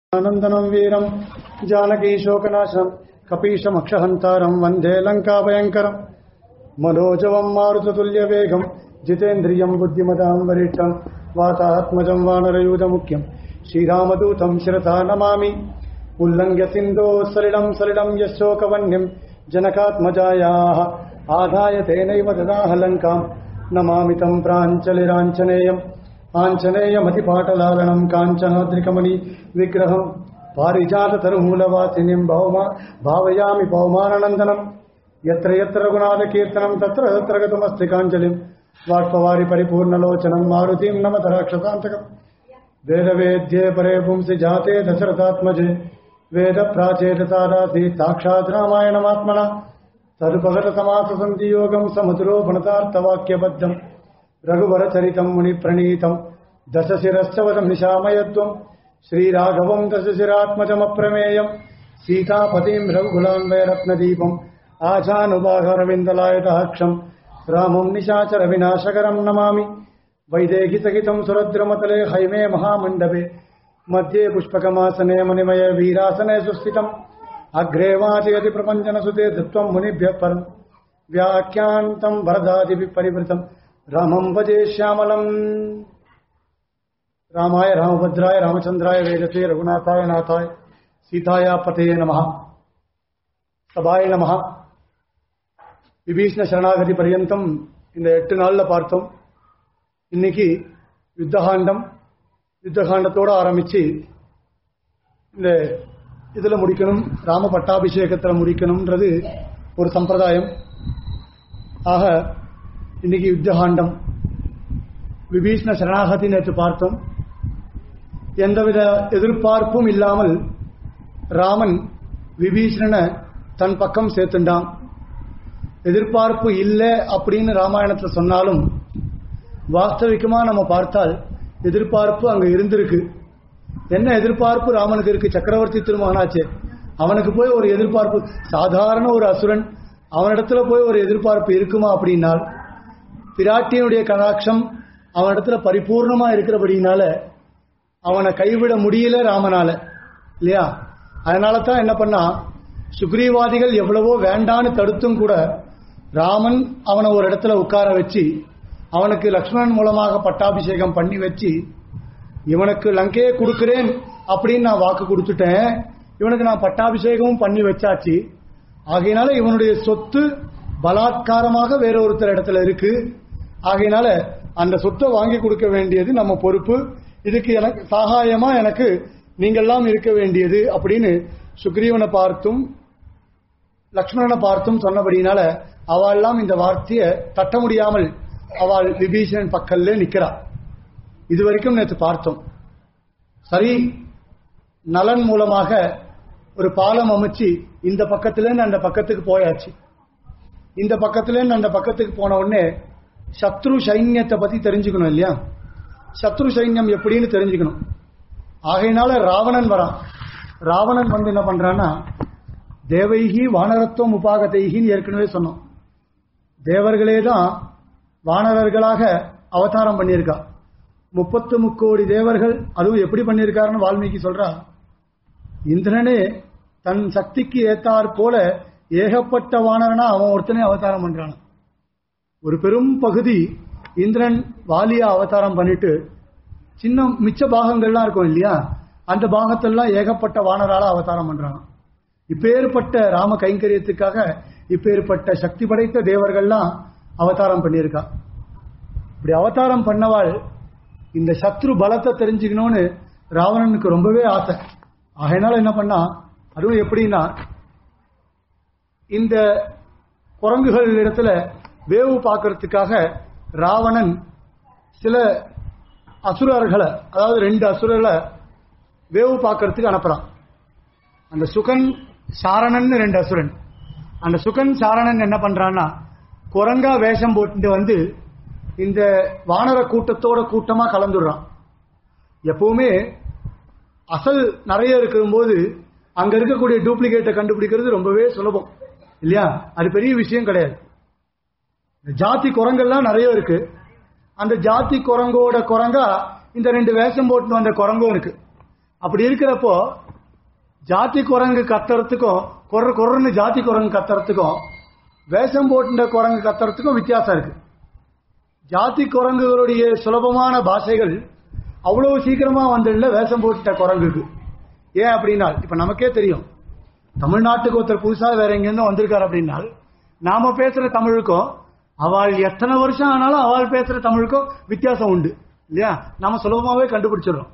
आनन्दनं वीरं जानकीशोकनाशं कपीशमक्षहन्तारं वन्दे लङ्काभयङ्करम् मनोजवं मारुततुल्यवेगं जितेन्द्रियं बुद्धिमतां वरिष्ठं वातात्मजं वानरयूधमुख्यं श्रीरामदूतं शिरसा नमामि उल्लङ्घ्य सिन्धोः सलिलं सलिलं यशोकवन्यं जनकात्मजायाः आधाय तेनैव ददाह लङ्काम् नमामि तं प्राञ्चलिराञ्चनेयम् आञ्चनेयमतिपाटलालनं काञ्चनाद्रिकमणि विग्रहम् पारिजाततरुमूलवासिनीं भौमा भावयामि पौमाननन्दनम् यत्र यत्र रघुनाथकीर्तनं तत्र तत्र गतमस्ति काञ्जलिम् बाष्पवारि परिपूर्णलोचनं मारुतिं नमत राक्षसान्तकम् वेदवेद्ये परे पुंसि जाते दशरथात्मजे वेदप्राचेतसादासीत् साक्षात् रामायणमात्मना तदुपगतसमाससन्धियोगं समुद्रोपणतार्थवाक्यबद्धम् रघुवरचरितम् मुनिप्रणीतम् दशशिरश्च वदम् निशामयत्वम् श्रीराघवम् दशशिरात्मजमप्रमेयम् सीतापतिम् रघुकुलान्वयरत्नदीपम् आचानुबाहरविन्दलायतहक्षम् रामम् निशाचरविनाशकरम् नमामि वैदेहितहितम् सुरद्रमतले हैमे महामण्डपे मध्ये पुष्पकमासने मुनिमय वीरासने सुस्थितम् अग्रे वाचयति प्रपञ्चनसुते धृत्वम् मुनिभ्यः परम् व्याख्यान्तम् वरदादिभिः परिवृतम् रामम् भजे श्यामलम् रामाय रामभद्राय रामचन्द्राय वेदसे रघुनाथाय नाथाय சீதாயா பதையே நம சபாய நம விபீஷ்ண சரணாகதி பர்யந்தம் இந்த எட்டு நாள்ல பார்த்தோம் இன்னைக்கு யுத்தகாண்டம் யுத்தகாண்டத்தோட ஆரம்பிச்சு இந்த இதுல முடிக்கணும் ராம பட்டாபிஷேகத்துல முடிக்கணும்ன்றது ஒரு சம்பிரதாயம் ஆக இன்னைக்கு யுத்தகாண்டம் விபீஷ்ண சரணாகதி நேற்று பார்த்தோம் எந்தவித எதிர்பார்ப்பும் இல்லாமல் ராமன் விபீஷணனை தன் பக்கம் சேர்த்துண்டான் எதிர்பார்ப்பு இல்லை அப்படின்னு ராமாயணத்தில் சொன்னாலும் வாஸ்தவிகமா நம்ம பார்த்தால் எதிர்பார்ப்பு அங்க இருந்திருக்கு என்ன எதிர்பார்ப்பு ராமனுக்கு இருக்கு சக்கரவர்த்தி திருமகனாச்சே அவனுக்கு போய் ஒரு எதிர்பார்ப்பு சாதாரண ஒரு அசுரன் அவனிடத்துல போய் ஒரு எதிர்பார்ப்பு இருக்குமா அப்படின்னால் பிராட்டியனுடைய கடாட்சம் அவனிடத்துல பரிபூர்ணமா இருக்கிறபடினால அவனை கைவிட முடியல ராமனால இல்லையா அதனால தான் என்ன பண்ணா சுக்ரீவாதிகள் எவ்வளவோ வேண்டான்னு தடுத்தும் கூட ராமன் அவனை ஒரு இடத்துல உட்கார வச்சு அவனுக்கு லக்ஷ்மணன் மூலமாக பட்டாபிஷேகம் பண்ணி வச்சு இவனுக்கு லங்கையே கொடுக்கிறேன் அப்படின்னு நான் வாக்கு கொடுத்துட்டேன் இவனுக்கு நான் பட்டாபிஷேகமும் பண்ணி வச்சாச்சு ஆகையினால இவனுடைய சொத்து பலாத்காரமாக வேற ஒருத்தர் இடத்துல இருக்கு ஆகையினால அந்த சொத்தை வாங்கி கொடுக்க வேண்டியது நம்ம பொறுப்பு இதுக்கு எனக்கு சகாயமா எனக்கு நீங்கள்லாம் இருக்க வேண்டியது அப்படின்னு சுக்ரீவனை பார்த்தும் லக்ஷ்மணனை பார்த்தும் சொன்னபடினால அவள்லாம் இந்த வார்த்தையை தட்ட முடியாமல் அவள் விபீஷணன் பக்கல்ல நிக்கிறா இது வரைக்கும் நேற்று பார்த்தோம் சரி நலன் மூலமாக ஒரு பாலம் அமைச்சு இந்த பக்கத்துலேருந்து அந்த பக்கத்துக்கு போயாச்சு இந்த பக்கத்துலேருந்து அந்த பக்கத்துக்கு போன உடனே சத்ரு சைன்யத்தை பத்தி தெரிஞ்சுக்கணும் இல்லையா சத்ரு சைன்யம் எப்படின்னு தெரிஞ்சுக்கணும் ஆகையினால ராவணன் வரான் ராவணன் வந்து என்ன பண்றான்னா தேவைகி வானரத்துவம் உபாகதைகின்னு ஏற்கனவே சொன்னோம் தேவர்களே தான் வானரர்களாக அவதாரம் பண்ணியிருக்கா முப்பத்து முக்கோடி தேவர்கள் அதுவும் எப்படி பண்ணியிருக்காருன்னு வால்மீகி சொல்றா இந்திரனே தன் சக்திக்கு ஏத்தாற் போல ஏகப்பட்ட வானரனா அவன் ஒருத்தனே அவதாரம் பண்றான் ஒரு பெரும் பகுதி இந்திரன் வாலியா அவதாரம் பண்ணிட்டு சின்ன மிச்ச பாகங்கள்லாம் இருக்கும் இல்லையா அந்த பாகத்தெல்லாம் ஏகப்பட்ட வானரால அவதாரம் பண்றாங்க இப்பேற்பட்ட ராம கைங்கரியத்துக்காக இப்பேற்பட்ட சக்தி படைத்த தேவர்கள்லாம் அவதாரம் பண்ணியிருக்கா இப்படி அவதாரம் பண்ணவாள் இந்த சத்ரு பலத்தை தெரிஞ்சுக்கணும்னு ராவணனுக்கு ரொம்பவே ஆசை ஆகையினால என்ன பண்ணா அதுவும் எப்படின்னா இந்த குரங்குகள் இடத்துல வேவு பார்க்கறதுக்காக ராவணன் சில அசுரர்களை அதாவது ரெண்டு அசுரர்களை வேவு பார்க்கறதுக்கு அனுப்புறான் அந்த சுகன் சாரணன் ரெண்டு அசுரன் அந்த சுகன் சாரணன் என்ன பண்றான்னா குரங்கா வேஷம் போட்டு வந்து இந்த வானர கூட்டத்தோட கூட்டமா கலந்துடுறான் எப்பவுமே அசல் நிறைய இருக்கும்போது அங்க இருக்கக்கூடிய டூப்ளிகேட்டை கண்டுபிடிக்கிறது ரொம்பவே சுலபம் இல்லையா அது பெரிய விஷயம் கிடையாது ஜாதி குரங்கெல்லாம் நிறைய இருக்கு அந்த ஜாதி குரங்கோட குரங்கா இந்த ரெண்டு வேஷம் போட்டு வந்த குரங்கும் இருக்கு அப்படி இருக்கிறப்போ ஜாதி குரங்கு கத்துறதுக்கும் கொர கொரன்னு ஜாதி குரங்கு கத்துறதுக்கும் வேஷம் போட்டுட்ட குரங்கு கத்துறதுக்கும் வித்தியாசம் இருக்கு ஜாதி குரங்குகளுடைய சுலபமான பாஷைகள் அவ்வளவு சீக்கிரமா வந்துடல வேஷம் போட்டுட்ட குரங்குக்கு ஏன் அப்படின்னா இப்ப நமக்கே தெரியும் தமிழ்நாட்டுக்கு ஒருத்தர் புதுசா வேற எங்கேருந்து வந்திருக்காரு அப்படின்னால் நாம பேசுற தமிழுக்கும் அவள் எத்தனை வருஷம் ஆனாலும் அவள் பேசுற தமிழுக்கும் வித்தியாசம் உண்டு இல்லையா நாம சுலபமாவே கண்டுபிடிச்சிடுறோம்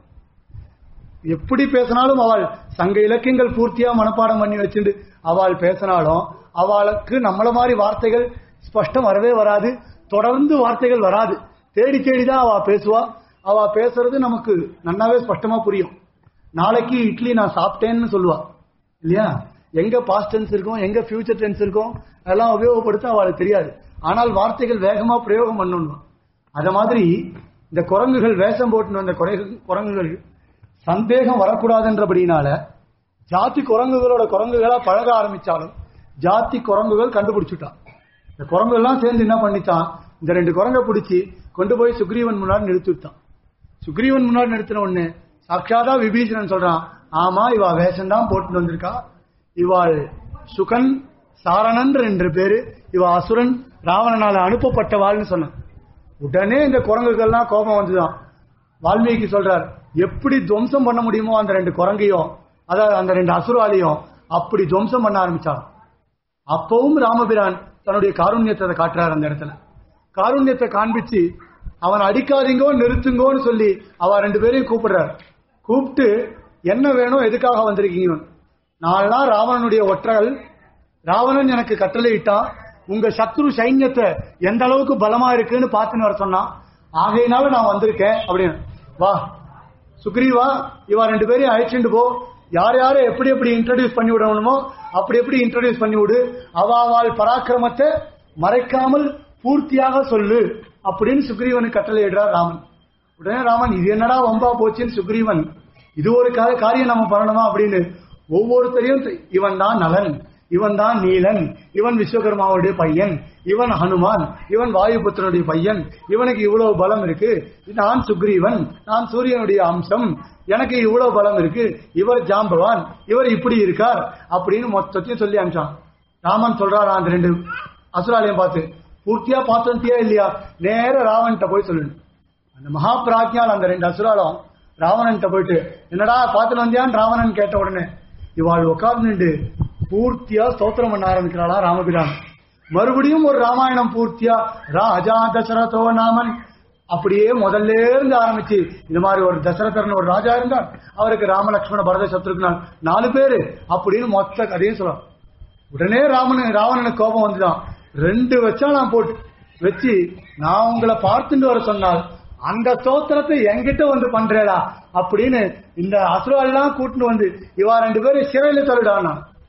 எப்படி பேசினாலும் அவள் சங்க இலக்கியங்கள் பூர்த்தியா மனப்பாடம் பண்ணி வச்சுட்டு அவள் பேசினாலும் அவளுக்கு நம்மள மாதிரி வார்த்தைகள் ஸ்பஷ்டம் வரவே வராது தொடர்ந்து வார்த்தைகள் வராது தேடி தேடிதான் அவ பேசுவா அவ பேசுறது நமக்கு நன்னாவே ஸ்பஷ்டமா புரியும் நாளைக்கு இட்லி நான் சாப்பிட்டேன்னு சொல்லுவா இல்லையா எங்க பாஸ்ட் டென்ஸ் இருக்கும் எங்க ஃபியூச்சர் டென்ஸ் இருக்கும் அதெல்லாம் உபயோகப்படுத்த அவளுக்கு தெரியாது ஆனால் வார்த்தைகள் வேகமா பிரயோகம் பண்ணணும் அத மாதிரி இந்த குரங்குகள் வேஷம் போட்டுன்னு வந்த குறை- குரங்குகள் சந்தேகம் வரக்கூடாதுன்றபடினால ஜாதி குரங்குகளோட குரங்குகளா பழக ஆரம்பிச்சாலும் ஜாதி குரங்குகள் கண்டுபிடிச்சுட்டான் இந்த குரங்குகள்லாம் சேர்ந்து என்ன பண்ணிட்டான் இந்த ரெண்டு குரங்கை பிடிச்சி கொண்டு போய் சுக்ரீவன் முன்னாடி நிறுத்தி விட்டான் சுக்ரீவன் முன்னாடி நிறுத்தின உடனே சாட்சாதா விபீஷணன் சொல்றான் ஆமா இவா வேஷம் தான் போட்டு வந்திருக்கா இவாள் சுகன் சாரணன் ரெண்டு பேரு இவ அசுரன் ராவணனால அனுப்பப்பட்டவாள்னு சொன்னான் உடனே இந்த குரங்குகள்லாம் கோபம் வந்துதான் வால்மீகி சொல்றார் எப்படி துவம்சம் பண்ண முடியுமோ அந்த ரெண்டு குரங்கையும் அதாவது அந்த ரெண்டு அசுராலையும் அப்படி துவம்சம் பண்ண ஆரம்பிச்சான் அப்பவும் ராமபிரான் தன்னுடைய காருண்யத்தை காட்டுறார் அந்த இடத்துல காருண்யத்தை காண்பிச்சு அவன் அடிக்காதீங்கோ நிறுத்துங்கோன்னு சொல்லி அவ ரெண்டு பேரையும் கூப்பிடுறார் கூப்பிட்டு என்ன வேணும் எதுக்காக வந்திருக்கீங்க நான்லாம் ராவணனுடைய ஒற்றல் ராவணன் எனக்கு கட்டளை இட்டான் உங்க சத்ரு சைன்யத்தை எந்த அளவுக்கு பலமா இருக்குன்னு பார்த்துன்னு வர சொன்னான் ஆகையினால நான் வந்திருக்கேன் அப்படின்னு வா சுக்ரீவா இவா ரெண்டு பேரையும் அழைச்சிட்டு போ யார் யாரை எப்படி எப்படி இன்ட்ரடியூஸ் பண்ணி விடணுமோ அப்படி எப்படி இன்ட்ரடியூஸ் பண்ணி விடு அவாவால் பராக்கிரமத்தை மறைக்காமல் பூர்த்தியாக சொல்லு அப்படின்னு சுக்ரீவனுக்கு கட்டளையிடுறார் ராமன் உடனே ராமன் இது என்னடா வம்பா போச்சுன்னு சுக்ரீவன் இது ஒரு கா- காரியம் நம்ம பண்ணணுமா அப்படின்னு ஒவ்வொருத்தரையும் தெ- இவன் தான் நலன் இவன் தான் நீலன் இவன் விஸ்வகர்மாவுடைய பையன் இவன் ஹனுமான் இவன் வாயுபுத்திரனுடைய பையன் இவனுக்கு இவ்வளவு பலம் இருக்கு நான் சுக்ரீவன் நான் சூரியனுடைய அம்சம் எனக்கு இவ்வளவு பலம் இருக்கு இவர் ஜாம்பவான் இவர் இப்படி இருக்கார் அப்படின்னு மொத்தத்தையும் சொல்லி அனுப்பிச்சான் ராமன் சொல்றாரா அந்த ரெண்டு அசுராலயம் பார்த்து பூர்த்தியா பார்த்துட்டியா இல்லையா நேர ராவன்கிட்ட போய் சொல்லணும் அந்த மகா பிராஜ்யால் அந்த ரெண்டு அசுராலம் ராவணன்ட்ட போயிட்டு என்னடா பார்த்துட்டு வந்தியான்னு ராவணன் கேட்ட உடனே இவாள் உட்கார்ந்துட்டு பூர்த்தியா ஸ்தோத்திரம் பண்ண ஆரம்பிக்கிறாளா ராமபிரான் மறுபடியும் ஒரு ராமாயணம் பூர்த்தியா ராஜா தசரதோ நாமன் அப்படியே முதல்ல இருந்து ஆரம்பிச்சு இந்த மாதிரி ஒரு தசரதர்னு ஒரு ராஜா இருந்தார் அவருக்கு ராம லட்சுமண பரத சத்ருக்னான் நாலு பேரு அப்படின்னு மொத்த கதையும் சொல்லலாம் உடனே ராமன் ராவணனுக்கு கோபம் வந்துதான் ரெண்டு வச்சா நான் போட்டு வச்சு நான் உங்களை பார்த்துட்டு வர சொன்னால் அந்த ஸ்தோத்திரத்தை என்கிட்ட வந்து பண்றேடா அப்படின்னு இந்த அசுரெல்லாம் கூட்டிட்டு வந்து இவா ரெண்டு பேரும் சிறையில தள்ளிடானா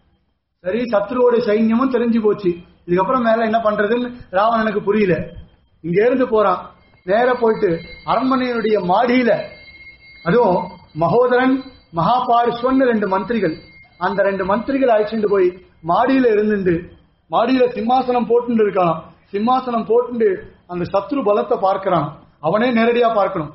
சரி சத்ருவோட சைன்யமும் தெரிஞ்சு போச்சு இதுக்கப்புறம் மேல என்ன பண்றதுன்னு ராவணனுக்கு புரியல இங்க இருந்து போறான் நேர போயிட்டு அரண்மனையினுடைய மாடியில அதுவும் மகோதரன் மகாபாரிஸ்வன் ரெண்டு மந்திரிகள் அந்த ரெண்டு மந்திரிகள் அழைச்சிட்டு போய் மாடியில இருந்துட்டு மாடியில சிம்மாசனம் போட்டுட்டு இருக்கான் சிம்மாசனம் போட்டுட்டு அந்த சத்ரு பலத்தை பார்க்கிறான் அவனே நேரடியா பார்க்கணும்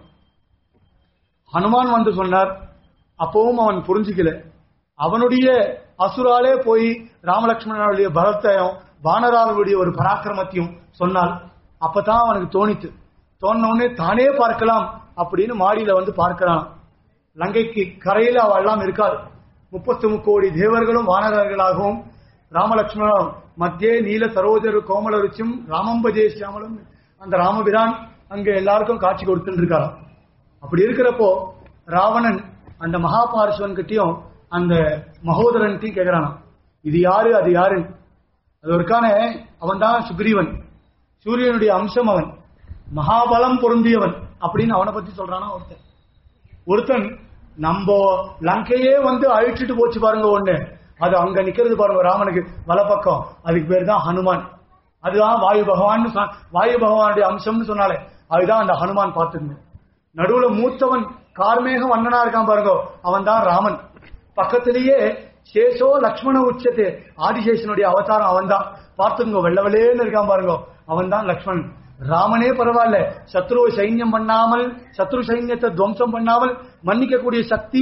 ஹனுமான் வந்து சொன்னார் அப்பவும் அவன் புரிஞ்சுக்கல அவனுடைய அசுராலே போய் ராமலட்சுமணனுடைய பலத்தையும் வானராளுடைய ஒரு பராக்கிரமத்தையும் சொன்னால் அப்பதான் அவனுக்கு தோணித்து தோணுன உடனே தானே பார்க்கலாம் அப்படின்னு மாடியில வந்து பார்க்கிறான் லங்கைக்கு கரையில அவ எல்லாம் இருக்காள் முப்பத்து முக்கோடி தேவர்களும் வானரர்களாகவும் ராமலட்சுமணனும் மத்தியே நீல சரோஜர் கோமலருச்சும் ராமம்பஜே சியாமலும் அந்த ராமபிரான் அங்க எல்லாருக்கும் காட்சி கொடுத்துட்டு இருக்காராம் அப்படி இருக்கிறப்போ ராவணன் அந்த மகாபாரிஸ்வன் கிட்டயும் அந்த மகோதரன்ட்டையும் கேக்குறானாம் இது யாரு அது யாரு அது ஒருக்கான அவன் தான் சுக்ரீவன் சூரியனுடைய அம்சம் அவன் மகாபலம் பொருந்தியவன் அப்படின்னு அவனை பத்தி சொல்றானா ஒருத்தன் ஒருத்தன் நம்ம லங்கையே வந்து அழிச்சிட்டு போச்சு பாருங்க ஒண்ணு அது அங்க நிக்கிறது பாருங்க ராமனுக்கு வலப்பக்கம் அதுக்கு பேர் தான் ஹனுமான் அதுதான் வாயு பகவான் வாயு பகவானுடைய அம்சம்னு சொன்னாலே அதுதான் அந்த ஹனுமான் பார்த்துங்க நடுவுல மூத்தவன் கார்மேகம் வண்ணனா இருக்கான் பாருங்க அவன் தான் ராமன் பக்கத்திலேயே சேஷோ லக்ஷ்மண உச்சத்து ஆதிசேஷனுடைய அவதாரம் அவன் தான் பார்த்துங்க வெள்ள வெள்ளேன்னு இருக்கான் பாருங்க அவன் தான் லக்ஷ்மணன் ராமனே பரவாயில்ல சத்ருவை சைன்யம் பண்ணாமல் சத்ரு சைன்யத்தை துவம்சம் பண்ணாமல் மன்னிக்கக்கூடிய சக்தி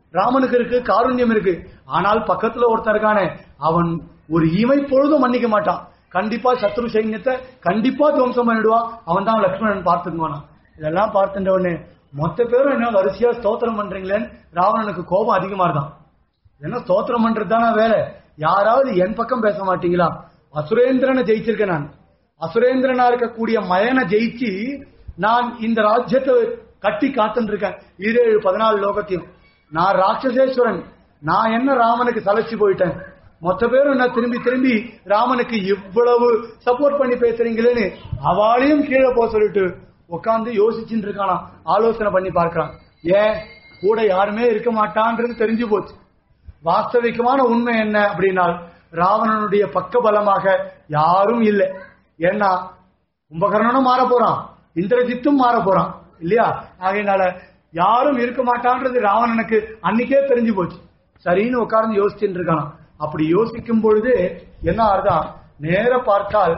ராமனுக்கு இருக்கு காருண்யம் இருக்கு ஆனால் பக்கத்துல ஒருத்தன் இருக்கானே அவன் ஒரு இமை பொழுதும் மன்னிக்க மாட்டான் கண்டிப்பா சத்ரு சைன்யத்தை கண்டிப்பா துவம்சம் பண்ணிடுவான் அவன் தான் லக்ஷ்மணன் பார்த்துக்குவானா இதெல்லாம் பார்த்துட்ட உடனே மொத்த பேரும் என்ன வரிசையா ஸ்தோத்திரம் பண்றீங்களேன்னு ராவணனுக்கு கோபம் அதிகமா இருந்தான் என்ன ஸ்தோத்திரம் பண்றது தானே வேலை யாராவது என் பக்கம் பேச மாட்டீங்களா அசுரேந்திரனை ஜெயிச்சிருக்கேன் நான் அசுரேந்திரனா இருக்கக்கூடிய மயனை ஜெயிச்சு நான் இந்த ராஜ்யத்தை கட்டி காத்துட்டு இருக்கேன் ஈரேழு பதினாலு லோகத்தையும் நான் ராட்சசேஸ்வரன் நான் என்ன ராமனுக்கு சலைச்சு போயிட்டேன் மொத்த பேரும் என்ன திரும்பி திரும்பி ராமனுக்கு இவ்வளவு சப்போர்ட் பண்ணி பேசுறீங்களேன்னு அவளையும் கீழே போக சொல்லிட்டு உட்காந்து யோசிச்சுட்டு இருக்கானா ஆலோசனை பண்ணி பார்க்கறான் ஏன் கூட யாருமே இருக்க மாட்டான்றது தெரிஞ்சு போச்சு வாஸ்தவிகமான உண்மை என்ன அப்படின்னால் ராவணனுடைய பக்கபலமாக யாரும் இல்லை ஏன்னா கும்பகர்ணனும் மாற போறான் இந்திரஜித்தும் மாற போறான் இல்லையா ஆகையினால யாரும் இருக்க மாட்டான்றது ராவணனுக்கு அன்னைக்கே தெரிஞ்சு போச்சு சரின்னு உட்கார்ந்து யோசிச்சுட்டு இருக்கான் அப்படி யோசிக்கும் பொழுது என்ன ஆறுதான் நேர பார்த்தால்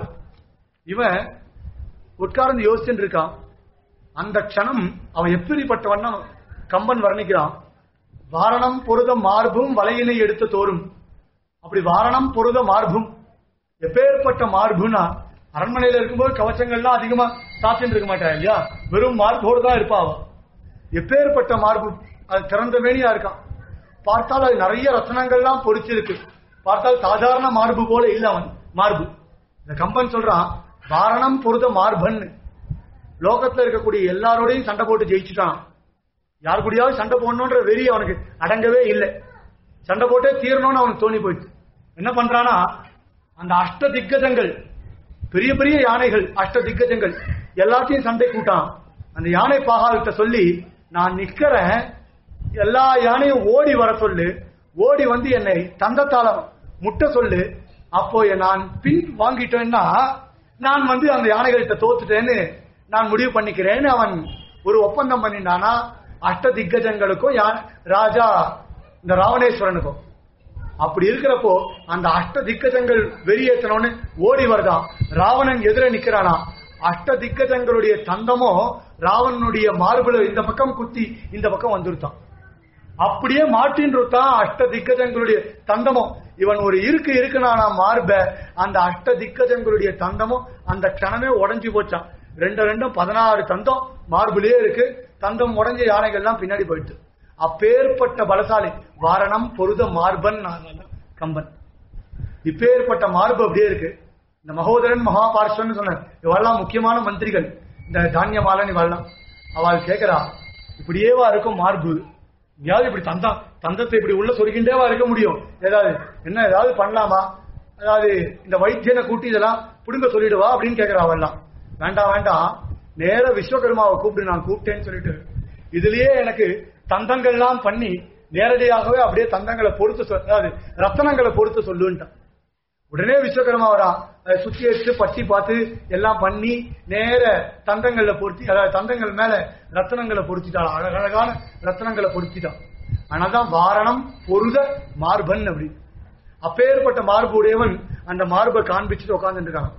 இவன் உட்கார்ந்து யோசிச்சுட்டு இருக்கான் அந்த க்ஷணம் அவன் எப்படிப்பட்டவன் கம்பன் வர்ணிக்கிறான் வாரணம் பொருத மார்பும் வலையினை எடுத்து தோறும் அப்படி வாரணம் பொருத மார்பும் எப்பேற்பட்ட மார்புனா அரண்மனையில இருக்கும்போது கவச்சங்கள்லாம் அதிகமா சாத்தின்னு இருக்க மாட்டா இல்லையா வெறும் மார்போடு தான் இருப்பா அவ எப்பேற்பட்ட மார்பு அது திறந்த மேனியா இருக்கான் பார்த்தால் அது நிறைய ரத்னங்கள்லாம் பொறிச்சிருக்கு பார்த்தால் சாதாரண மார்பு போல இல்ல அவன் மார்பு இந்த கம்பன் சொல்றான் வாரணம் பொருத மார்பன் லோகத்துல இருக்கக்கூடிய எல்லாரோடையும் சண்டை போட்டு ஜெயிச்சுட்டான் யார் கூடயாவது சண்டை போடணுன்ற வெறி அவனுக்கு அடங்கவே இல்லை சண்டை போட்டே தீரணும்னு அவனுக்கு தோணி போயிடுச்சு என்ன பண்றானா அந்த அஷ்ட திக்கஜங்கள் பெரிய பெரிய யானைகள் அஷ்ட திக்கஜங்கள் எல்லாத்தையும் சண்டை கூட்டான் அந்த யானை பாகால்கிட்ட சொல்லி நான் நிக்கிறேன் எல்லா யானையும் ஓடி வர சொல்லு ஓடி வந்து என்னை தந்தத்தால முட்ட சொல்லு அப்போ நான் பின் வாங்கிட்டேன்னா நான் வந்து அந்த யானைகள்கிட்ட தோத்துட்டேன்னு நான் முடிவு பண்ணிக்கிறேன்னு அவன் ஒரு ஒப்பந்தம் பண்ணிட்டானா அஷ்ட திக்கஜங்களுக்கும் யா- ராஜா இந்த ராவணேஸ்வரனுக்கும் அப்படி இருக்கிறப்போ அந்த அஷ்ட திக்கஜங்கள் வெறியேற்றணும்னு ஓடி வருதான் ராவணன் எதிர நிக்கிறானா அஷ்ட திக்கஜங்களுடைய தந்தமோ ராவணனுடைய மார்புல இந்த பக்கம் குத்தி இந்த பக்கம் வந்துருத்தான் அப்படியே மாட்டின் தான் அஷ்ட திக்கஜங்களுடைய தந்தமும் இவன் ஒரு இருக்கு இருக்குனானா மார்ப அந்த அஷ்ட திக்கஜங்களுடைய தந்தமும் அந்த க்ஷணமே உடைஞ்சு போச்சான் ரெண்டு ரெண்டும் பதினாறு தந்தம் மார்புலயே இருக்கு தந்தம் உடைஞ்ச யானைகள்லாம் பின்னாடி போயிட்டு அப்பேற்பட்ட பலசாலி வாரணம் பொருத மார்பன் கம்பன் இப்பேற்பட்ட மார்பு அப்படியே இருக்கு இந்த மகோதரன் மகாபார்ஸ்வன் சொன்ன இவெல்லாம் முக்கியமான மந்திரிகள் இந்த தானியமாலன் இவெல்லாம் அவள் கேட்கிறா இப்படியேவா இருக்கும் மார்பு எங்கேயாவது இப்படி தந்தம் தந்தத்தை இப்படி உள்ள சொருகின்றேவா இருக்க முடியும் ஏதாவது என்ன ஏதாவது பண்ணலாமா அதாவது இந்த வைத்தியனை கூட்டி இதெல்லாம் புடுங்க சொல்லிடுவா அப்படின்னு கேட்கிறா அவெல்லாம் வேண்டாம் வேண்டாம் நேர விஸ்வகர்மாவை கூப்பிட்டு நான் கூப்பிட்டேன்னு சொல்லிட்டு இதுலயே எனக்கு தந்தங்கள்லாம் பண்ணி நேரடியாகவே அப்படியே தந்தங்களை பொறுத்து சொல் அதாவது ரத்தனங்களை பொறுத்து சொல்லுன்ட்டான் உடனே விஸ்வகர்மா வரா அதை சுத்தி எடுத்து பட்டி பார்த்து எல்லாம் பண்ணி நேர தந்தங்கள்ல பொருத்தி அதாவது தந்தங்கள் மேல ரத்தனங்களை பொருத்திட்டாள் அழகழகான ரத்தனங்களை பொருத்திட்டான் ஆனாதான் வாரணம் பொருத மார்பன் அப்படி அப்பேற்பட்ட மார்பு உடையவன் அந்த மார்பை காண்பிச்சுட்டு உட்கார்ந்துட்டு இருக்கான்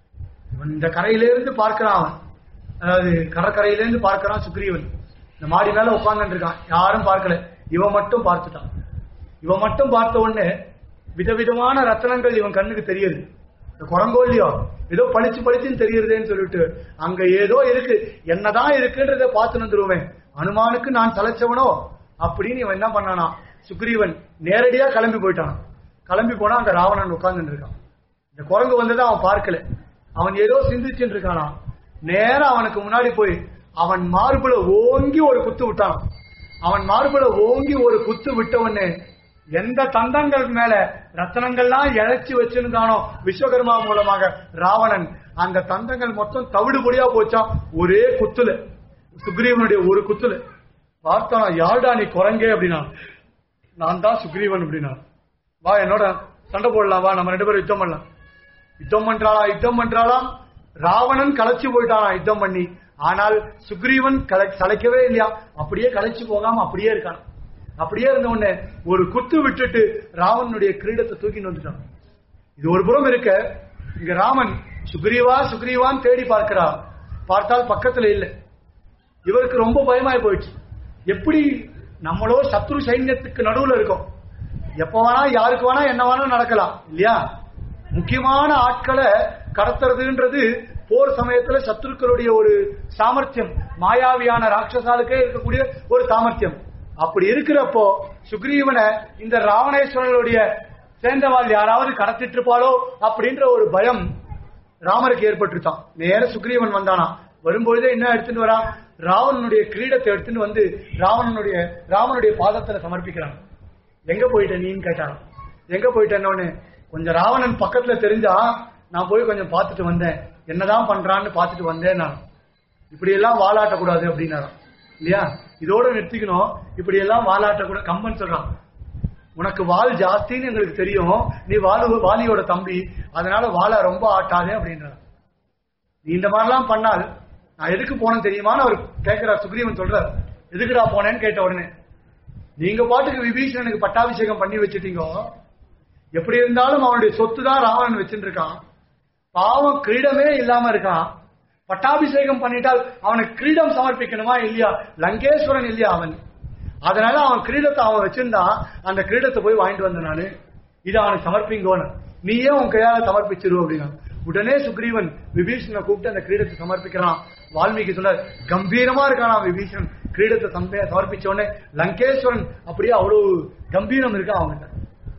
இவன் இந்த கரையிலிருந்து பார்க்கிறான் அவன் அதாவது கடற்கரையிலிருந்து பார்க்கிறான் சுக்ரீவன் இந்த மாடி மேல உட்கார்ந்துட்டு இருக்கான் யாரும் பார்க்கல இவன் மட்டும் பார்த்துட்டான் இவன் மட்டும் பார்த்த உடனே விதவிதமான ரத்தனங்கள் இவன் கண்ணுக்கு தெரியுது இந்த குரங்கோல்லையோ ஏதோ பளிச்சு பளிச்சுன்னு தெரியுறதேன்னு சொல்லிட்டு அங்க ஏதோ இருக்கு என்னதான் இருக்குன்றத பார்த்து வந்துருவேன் அனுமானுக்கு நான் தலைச்சவனோ அப்படின்னு இவன் என்ன பண்ணானா சுக்ரீவன் நேரடியா கிளம்பி போயிட்டான் கிளம்பி போனா அந்த ராவணன் உட்கார்ந்துட்டு இருக்கான் இந்த குரங்கு வந்ததை அவன் பார்க்கல அவன் ஏதோ சிந்திச்சுட்டு இருக்கானா நேரா அவனுக்கு முன்னாடி போய் அவன் மார்புல ஓங்கி ஒரு குத்து விட்டான் அவன் மார்புல ஓங்கி ஒரு குத்து விட்ட உடனே எந்த தந்தங்கள் மேல ரத்தனங்கள்லாம் இழைச்சி வச்சிருந்தானோ விஸ்வகர்மா மூலமாக ராவணன் அந்த தந்தங்கள் மொத்தம் தவிடு பொடியா போச்சான் ஒரே குத்துல சுக்ரீவனுடைய ஒரு குத்துல பார்த்தானா யாருடா நீ குரங்கே அப்படின்னா நான் தான் சுக்ரீவன் அப்படின்னா வா என்னோட சண்டை போடலாம் வா நம்ம ரெண்டு பேரும் யுத்தம் பண்ணலாம் யுத்தம் பண்றாளா யுத்தம் பண்றாளா ராவணன் கலைச்சு போயிட்டானா யுத்தம் பண்ணி ஆனால் சுக்ரீவன் கலை கலைக்கவே இல்லையா அப்படியே கலைச்சு போகாம அப்படியே இருக்கான் அப்படியே இருந்த உடனே ஒரு குத்து விட்டுட்டு ராவனுடைய கிரீடத்தை தூக்கிட்டு வந்துட்டான் இது ஒரு புறம் இருக்க இங்க ராமன் சுக்ரீவா சுக்ரீவான்னு தேடி பார்க்கிறா பார்த்தால் பக்கத்துல இல்லை இவருக்கு ரொம்ப பயமாய் போயிடுச்சு எப்படி நம்மளோ சத்ரு சைன்யத்துக்கு நடுவுல இருக்கோம் எப்ப வேணா யாருக்கு வேணா என்ன வேணா நடக்கலாம் இல்லையா முக்கியமான ஆட்களை கடத்துறதுன்றது போர் சமயத்துல சத்துருக்களுடைய ஒரு சாமர்த்தியம் மாயாவியான ராட்சசாலுக்கே இருக்கக்கூடிய ஒரு சாமர்த்தியம் அப்படி இருக்கிறப்போ சுக்ரீவனை இந்த ராவணேஸ்வரனுடைய சேர்ந்தவாள் யாராவது கடத்திட்டு இருப்பாளோ அப்படின்ற ஒரு பயம் ராமருக்கு ஏற்பட்டுருச்சான் நேர சுக்ரீவன் வந்தானா வரும்பொழுதே என்ன எடுத்துட்டு வரா ராவணனுடைய கிரீடத்தை எடுத்துட்டு வந்து ராவணனுடைய ராவனுடைய பாதத்துல சமர்ப்பிக்கிறான் எங்க போயிட்ட நீன்னு கேட்டாராம் எங்க போயிட்டேன்னு கொஞ்சம் ராவணன் பக்கத்துல தெரிஞ்சா நான் போய் கொஞ்சம் பார்த்துட்டு வந்தேன் என்னதான் பண்றான்னு பார்த்துட்டு வந்தேன் நான் இப்படி எல்லாம் வாலாட்டக்கூடாது அப்படின்னாராம் இல்லையா இதோட நிறுத்திக்கணும் இப்படி எல்லாம் வாலாட்டக்கூட கம்பன் சொல்றான் உனக்கு வால் ஜாஸ்தின்னு எங்களுக்கு தெரியும் நீ வாலு வாலியோட தம்பி அதனால வாழை ரொம்ப ஆட்டாதே அப்படின்றான் நீ இந்த மாதிரிலாம் பண்ணால் நான் எதுக்கு போனேன் தெரியுமான்னு அவர் கேட்கிறார் சுக்ரீவன் சொல்றார் எதுக்குடா போனேன்னு கேட்ட உடனே நீங்க பாட்டுக்கு விபீஷணனுக்கு பட்டாபிஷேகம் பண்ணி வச்சுட்டீங்க எப்படி இருந்தாலும் அவனுடைய சொத்து தான் ராவணன் வச்சுட்டு இருக்கான் பாவம் கிரீடமே இல்லாம இருக்கான் பட்டாபிஷேகம் பண்ணிட்டால் அவனுக்கு கிரீடம் சமர்ப்பிக்கணுமா இல்லையா லங்கேஸ்வரன் இல்லையா அவன் அதனால அவன் கிரீடத்தை அவன் வச்சிருந்தான் அந்த கிரீடத்தை போய் வாங்கிட்டு வந்தேன் நானு இது அவனுக்கு சமர்ப்பிங்கோன்னு நீயே உன் கையால சமர்ப்பிச்சிரு அப்படின்னா உடனே சுக்ரீவன் விபீஷணனை கூப்பிட்டு அந்த கிரீடத்தை சமர்ப்பிக்கிறான் வால்மீகி சொன்னார் கம்பீரமா இருக்கான் விபீஷணன் கிரீடத்தை சம- சமர்ப்பிச்ச உடனே லங்கேஸ்வரன் அப்படியே அவ்வளவு கம்பீரம் இருக்கா அவன்கிட்ட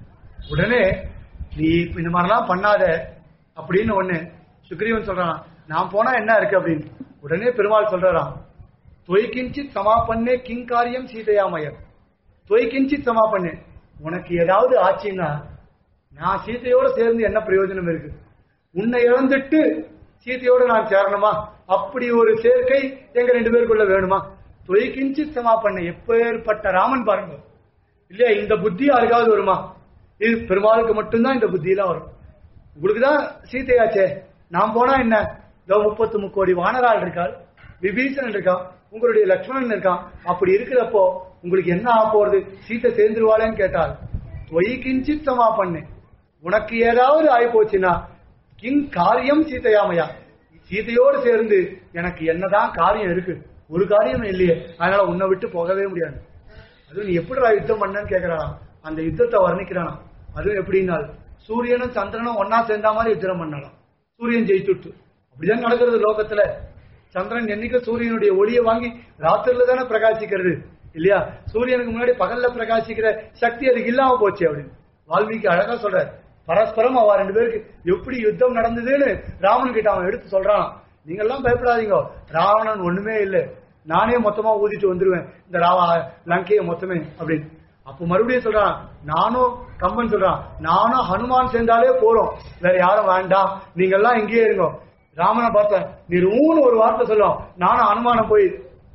உடனே நீ இப்ப இந்த மாதிரிலாம் பண்ணாத அப்படின்னு ஒண்ணு சுக்ரீவன் சொல்றான் நான் போனா என்ன இருக்கு அப்படின்னு உடனே பெருமாள் சொல்றாராம் தொய்கிஞ்சித் சமாபன்னே கிங் காரியம் சீதையாமயர் தொய்கிஞ்சித் சமாபன்னே உனக்கு ஏதாவது ஆச்சுன்னா நான் சீதையோட சேர்ந்து என்ன பிரயோஜனம் இருக்கு உன்னை இழந்துட்டு சீதையோட நான் சேரணுமா அப்படி ஒரு சேர்க்கை எங்க ரெண்டு பேருக்குள்ள வேணுமா தொய்கிஞ்சித் சமாபன்னே எப்பேற்பட்ட ராமன் பாருங்க இல்லையா இந்த புத்தி யாருக்காவது வருமா இது பெருமாளுக்கு மட்டும்தான் இந்த புத்தியெல்லாம் வரும் உங்களுக்கு தான் சீதையாச்சே நான் போனா என்ன இதோ முப்பத்து முக்கோடி வானரால் இருக்காள் விபீஷணன் இருக்கான் உங்களுடைய லக்ஷ்மணன் இருக்கான் அப்படி இருக்கிறப்போ உங்களுக்கு என்ன ஆக போறது சீத்தை சேர்ந்துருவாளேன்னு கேட்டால் தொய் கிஞ்சித் சமா பண்ணு உனக்கு ஏதாவது ஆகி போச்சுன்னா கிங் காரியம் சீதையாமையா சீதையோடு சேர்ந்து எனக்கு என்னதான் காரியம் இருக்கு ஒரு காரியம் இல்லையே அதனால உன்னை விட்டு போகவே முடியாது அதுவும் நீ எப்படிடா யுத்தம் பண்ணன்னு கேக்குறானா அந்த யுத்தத்தை வர்ணிக்கிறானா அதுவும் எப்படின்னா சூரியனும் சந்திரனும் ஒன்னா சேர்ந்த மாதிரி யுத்தம் பண்ணலாம் சூரியன் ஜெயிச்சுட்டு அப்படிதான் நடக்கிறது லோகத்துல சந்திரன் என்னைக்கு சூரியனுடைய ஒளியை வாங்கி ராத்திரில தானே பிரகாசிக்கிறது இல்லையா சூரியனுக்கு முன்னாடி பகல்ல பிரகாசிக்கிற சக்தி அதுக்கு இல்லாம போச்சு அப்படின்னு வால்மீகி அழகா சொல்றார் பரஸ்பரம் அவ ரெண்டு பேருக்கு எப்படி யுத்தம் நடந்ததுன்னு ராமன் கிட்ட அவன் எடுத்து சொல்றான் நீங்க எல்லாம் பயப்படாதீங்க ராவணன் ஒண்ணுமே இல்லை நானே மொத்தமா ஊதிட்டு வந்துருவேன் இந்த ராவா லங்கையை மொத்தமே அப்படின்னு அப்ப மறுபடியும் சொல்றான் நானும் கம்பன் சொல்றான் நானும் ஹனுமான் சேர்ந்தாலே போறோம் வேற யாரும் வேண்டாம் நீங்க எல்லாம் இங்கேயே இருங்க ராமனை பார்த்தேன் நீ ஊன்னு ஒரு வார்த்தை சொல்லும் நானும் ஹனுமானம் போய்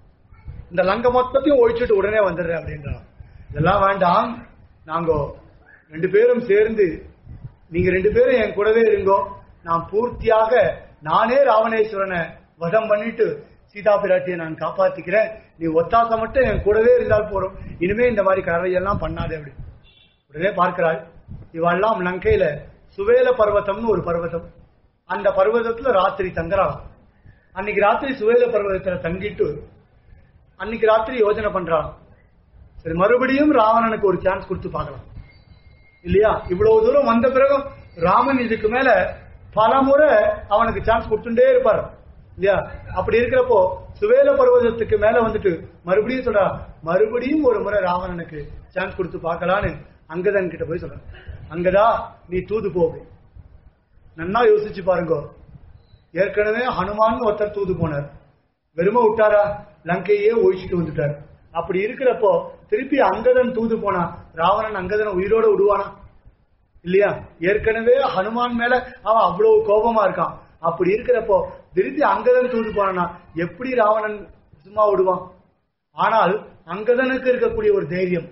இந்த லங்க மொத்தத்தையும் ஒழிச்சுட்டு உடனே வந்துடுறேன் அப்படின்றான் இதெல்லாம் வேண்டாம் நாங்க ரெண்டு பேரும் சேர்ந்து நீங்க ரெண்டு பேரும் என் கூடவே இருங்கோ நான் பூர்த்தியாக நானே ராவணேஸ்வரனை வதம் பண்ணிட்டு சீதா பிராட்டியை நான் காப்பாத்திக்கிறேன் நீ ஒத்தாசை மட்டும் என் கூடவே இருந்தால் போறோம் இனிமே இந்த மாதிரி கதையெல்லாம் பண்ணாதே அப்படி உடனே பார்க்கிறாள் இவெல்லாம் லங்கையில சுவேல பர்வதம்னு ஒரு பர்வதம் அந்த பர்வதத்துல ராத்திரி தங்குறாளாம் அன்னைக்கு ராத்திரி சுவேல பர்வதத்துல தங்கிட்டு அன்னைக்கு ராத்திரி யோசனை பண்றான் சரி மறுபடியும் ராவணனுக்கு ஒரு சான்ஸ் கொடுத்து பார்க்கலாம் இல்லையா இவ்வளவு தூரம் வந்த பிறகு ராமன் இதுக்கு மேல பல முறை அவனுக்கு சான்ஸ் கொடுத்துட்டே இருப்பார் இல்லையா அப்படி இருக்கிறப்போ சுவேல பர்வதத்துக்கு மேல வந்துட்டு மறுபடியும் சொல்றா மறுபடியும் ஒரு முறை ராவணனுக்கு சான்ஸ் கொடுத்து பார்க்கலான்னு அங்கதன் கிட்ட போய் சொல்றான் அங்கதா நீ தூது போகு நன்னா யோசிச்சு பாருங்க ஏற்கனவே ஹனுமான் ஒருத்தர் தூது போனார் வெறும விட்டாரா லங்கையே ஒழிச்சிட்டு வந்துட்டார் அப்படி இருக்கிறப்போ திருப்பி அங்கதன் தூது போனா ராவணன் அங்கதனை உயிரோட விடுவானா இல்லையா ஏற்கனவே ஹனுமான் மேல அவன் அவ்வளவு கோபமா இருக்கான் அப்படி இருக்கிறப்போ திருப்பி அங்கதன் தூது போனானா எப்படி ராவணன் சும்மா விடுவான் ஆனால் அங்கதனுக்கு இருக்கக்கூடிய ஒரு தைரியம்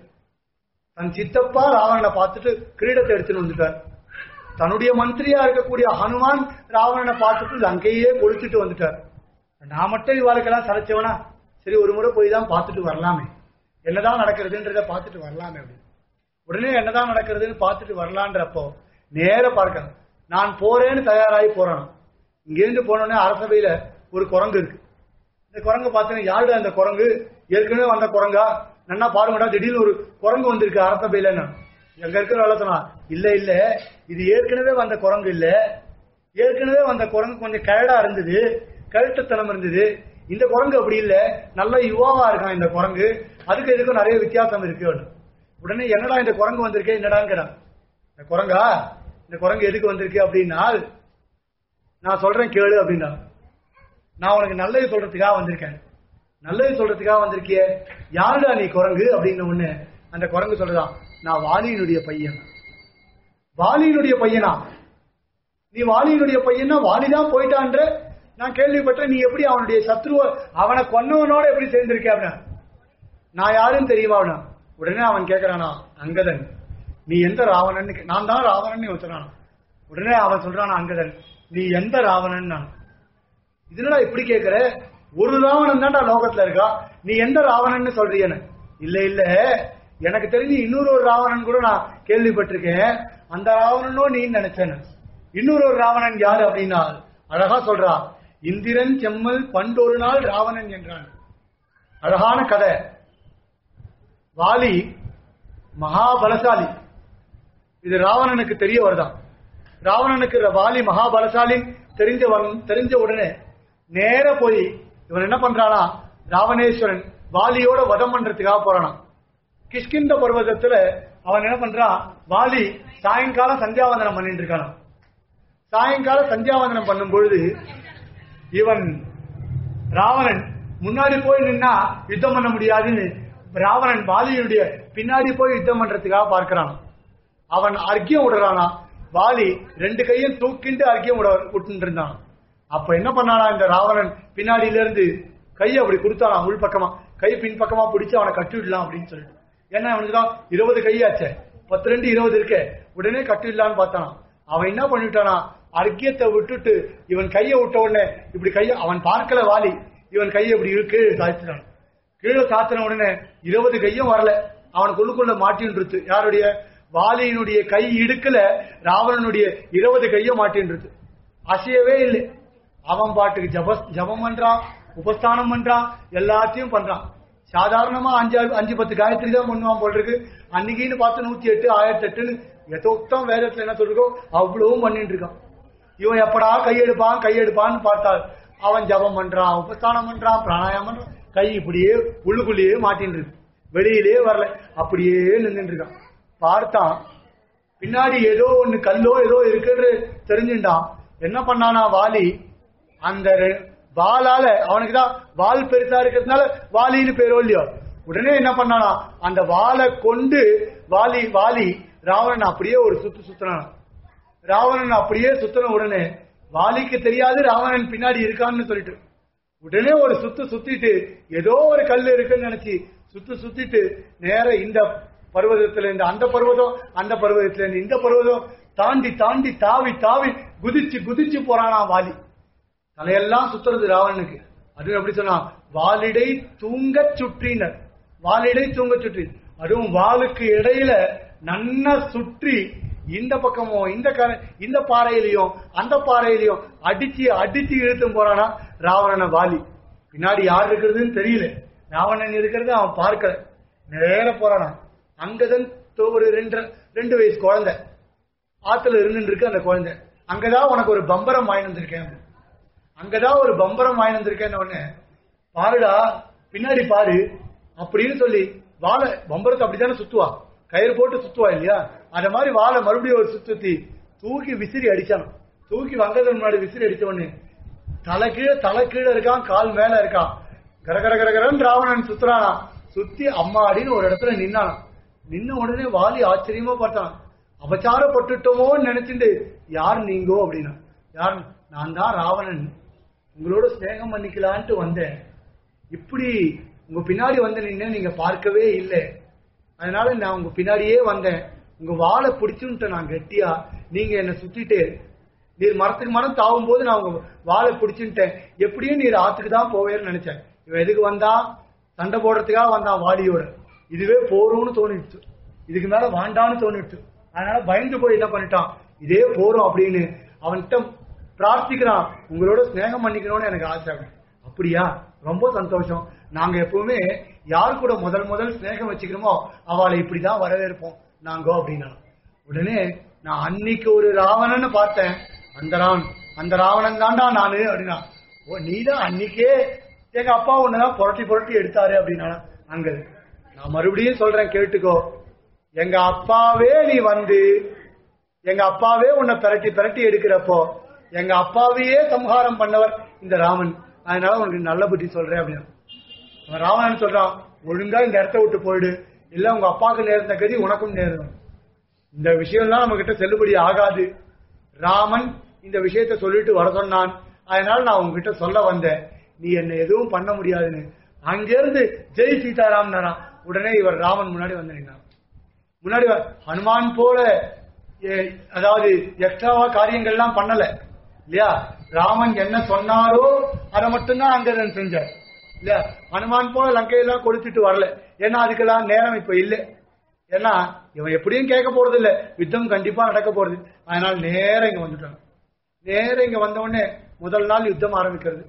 தன் சித்தப்பா ராவணனை பார்த்துட்டு கிரீடத்தை எடுத்துன்னு வந்துட்டார் தன்னுடைய மந்திரியா இருக்கக்கூடிய ஹனுமான் ராவணனை பார்த்துட்டு லங்கையே கொளுத்திட்டு வந்துட்டார் நான் மட்டும் இவாளுக்கெல்லாம் சளைச்சவனா சரி ஒரு முறை போய் தான் பார்த்துட்டு வரலாமே என்னதான் நடக்கிறதுன்றத பார்த்துட்டு வரலாமே அப்படின்னு உடனே என்னதான் நடக்கிறதுன்னு பார்த்துட்டு வரலான்றப்போ நேர பார்க்கணும் நான் போறேன்னு தயாராகி போறேன் இங்கேருந்து போனோடனே அரசபையில ஒரு குரங்கு இருக்கு இந்த குரங்கு பார்த்தீங்கன்னா யாருடா அந்த குரங்கு ஏற்கனவே வந்த குரங்கா நன்னா பாருங்கடா திடீர்னு ஒரு குரங்கு வந்திருக்கு அரச பையிலன்னு எங்க இருக்கிற வேலை சொன்னா இல்ல இல்ல இது ஏற்கனவே வந்த குரங்கு இல்ல ஏற்கனவே வந்த குரங்கு கொஞ்சம் கழடா இருந்தது கழுட்டுத்தனம் இருந்தது இந்த குரங்கு அப்படி இல்ல நல்ல யுவாவா இருக்கான் இந்த குரங்கு அதுக்கு இதுக்கும் நிறைய வித்தியாசம் இருக்கு அப்படின்னு. உடனே என்னடா இந்த குரங்கு வந்திருக்கே என்னடாங்கிறான் இந்த குரங்கா இந்த குரங்கு எதுக்கு வந்திருக்கு அப்படின்னா நான் சொல்றேன் கேளு அப்படின்னா நான் உனக்கு நல்லது சொல்றதுக்காக வந்திருக்கேன் நல்லது சொல்றதுக்காக வந்திருக்கியே யாருடா நீ குரங்கு அப்படின்னு ஒண்ணு அந்த குரங்கு சொல்றதான் நான் வாலியினுடைய பையன் வாலியினுடைய பையனா நீ வாலியினுடைய பையனா வாலிதான் போயிட்டான்ற நான் கேள்விப்பட்டேன் நீ எப்படி அவனுடைய சத்ருவ அவனை கொன்னவனோட எப்படி சேர்ந்திருக்க அப்படின்னா நான் யாருன்னு தெரியுமா அவனா உடனே அவன் கேட்கறானா அங்கதன் நீ எந்த ராவணன் நான் தான் ராவணன் ஒத்துறானா உடனே அவன் சொல்றானா அங்கதன் நீ எந்த ராவணன் நான் இதுலடா இப்படி கேக்குற ஒரு ராவணன் தான்டா லோகத்துல இருக்கா நீ எந்த ராவணன்னு சொல்றீன்னு இல்ல இல்ல எனக்கு தெரிஞ்சு இன்னொரு ஒரு ராவணன் கூட நான் கேள்விப்பட்டிருக்கேன் அந்த ராவணனோ நீ நினைச்சேன் இன்னொரு ஒரு ராவணன் யாரு அப்படின்னா அழகா சொல்றா இந்திரன் செம்மல் பண்டொரு நாள் ராவணன் என்றான் அழகான கதை வாலி மகாபலசாலி இது ராவணனுக்கு தெரிய வருதான் ராவணனுக்கு வாலி மகாபலசாலின்னு தெரிஞ்ச வந்- தெரிஞ்ச உடனே நேர போய் இவன் என்ன பண்றானா ராவணேஸ்வரன் வாலியோட வதம் பண்றதுக்காக போறானா கிஷ்கிந்த பர்வதத்துல அவன் என்ன பண்றான் வாலி சாயங்காலம் சந்தியாவந்தனம் பண்ணிட்டு இருக்கானா சாயங்காலம் சந்தியாவந்தனம் பண்ணும் பொழுது இவன் ராவணன் முன்னாடி போய் நின்னா யுத்தம் பண்ண முடியாதுன்னு ராவணன் வாலியுடைய பின்னாடி போய் யுத்தம் பண்றதுக்காக பார்க்கிறான் அவன் அர்க்கியம் விடுறானா வாலி ரெண்டு கையும் தூக்கிண்டு அர்க்கியம் விட விட்டு இருந்தான் அப்ப என்ன பண்ணானா இந்த ராவணன் பின்னாடியில இருந்து கையை அப்படி கொடுத்தானா உள் பக்கமா கை பின் பக்கமா பிடிச்சு அவனை கட்டி விடலாம் அப்படின்னு சொல்லிட்டு ஏன்னா அவனுக்கு தான் இருபது கையாச்சே பத்து ரெண்டு இருபது இருக்கே உடனே கட்டி விடலான்னு பார்த்தானா அவன் என்ன பண்ணிட்டானா அர்க்கியத்தை விட்டுட்டு இவன் கையை விட்ட உடனே இப்படி கைய அவன் பார்க்கல வாலி இவன் கையை இப்படி இருக்கு சாய்ச்சிட்டான் கீழே சாத்தின உடனே இருபது கையும் வரல அவனுக்குள்ளுக்குள்ள மாட்டின்றது யாருடைய வாலியினுடைய கை இடுக்கல ராவணனுடைய இருபது கையும் மாட்டின்றது அசையவே இல்லை அவன் பாட்டுக்கு ஜப ஜபம் பண்றான் உபஸ்தானம் பண்றான் எல்லாத்தையும் பண்றான் சாதாரணமா அஞ்சு அஞ்சு பத்து காயத்ரி தான் பண்ணுவான் போல் இருக்கு அன்னைக்குன்னு பார்த்து நூத்தி எட்டு ஆயிரத்தி எட்டுன்னு எதோக்தான் வேதத்துல என்ன சொல்லிருக்கோ அவ்வளவும் பண்ணிட்டு இருக்கான் இவன் எப்படா கையெடுப்பான் கையெடுப்பான்னு பார்த்தால் அவன் ஜபம் பண்றான் உபஸ்தானம் பண்றான் பிராணாயாமம் பண்றான் கை இப்படியே உள்ளுக்குள்ளேயே மாட்டின்னு இருக்கு வெளியிலே வரல அப்படியே நின்றுட்டு இருக்கான் பார்த்தான் பின்னாடி ஏதோ ஒண்ணு கல்லோ ஏதோ இருக்குன்னு தெரிஞ்சுட்டான் என்ன பண்ணானா வாலி அந்த ரெ- வாளால அவனுக்கு தான் வால் பெருசா இருக்கிறதுனால வாலின்னு பேரோ இல்லையோ உடனே என்ன பண்ணானா அந்த வாளை கொண்டு வாலி வாலி ராவணன் அப்படியே ஒரு சுத்து சுத்தினான் ராவணன் அப்படியே சுத்தின உடனே வாலிக்கு தெரியாது ராவணன் பின்னாடி இருக்கான்னு சொல்லிட்டு உடனே ஒரு சுத்து சுத்திட்டு ஏதோ ஒரு கல் இருக்குன்னு நினைச்சு சுத்து சுத்திட்டு நேர இந்த பர்வதத்துல இருந்து அந்த பர்வதம் அந்த பர்வதத்துல இருந்து இந்த பர்வதம் தாண்டி தாண்டி தாவி தாவி குதிச்சு குதிச்சு போறானா வாலி தலையெல்லாம் சுத்துறது ராவணனுக்கு அது எப்படி சொன்னா வாலிடை தூங்கச் சுற்றினர் வாலிடை தூங்கச் சுற்றி அதுவும் வாளுக்கு இடையில நன்னா சுற்றி இந்த பக்கமோ இந்த கர இந்த பாறையிலையும் அந்த பாறையிலையும் அடிச்சு அடிச்சு இழுத்தும் போறானா ராவணனை வாலி பின்னாடி யார் இருக்கிறதுன்னு தெரியல ராவணன் இருக்கிறது அவன் பார்க்கல நேர போறானா அங்கதான் தோ- ஒரு ரெண்டு ரெண்டு வயசு குழந்தை ஆத்துல இருந்துட்டு இருக்கு அந்த குழந்தை அங்கதான் உனக்கு ஒரு பம்பரம் வாங்கி வந்திருக்கேன் அப்படின்னு. அங்கதான் ஒரு பம்பரம் வாங்கி வந்திருக்கேன்னு உடனே பாருடா பின்னாடி பாரு அப்படின்னு சொல்லி வாழை பம்பரத்தை அப்படித்தானே சுத்துவா கயிறு போட்டு சுத்துவா இல்லையா அத மாதிரி வாழை மறுபடியும் ஒரு சுத்தி தூக்கி விசிறி அடிச்சான் தூக்கி வந்ததுக்கு முன்னாடி விசிறி அடிச்ச உடனே தலை கீழே தலை கீழே இருக்கான் கால் மேல இருக்கான் கரகர கரகரன்னு ராவணன் சுத்துறானா சுத்தி அம்மாடின்னு ஒரு இடத்துல நின்னான் நின்ன உடனே வாலி ஆச்சரியமா பார்த்தான் அபச்சாரப்பட்டுட்டோமோன்னு நினைச்சுட்டு யார் நீங்கோ அப்படின்னா யார் நான் தான் ராவணன் உங்களோட ஸ்நேகம் பண்ணிக்கலான்ட்டு வந்தேன் இப்படி உங்க பின்னாடி வந்து நின்னு நீங்க பார்க்கவே இல்லை அதனால நான் உங்க பின்னாடியே வந்தேன் உங்க வாழை பிடிச்சுன்ட்டு நான் கெட்டியா நீங்க என்ன சுத்திட்டு நீர் மரத்துக்கு மரம் தாவும் போது நான் உங்க வாழை பிடிச்சுட்டேன் எப்படியும் நீர் ஆத்துக்கு தான் போவேன்னு நினைச்சேன் இவன் எதுக்கு வந்தான் சண்டை போடுறதுக்காக வந்தான் வாலியோட இதுவே போறோம்னு தோணிடுச்சு இதுக்கு மேல வாண்டான்னு தோணிடுச்சு அதனால பயந்து போய் என்ன பண்ணிட்டான் இதே போறோம் அப்படின்னு அவன்கிட்ட பிரார்த்திக்கிறான் உங்களோட ஸ்நேகம் பண்ணிக்கணும்னு எனக்கு ஆசை அப்படியா ரொம்ப சந்தோஷம் நாங்க எப்பவுமே யார் கூட முதல் முதல் ஸ்நேகம் வச்சுக்கிறோமோ அவளை இப்படிதான் வரவேற்போம் நாங்கோ அப்படின்னா உடனே நான் அன்னைக்கு ஒரு ராவணன்னு பார்த்தேன் அந்த ராவன் அந்த ராவணன் தான்டா நானு அப்படின்னா ஓ நீதான் அன்னைக்கே எங்க அப்பா ஒண்ணுதான் புரட்டி புரட்டி எடுத்தாரு அப்படின்னா அங்க இருக்கு. நான் மறுபடியும் சொல்றேன் கேட்டுக்கோ எங்க அப்பாவே நீ வந்து எங்க அப்பாவே உன்னை பிரட்டி பிரட்டி எடுக்கிறப்போ எங்க அப்பாவையே சம்ஹாரம் பண்ணவர் இந்த ராமன் அதனால உனக்கு நல்ல புத்தி சொல்றேன் அப்படின்னு அவன் ராவணன் சொல்றான் ஒழுங்கா இந்த இடத்த விட்டு போயிடு இல்ல உங்க அப்பாவுக்கு நேர்ந்த கதி உனக்கும் நேரும் இந்த விஷயம்லாம் நம்ம கிட்ட செல்லுபடி ஆகாது ராமன் இந்த விஷயத்த சொல்லிட்டு வர சொன்னான் அதனால நான் உங்ககிட்ட சொல்ல வந்தேன் நீ என்ன எதுவும் பண்ண முடியாதுன்னு அங்கிருந்து ஜெய் சீதாராம் உடனே இவர் ராமன் முன்னாடி வந்து நின்னான் முன்னாடி வ- ஹனுமான் போல எ- அதாவது எக்ஸ்ட்ராவா காரியங்கள்லாம் பண்ணல இல்லையா ராமன் என்ன சொன்னாரோ அதை மட்டும்தான் அங்கதன் செஞ்சார் இல்லையா ஹனுமான் போல லங்கையெல்லாம் கொடுத்துட்டு வரல ஏன்னா அதுக்கெல்லாம் நேரம் இப்ப இல்லை ஏன்னா இவன் எப்படியும் கேட்க போறது இல்ல யுத்தம் கண்டிப்பா நடக்க போறது அதனால நேரம் இங்க வந்துட்டான் நேரம் இங்க வந்த உடனே முதல் நாள் யுத்தம் ஆரம்பிக்கிறது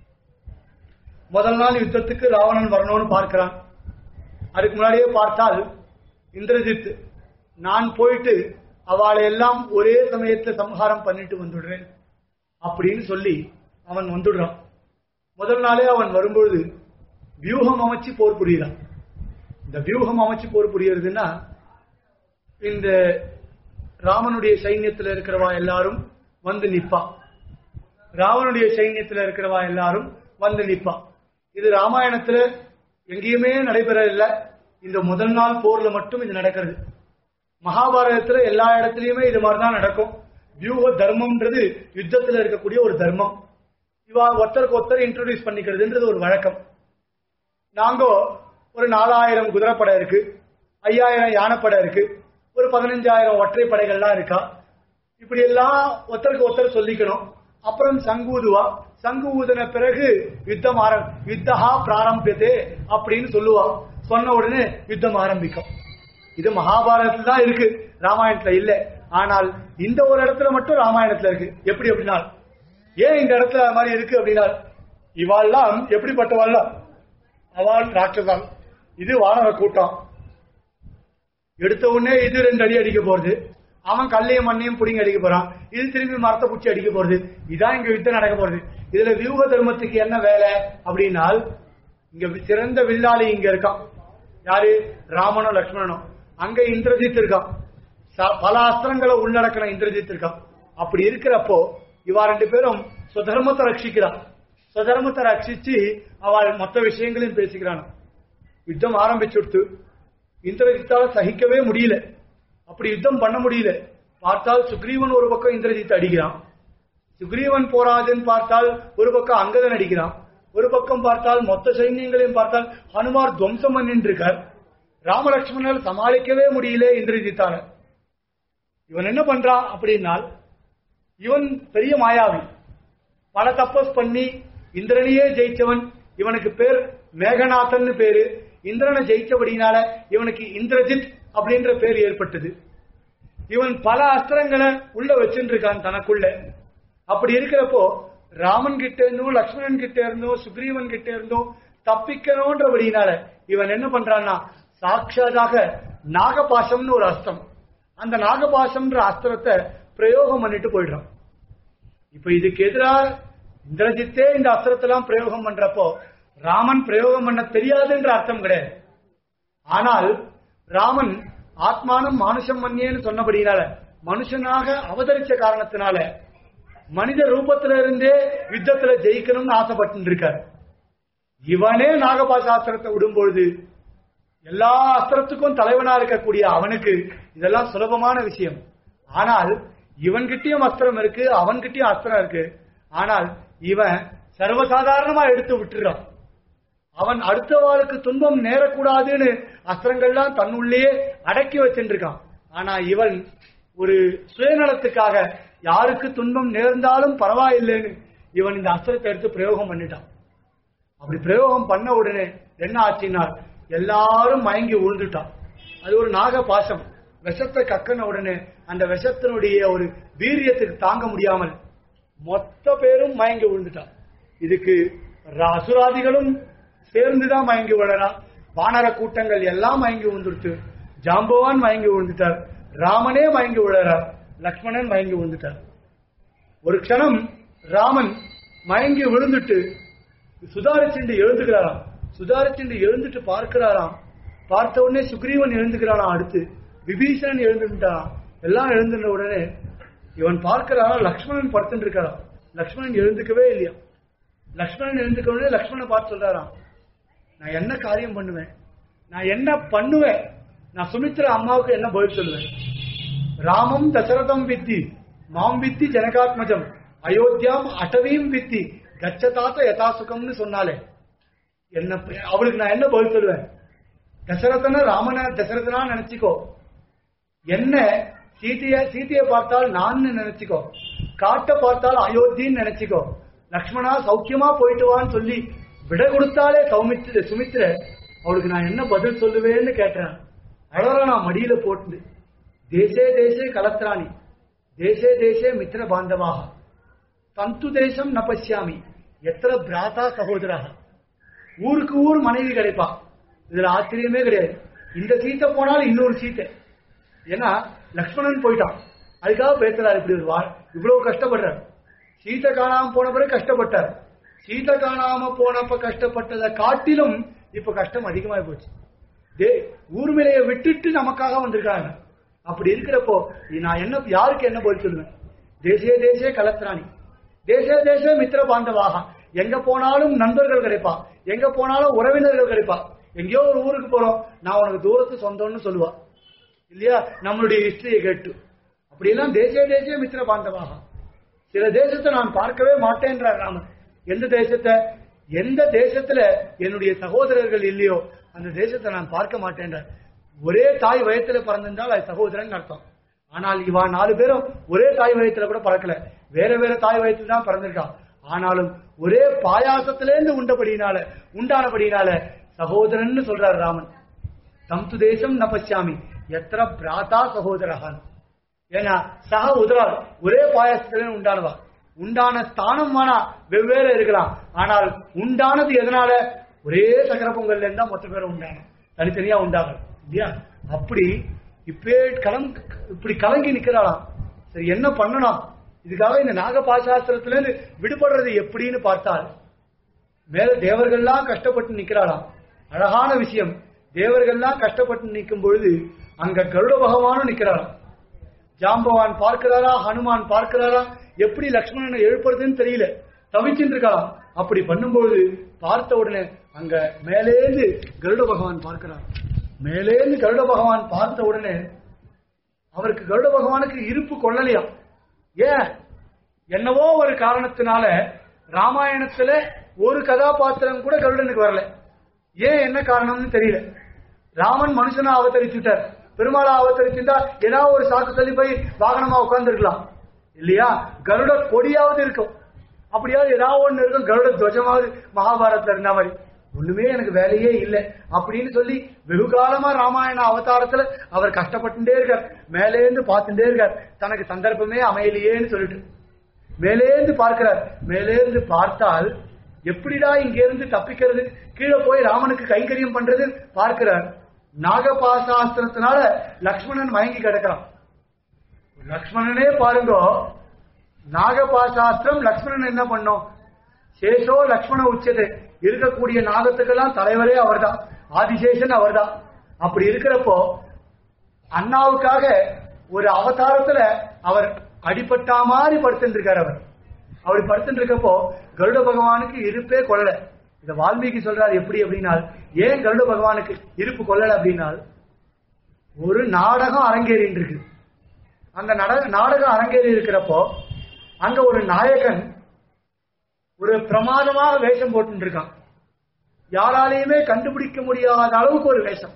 முதல் நாள் யுத்தத்துக்கு ராவணன் வரணும்னு பார்க்கிறான் அதுக்கு முன்னாடியே பார்த்தால் இந்திரஜித் நான் போயிட்டு அவளை எல்லாம் ஒரே சமயத்துல சம்ஹாரம் பண்ணிட்டு வந்துடுறேன் அப்படின்னு சொல்லி அவன் வந்துடுறான் முதல் நாளே அவன் வரும்பொழுது வியூகம் அமைச்சு போர் புரியுறான் இந்த வியூகம் அமைச்சு போர் புரியறதுன்னா இந்த ராமனுடைய சைன்யத்துல இருக்கிறவா எல்லாரும் வந்து நிப்பா ராவனுடைய சைன்யத்துல இருக்கிறவா எல்லாரும் வந்து நிப்பா இது ராமாயணத்துல எங்கேயுமே நடைபெற இல்ல இந்த முதல் நாள் போர்ல மட்டும் இது நடக்கிறது மகாபாரதத்துல எல்லா இடத்துலயுமே இது மாதிரிதான் நடக்கும் வியூக தர்மம்ன்றது யுத்தத்துல இருக்கக்கூடிய ஒரு தர்மம் இவா ஒருத்தருக்கு ஒருத்தர் இன்ட்ரோடியூஸ் பண்ணிக்கிறதுன்றது ஒரு வழக்கம் நாங்க ஒரு நாலாயிரம் குதிரைப்படை இருக்கு ஐயாயிரம் யானைப்படை இருக்கு ஒரு பதினஞ்சாயிரம் ஒற்றைப்படைகள்லாம் இருக்கா இப்படி எல்லாம் ஒருத்தருக்கு ஒருத்தர் சொல்லிக்கணும் அப்புறம் சங்கு ஊதுவா சங்கு ஊதின பிறகு யுத்தம் ஆரம் யுத்தஹா பிராரம்பியதே அப்படின்னு சொல்லுவா சொன்ன உடனே யுத்தம் ஆரம்பிக்கும் இது மகாபாரதத்துல தான் இருக்கு ராமாயணத்துல இல்ல ஆனால் இந்த ஒரு இடத்துல மட்டும் ராமாயணத்துல இருக்கு எப்படி அப்படின்னா ஏன் இந்த இடத்துல அது மாதிரி இருக்கு அப்படின்னா இவாள்லாம் எப்படிப்பட்டவாள்லாம் அவள் ராட்சசால் இது வானர கூட்டம் எடுத்த உடனே இது ரெண்டு அடி அடிக்க போறது அவன் கல்லையும் மண்ணையும் புடிங்க அடிக்க போறான் இது திரும்பி மரத்தை பூச்சி அடிக்க போறது இதான் இங்க யுத்தம் நடக்க போறது இதுல வியூக தர்மத்துக்கு என்ன வேலை அப்படின்னால் இங்க சிறந்த வில்லாளி இங்க இருக்கான் யாரு ராமனும் லக்ஷ்மணனும் அங்க இந்திரஜித் இருக்கான் ச- பல அஸ்திரங்களை உள்ளடக்கின இந்திரஜித் இருக்கான் அப்படி இருக்கிறப்போ இவா ரெண்டு பேரும் சுதர்மத்தை ரட்சிக்கிறான் சுதர்மத்தை ரட்சிச்சு அவள் மொத்த விஷயங்களையும் பேசிக்கிறான் யுத்தம் ஆரம்பிச்சுடுத்து இந்திரஜித்தால சகிக்கவே முடியல அப்படி யுத்தம் பண்ண முடியல பார்த்தால் சுக்ரீவன் ஒரு பக்கம் இந்திரஜித் அடிக்கிறான் சுக்ரீவன் போராதுன்னு பார்த்தால் ஒரு பக்கம் அங்கதன் அடிக்கிறான் ஒரு பக்கம் பார்த்தால் மொத்த சைன்யங்களையும் பார்த்தால் ஹனுமார் துவம்சம் பண்ணிட்டு இருக்கார் ராமலட்சுமணர் சமாளிக்கவே முடியல இந்திரஜித்தால இவன் என்ன பண்றான் அப்படின்னால் இவன் பெரிய மாயாவி பல தப்பஸ் பண்ணி இந்திரனையே ஜெயிச்சவன் இவனுக்கு பேர் மேகநாதன் பேரு இந்திரனை ஜெயிச்சபடினால இவனுக்கு இந்திரஜித் அப்படின்ற பேர் ஏற்பட்டது இவன் பல அஸ்திரங்களை உள்ள வச்சுட்டு இருக்கான் தனக்குள்ள அப்படி இருக்கிறப்போ ராமன் கிட்ட இருந்தும் லக்ஷ்மணன் கிட்ட இருந்தும் சுக்ரீவன் கிட்ட இருந்தும் தப்பிக்கணும்ன்றபடினால இவன் என்ன பண்றான்னா சாட்சாதாக நாகபாசம்னு ஒரு அஸ்திரம் அந்த நாகபாசம்ன்ற அஸ்திரத்தை பிரயோகம் பண்ணிட்டு போயிடுறான் இப்ப இதுக்கு எதிராக இந்திரஜித்தே இந்த அஸ்திரத்தெல்லாம் பிரயோகம் பண்றப்போ ராமன் பிரயோகம் பண்ண தெரியாதுன்ற அர்த்தம் கிடையாது ஆனால் ராமன் ஆத்மானம் மானுஷம் மன்னியன்னு சொன்னபடினால மனுஷனாக அவதரிச்ச காரணத்தினால மனித ரூபத்துல இருந்தே யுத்தத்துல ஜெயிக்கணும்னு ஆசைப்பட்டு இருக்காரு இவனே நாகபாசாஸ்திரத்தை விடும்பொழுது எல்லா அஸ்திரத்துக்கும் தலைவனா இருக்கக்கூடிய அவனுக்கு இதெல்லாம் சுலபமான விஷயம் ஆனால் இவன்கிட்டயும் அஸ்திரம் இருக்கு அவன்கிட்டயும் அஸ்திரம் இருக்கு ஆனால் இவன் சர்வசாதாரணமா எடுத்து விட்டுறான் அவன் அடுத்தவாளுக்கு துன்பம் நேரக்கூடாதுன்னு அஸ்திரங்கள்லாம் தன்னுள்ளேயே அடக்கி வச்சுருக்கான் ஆனா இவன் ஒரு சுயநலத்துக்காக யாருக்கு துன்பம் நேர்ந்தாலும் பரவாயில்லைன்னு இவன் இந்த அஸ்திரத்தை எடுத்து பிரயோகம் பண்ணிட்டான் அப்படி பிரயோகம் பண்ண உடனே என்ன ஆச்சுன்னா எல்லாரும் மயங்கி விழுந்துட்டான் அது ஒரு நாக பாசம் விஷத்தை கக்கன உடனே அந்த விஷத்தினுடைய ஒரு வீரியத்துக்கு தாங்க முடியாமல் மொத்த பேரும் மயங்கி விழுந்துட்டான் இதுக்கு ர- அசுராதிகளும் சேர்ந்துதான் மயங்கி விழறான் வானர கூட்டங்கள் எல்லாம் மயங்கி விழுந்துருச்சு ஜாம்பவான் மயங்கி விழுந்துட்டார் ராமனே மயங்கி விழறார் லக்ஷ்மணன் மயங்கி விழுந்துட்டார் ஒரு க்ஷணம் ராமன் மயங்கி விழுந்துட்டு சுதாரிச்சுண்டு எழுந்துக்கிறாராம் சுதாரிச்சுண்டு எழுந்துட்டு பார்க்கிறாராம் பார்த்த உடனே சுக்ரீவன் எழுந்துக்கிறானாம் அடுத்து விபீஷணன் எழுந்துட்டாராம் எல்லாம் எழுந்துட்ட உடனே இவன் பார்க்கிறான் லக்ஷ்மணன் படுத்துட்டு இருக்காராம் லக்ஷ்மணன் எழுந்துக்கவே இல்லையா லக்ஷ்மணன் எழுந்துக்க உடனே லக்ஷ்மணன் பார்த்து சொல்றாராம் நான் என்ன காரியம் பண்ணுவேன் நான் என்ன பண்ணுவேன் நான் சுமித்ரா அம்மாவுக்கு என்ன பதில் சொல்லுவேன் ராமம் தசரதம் வித்தி மாம் வித்தி ஜனகாத்மஜம் அயோத்தியாம் அட்டவியும் வித்தி கச்சதாத்த யதாசுகம்னு சொன்னாலே என்ன அவளுக்கு நான் என்ன பதில் சொல்லுவேன் தசரதன ராமன தசரதனா நினைச்சுக்கோ என்ன சீதைய சீதையை பார்த்தால் நான் நினைச்சுக்கோ காட்ட பார்த்தால் அயோத்தின்னு நினைச்சுக்கோ லக்ஷ்மணா சௌக்கியமா போயிட்டு வான்னு சொல்லி விட கொடுத்தாலே சௌமித்ர சுமித்ர அவளுக்கு நான் என்ன பதில் சொல்லுவேன்னு கேட்டேன் அழறா நான் மடியில போட்டு தேசே தேசே கலத்ராணி தேசே தேசே மித்திர பாந்தவாக தந்து தேசம் ந பசியாமி எத்தனை பிராதா சகோதராக ஊருக்கு ஊர் மனைவி கிடைப்பா இதுல ஆச்சரியமே கிடையாது இந்த சீத்தை போனாலும் இன்னொரு சீத்தை ஏன்னா லக்ஷ்மணன் போயிட்டான் அதுக்காக பேசுறாரு இப்படி ஒரு வா இவ்வளவு கஷ்டப்படுறார் சீத்தை காணாம போன பிறகு கஷ்டப்பட்டார் சீத்தை காணாம போனப்ப கஷ்டப்பட்டதை காட்டிலும் இப்ப கஷ்டம் அதிகமாகி போச்சு டே ஊர்மிலையை விட்டுட்டு நமக்காக வந்திருக்காங்க அப்படி இருக்கிறப்போ நான் என்ன யாருக்கு என்ன பதில் சொல்லுவேன் தேசிய தேசிய கலத்திராணி தேசிய தேசிய மித்திர பாந்தவாக எங்க போனாலும் நண்பர்கள் கிடைப்பா எங்க போனாலும் உறவினர்கள் கிடைப்பா எங்கேயோ ஒரு ஊருக்கு போறோம் நான் உனக்கு தூரத்து சொந்தம்னு சொல்லுவா இல்லையா நம்மளுடைய ஹிஸ்டரியை கேட்டு அப்படியெல்லாம் தேசிய தேசிய மித்திர பாந்தவாக சில தேசத்தை நான் பார்க்கவே மாட்டேன்றார் ராமன் எந்த தேசத்தை எந்த தேசத்துல என்னுடைய சகோதரர்கள் இல்லையோ அந்த தேசத்தை நான் பார்க்க மாட்டேன்றார் ஒரே தாய் வயத்துல பிறந்திருந்தால் அது சகோதரன் அர்த்தம் ஆனால் இவா நாலு பேரும் ஒரே தாய் வயத்துல கூட பறக்கல வேற வேற தாய் வயத்துல தான் பிறந்திருக்கான் ஆனாலும் ஒரே பாயாசத்திலேருந்து உண்டபடினால உண்டானபடினால சகோதரன் சொல்றார் ராமன் தம் து தேசம் ந பசியாமி எத்திர பிராதா சகோதரகான் ஏன்னா சக உதரால் ஒரே பாயசத்துல உண்டானவா உண்டான ஸ்தானம் வேணா வெவ்வேறு இருக்கலாம் ஆனால் உண்டானது எதனால ஒரே சக்கர பொங்கல்ல இருந்தா மொத்த பேரும் உண்டான தனித்தனியா உண்டாகும் இல்லையா அப்படி இப்பே கலம் இப்படி கலங்கி நிக்கிறாளாம் சரி என்ன பண்ணணும் இதுக்காக இந்த நாகபாசாஸ்திரத்துல இருந்து விடுபடுறது எப்படின்னு பார்த்தால் மேல தேவர்கள்லாம் கஷ்டப்பட்டு நிக்கிறாளாம் அழகான விஷயம் தேவர்கள்லாம் கஷ்டப்பட்டு நிற்கும் பொழுது அங்க கருட பகவானும் நிக்கிறாராம் ஜாம்பவான் பார்க்கிறாரா ஹனுமான் பார்க்கிறாரா எப்படி லக்ஷ்மணனை எழுப்புறதுன்னு தெரியல தவிச்சுட்டு இருக்கலாம் அப்படி பண்ணும்போது பார்த்த உடனே அங்க மேலேந்து கருட பகவான் பார்க்கிறார் மேலேந்து கருட பகவான் பார்த்த உடனே அவருக்கு கருட பகவானுக்கு இருப்பு கொள்ளலையாம் ஏன் என்னவோ ஒரு காரணத்தினால ராமாயணத்துல ஒரு கதாபாத்திரம் கூட கருடனுக்கு வரல ஏன் என்ன காரணம்னு தெரியல ராமன் மனுஷனா அவதரிச்சுட்டார் பெருமாளா அவதரிச்சிருந்தா ஏதாவது ஒரு சாக்கு தள்ளி போய் வாகனமா உட்கார்ந்து இருக்கலாம் இல்லையா கருட கொடியாவது இருக்கும் அப்படியாவது ஏதாவது ஒண்ணு இருக்கும் கருட துவஜமாவது மகாபாரதத்துல இருந்த மாதிரி ஒண்ணுமே எனக்கு வேலையே இல்லை அப்படின்னு சொல்லி வெகு காலமா ராமாயண அவதாரத்துல அவர் கஷ்டப்பட்டுட்டே இருக்கார் மேலேந்து பார்த்துட்டே இருக்கார் தனக்கு சந்தர்ப்பமே அமையலையேன்னு சொல்லிட்டு மேலேந்து பார்க்கிறார் மேலேந்து பார்த்தால் எப்படிடா இங்க இருந்து தப்பிக்கிறது கீழே போய் ராமனுக்கு கைங்கரியம் பண்றது பார்க்கிறார் நாகபாசாஸ்திரத்தினால லக்ஷ்மணன் மயங்கி கிடக்கிறான் லக்ஷ்மணனே பாருங்க நாகபாசாஸ்திரம் லக்ஷ்மணன் என்ன பண்ணோம் சேஷோ லக்ஷ்மண உச்சது இருக்கக்கூடிய நாகத்துக்கெல்லாம் தலைவரே அவர்தான் ஆதிசேஷன் அவர்தான் அப்படி இருக்கிறப்போ அண்ணாவுக்காக ஒரு அவதாரத்துல அவர் அடிபட்டா மாதிரி படுத்துட்டு இருக்காரு அவர் அப்படி படுத்துட்டு இருக்கப்போ கருட பகவானுக்கு இருப்பே கொள்ளல இத வால்மீகி சொல்றாரு எப்படி அப்படின்னால் ஏன் கருட பகவானுக்கு இருப்பு கொள்ளல அப்படின்னால் ஒரு நாடகம் அரங்கேறின்னு இருக்கு அந்த நட- நாடகம் அரங்கேறி இருக்கிறப்போ அங்க ஒரு நாயகன் ஒரு பிரமாதமாக வேஷம் போட்டு இருக்கான் யாராலையுமே கண்டுபிடிக்க முடியாத அளவுக்கு ஒரு வேஷம்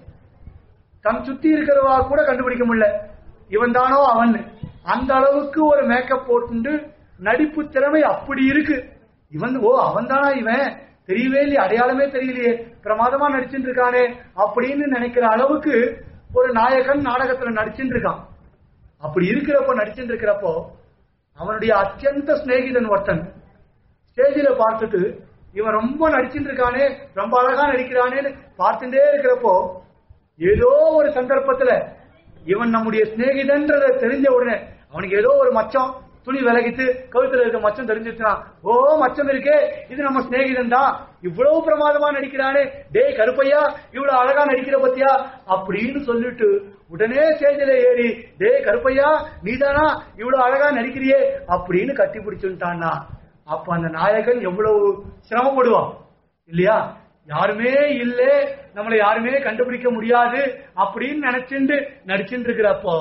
தன் சுத்தி இருக்கிறவா கூட கண்டுபிடிக்க முடியல இவன் தானோ அவன் அந்த அளவுக்கு ஒரு மேக்கப் போட்டு நடிப்பு திறமை அப்படி இருக்கு இவன் ஓ அவன் தானா இவன் தெரியவே இல்லையே அடையாளமே தெரியலையே பிரமாதமா நடிச்சுட்டு இருக்கானே அப்படின்னு நினைக்கிற அளவுக்கு ஒரு நாயகன் நாடகத்துல நடிச்சுட்டு இருக்கான் அப்படி இருக்கிறப்போ நடிச்சுட்டு இருக்கிறப்போ அவனுடைய அத்தியந்த சிநேகிதன் ஒருத்தன் ஸ்டேஜில் பார்த்துட்டு இவன் ரொம்ப நடிச்சுட்டு இருக்கானே ரொம்ப அழகா நடிக்கிறானேன்னு பார்த்துட்டே இருக்கிறப்போ ஏதோ ஒரு சந்தர்ப்பத்துல இவன் நம்முடைய சிநேகிதன்றத தெரிஞ்ச உடனே அவனுக்கு ஏதோ ஒரு மச்சம் துணி விலகிட்டு கழுத்துல இருக்க மச்சம் தெரிஞ்சிருச்சான் ஓ மச்சம் இருக்கே இது நம்ம சிநேகிதன் தான் இவ்வளவு பிரமாதமா நடிக்கிறானே டேய் கருப்பையா இவ்வளவு அழகா நடிக்கிற பத்தியா அப்படின்னு சொல்லிட்டு உடனே ஸ்டேஜில் ஏறி டேய் கருப்பையா நீதானா இவ்வளவு அழகா நடிக்கிறியே அப்படின்னு கட்டி பிடிச்சுட்டான்னா அப்ப அந்த நாயகன் எவ்வளவு சிரமப்படுவான் இல்லையா யாருமே இல்ல நம்மளை யாருமே கண்டுபிடிக்க முடியாது அப்படின்னு நினைச்சுண்டு நடிச்சுட்டு இருக்கிறப்போ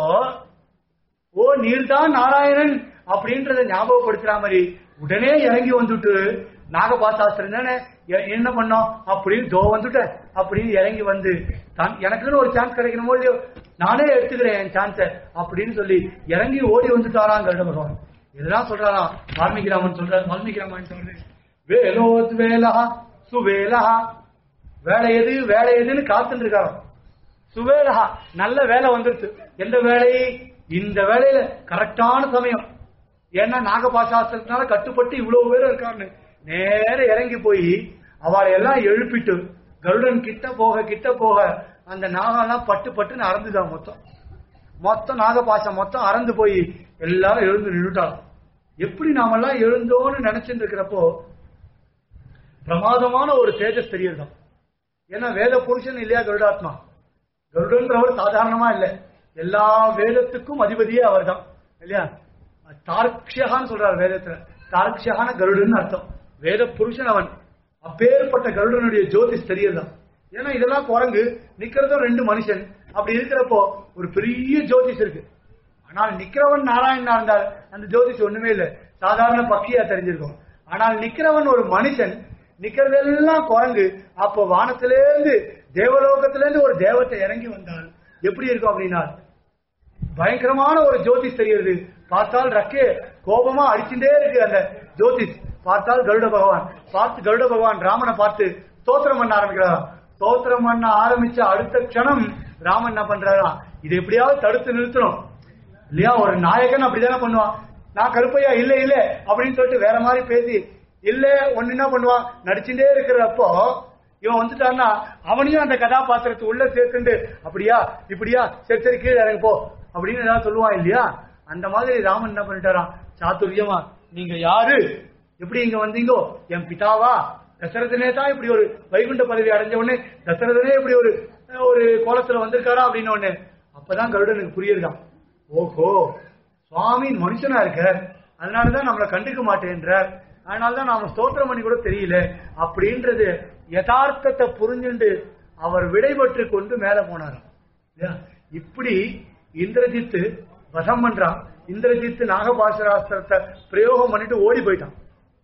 ஓ நீர்தான் நாராயணன் அப்படின்றத ஞாபகப்படுத்துற மாதிரி உடனே இறங்கி வந்துட்டு நாகபாசாஸ்திரம் தானே எ- என்ன பண்ணோம் அப்படின்னு தோ வந்துட்ட அப்படின்னு இறங்கி வந்து தான் எனக்குன்னு ஒரு சான்ஸ் கிடைக்கணுமோ இல்லையோ நானே எடுத்துக்கிறேன் என் சான்ஸ அப்படின்னு சொல்லி இறங்கி ஓடி வந்துட்டாராம் கருட பகவான் இதெல்லாம் சொல்றாராம் வால்மீகி ராமன் சொல்றாரு வால்மீகி ராமன் சொல்றாரு வேலோத் வேலா சுவேலா வேலை எது வேலை எதுன்னு காத்துட்டு இருக்காராம் சுவேலகா நல்ல வேலை வந்துருச்சு எந்த வேலை இந்த வேலையில கரெக்டான சமயம் ஏன்னா நாகபாசாஸ்திரத்தினால கட்டுப்பட்டு இவ்வளவு பேர் இருக்காருன்னு நேர இறங்கி போய் அவளை எல்லாம் எழுப்பிட்டு கருடன் கிட்ட போக கிட்ட போக அந்த நாகம்லாம் பட்டு பட்டுன்னு அறந்துதான் மொத்தம் மொத்தம் நாகபாசம் மொத்தம் அறந்து போய் எல்லாரும் எழுந்து நின்றுட்டாங்க எப்படி நாமெல்லாம் எழுந்தோன்னு நினைச்சிட்டு இருக்கிறப்போ பிரமாதமான ஒரு தேஜஸ் தெரியறதாம் ஏன்னா வேத புருஷன் இல்லையா கருடாத்மா கருடன்றவர் சாதாரணமா இல்ல எல்லா வேதத்துக்கும் அதிபதியே அவர்தான் இல்லையா தார்க்ஷகான்னு சொல்றாரு வேதத்துல தார்க்ஷகான கருடன் அர்த்தம் வேத புருஷன் அவன் அப்பேற்பட்ட கருடனுடைய ஜோதிஷ் தெரியறதாம் ஏன்னா இதெல்லாம் குரங்கு நிக்கிறதும் ரெண்டு மனுஷன் அப்படி இருக்கிறப்போ ஒரு பெரிய ஜோதிஷ் இருக்கு ஆனால் நிக்கிறவன் நாராயணனா இருந்தால் அந்த ஜோதிஷ் ஒண்ணுமே இல்ல சாதாரண பக்கியா தெரிஞ்சிருக்கும் ஆனால் நிக்கிறவன் ஒரு மனுஷன் நிக்கிறதெல்லாம் குரங்கு அப்போ வானத்திலேருந்து தேவலோகத்திலேருந்து ஒரு தேவத்தை இறங்கி வந்தால் எப்படி இருக்கும் அப்படின்னா பயங்கரமான ஒரு ஜோதிஷ் தெரிகிறது பார்த்தால் ரக்கே கோபமா அடிச்சுட்டே இருக்கு அந்த ஜோதிஷ் பார்த்தால் கருட பகவான் பார்த்து கருட பகவான் ராமனை பார்த்து ஸ்தோத்திரம் பண்ண ஆரம்பிக்கிறாராம் ஸ்தோத்திரம் பண்ண ஆரம்பிச்ச அடுத்த க்ஷணம் ராமன் என்ன பண்றாராம் இது எப்படியாவது தடுத்து நிறுத்தணும் இல்லையா ஒரு நாயகன் அப்படிதானே பண்ணுவான் நான் கருப்பையா இல்ல இல்ல அப்படின்னு சொல்லிட்டு வேற மாதிரி பேசி இல்ல ஒன்னு என்ன பண்ணுவான் நடிச்சுட்டே இருக்கிறப்போ இவன் வந்துட்டான்னா அவனையும் அந்த கதாபாத்திரத்தை உள்ள சேர்த்துண்டு அப்படியா இப்படியா சரி சரி கீழே இறங்க போ அப்படின்னு ஏதாவது சொல்லுவான் இல்லையா அந்த மாதிரி ராமன் என்ன பண்ணிட்டாராம் சாத்துரியமா நீங்க யாரு எப்படி இங்க வந்தீங்கோ என் பிதாவா தசரதனே தான் இப்படி ஒரு வைகுண்ட பதவி அடைஞ்ச உடனே தசரதனே இப்படி ஒரு ஒரு கோலத்துல வந்திருக்காரா அப்படின்னு உடனே அப்பதான் கருடனுக்கு புரியுதுதான் ஓஹோ சுவாமி மனுஷனா இருக்கார் அதனாலதான் நம்மளை கண்டுக்க மாட்டேன்றார் அதனாலதான் நாம ஸ்தோத்திரம் பண்ணி கூட தெரியல அப்படின்றது யதார்த்தத்தை புரிஞ்சுண்டு அவர் விடைபெற்று கொண்டு மேல போனாராம் இல்லையா? இப்படி இந்திரஜித்து வசம் பண்றான் இந்திரஜித்து நாகபாசராஸ்திரத்தை பிரயோகம் பண்ணிட்டு ஓடி போயிட்டான்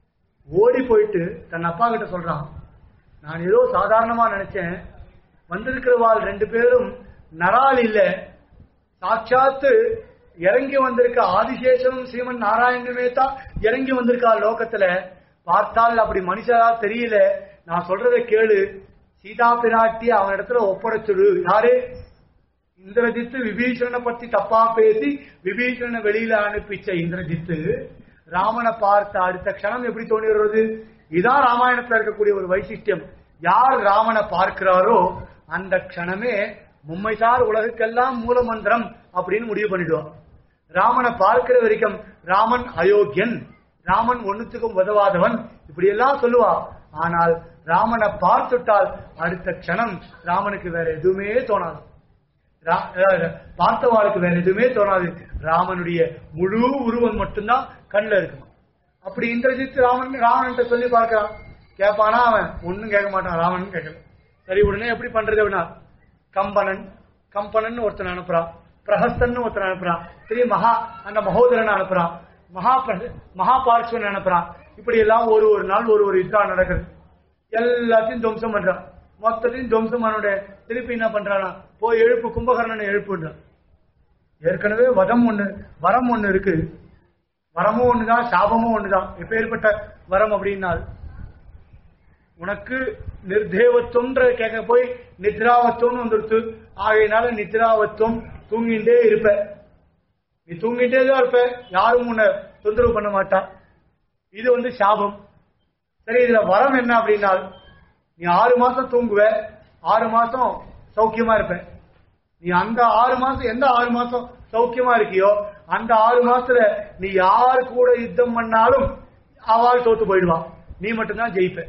ஓடி போயிட்டு தன் அப்பா கிட்ட சொல்றான் நான் ஏதோ சாதாரணமா நினைச்சேன் வந்திருக்கிறவாள் ரெண்டு பேரும் நரால் இல்ல சாட்சாத்து இறங்கி வந்திருக்க ஆதிசேஷனும் ஸ்ரீமன் நாராயணனுமே தான் இறங்கி வந்திருக்கா லோகத்துல பார்த்தால் அப்படி மனுஷரா தெரியல நான் சொல்றதை கேளு சீதா பிராட்டி அவன் இடத்துல ஒப்படைச்சுடு யாரு இந்திரஜித்து விபீஷணனை பத்தி தப்பா பேசி விபீஷணனை வெளியில அனுப்பிச்ச இந்திரஜித்து ராமனை பார்த்த அடுத்த க்ஷணம் எப்படி தோணி வருவது இதான் ராமாயணத்துல இருக்கக்கூடிய ஒரு வைசிஷ்டியம் யார் ராமனை பார்க்கிறாரோ அந்த க்ஷணமே மும்மைசார் உலகுக்கெல்லாம் மூலமந்திரம் அப்படின்னு முடிவு பண்ணிடுவான் ராமனை பார்க்கிற வரைக்கும் ராமன் அயோக்கியன் ராமன் ஒண்ணுத்துக்கும் உதவாதவன் இப்படி எல்லாம் சொல்லுவா ஆனால் ராமனை பார்த்துட்டால் அடுத்த க்ஷணம் ராமனுக்கு வேற எதுவுமே தோணாது ரா- அஹ் பார்த்தவாளுக்கு வேற எதுவுமே தோணாது ராமனுடைய முழு உருவம் மட்டும்தான் கண்ணுல இருக்கும் அப்படி இந்திரஜித் ராமன் ராவணன் சொல்லி பார்க்கறான் கேட்பானா அவன் ஒண்ணும் கேட்க மாட்டான் ராவணன் கேட்கல சரி உடனே எப்படி பண்றது அப்படின்னா கம்பனன் கம்பனன் ஒருத்தன் அனுப்புறான் பிரஹஸ்தன் ஒருத்தன் அனுப்புறான் சரி மகா அந்த மகோதரன் அனுப்புறான் மகா பிரஹ- மகா பார்ஸ்வன் அனுப்புறான் இப்படி எல்லாம் ஒரு ஒரு நாள் ஒரு ஒரு யுத்தம் நடக்குது எல்லாத்தையும் துவம்சம் பண்றான் மொத்தத்தையும் துவம்சம் பண்ணோட திருப்பி என்ன பண்றானா போய் எழுப்பு கும்பகர்ணனை எழுப்புன்றான் ஏற்கனவே வதம் ஒண்ணு வரம் ஒண்ணு இருக்கு வரமும் ஒண்ணுதான் சாபமும் ஒண்ணுதான் எப்பேற்பட்ட வரம் அப்படின்னால் உனக்கு நிர்தேவத்துவம்ன்ற கேட்க போய் நித்ராவத்துவம்னு வந்துருச்சு ஆகையினால நித்ராவத்துவம் தூங்கிட்டே இருப்ப நீ தூங்கிட்டே தான் இருப்ப யாரும் உன்னை தொந்தரவு பண்ண மாட்டா இது வந்து சாபம் சரி இதுல வரம் என்ன அப்படின்னா நீ ஆறு மாசம் தூங்குவ ஆறு மாசம் சௌக்கியமா இருப்ப நீ அந்த ஆறு மாசம் எந்த ஆறு மாசம் சௌக்கியமா இருக்கியோ அந்த ஆறு மாசத்துல நீ யார் கூட யுத்தம் பண்ணாலும் அவள் தோத்து போயிடுவான் நீ மட்டும்தான் ஜெயிப்ப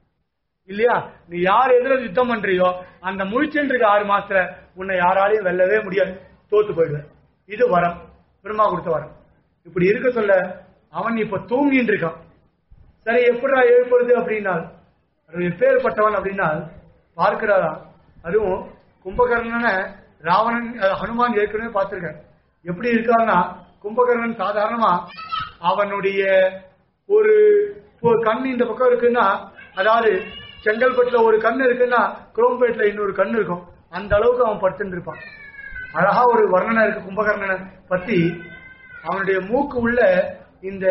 இல்லையா நீ யார் எதிர யுத்தம் பண்றியோ அந்த முழிச்சுட்டு இருக்க ஆறு மாசத்துல உன்னை யாராலையும் வெல்லவே முடியாது தோத்து போயிடுவேன் இது வரம் பிரம்மா கொடுத்த வரம் இப்படி இருக்க சொல்ல அவன் இப்ப தூங்கிட்டு இருக்கான் சரி எப்படிடா எழுப்புறது அப்படின்னா அது எப்பேற்பட்டவன் அப்படின்னா பார்க்கிறாரா அதுவும் கும்பகர்ணனை ராவணன் அஹ், ஹனுமான் ஏற்கனவே பார்த்திருக்கார் எப்படி இருக்கான்னா கும்பகர்ணன் சாதாரணமா அவனுடைய ஒரு ஒரு கண் இந்த பக்கம் இருக்குன்னா அதாவது செங்கல்பட்டுல ஒரு கண் இருக்குன்னா குரோம்பேட்ல இன்னொரு கண் இருக்கும் அந்த அளவுக்கு அவன் படுத்துட்டு இருப்பான் அழகா ஒரு வர்ணனை இருக்கு கும்பகர்ணனை பத்தி அவனுடைய மூக்கு உள்ள இந்த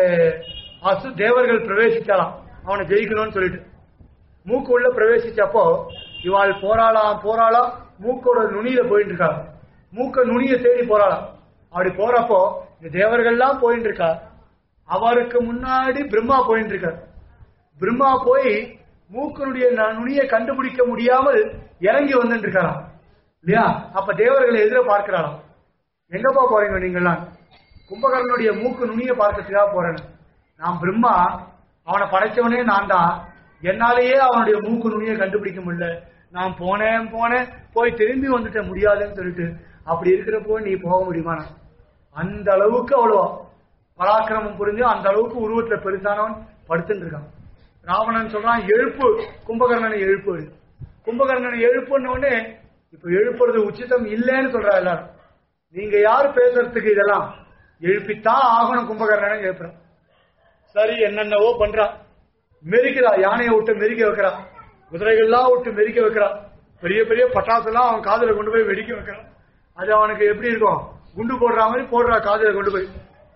அசு தேவர்கள் பிரவேசிக்கலாம் அவனை ஜெயிக்கணும்னு சொல்லிட்டு மூக்கு உள்ள பிரவேசிச்சப்போ இவாள் போராளாம் போராளா மூக்கோட நுனியில போயிட்டு இருக்கா மூக்க நுனிய தேடி போராளாம் அப்படி போறப்போ இந்த தேவர்கள்லாம் போயிட்டு இருக்கா அவருக்கு முன்னாடி பிரம்மா போயிட்டு இருக்கார் பிரம்மா போய் மூக்கனுடைய ந- நுனியை கண்டுபிடிக்க முடியாமல் இறங்கி வந்துட்டு இருக்காராம் இல்லையா அப்ப தேவர்களை எதிர பார்க்கிறாராம் எங்கப்பா போறீங்க நீங்களாம் கும்பகர்ணனுடைய மூக்கு நுனியை பார்க்கறதுக்காக போறேன் நான் பிரம்மா அவனை படைச்சவனே நான் தான் என்னாலேயே அவனுடைய மூக்கு நுனியை கண்டுபிடிக்க முடியல நான் போனேன் போனேன் போய் திரும்பி வந்துட்ட முடியாதுன்னு சொல்லிட்டு அப்படி இருக்கிறப்போ நீ போக முடியுமா நான்? அந்த அளவுக்கு அவ்வளோ பராக்கிரமம் புரிஞ்சு அந்த அளவுக்கு உருவத்துல பெருசானவன் படுத்துட்டு இருக்கான் ராவணன் சொல்றான் எழுப்பு கும்பகர்ணனை எழுப்பு கும்பகர்ணனை எழுப்புன உடனே இப்ப எழுப்புறது உச்சிதம் இல்லைன்னு சொல்றா எல்லாரும் நீங்க யார் பேசுறதுக்கு இதெல்லாம் எழுப்பித்தான் ஆகணும் கும்பகர்ணனை எழுப்புறான் சரி என்னென்னவோ பண்றா மெரிக்கிறா யானையை விட்டு மெரிக்க வைக்கிறா குதிரைகள்லாம் விட்டு மெரிக்க வைக்கிறா பெரிய பெரிய பட்டாசெல்லாம் அவன் காதுல கொண்டு போய் வெடிக்க வைக்கிறான் அது அவனுக்கு எப்படி இருக்கும் குண்டு போடுற மாதிரி போடுறா காதுல கொண்டு போய்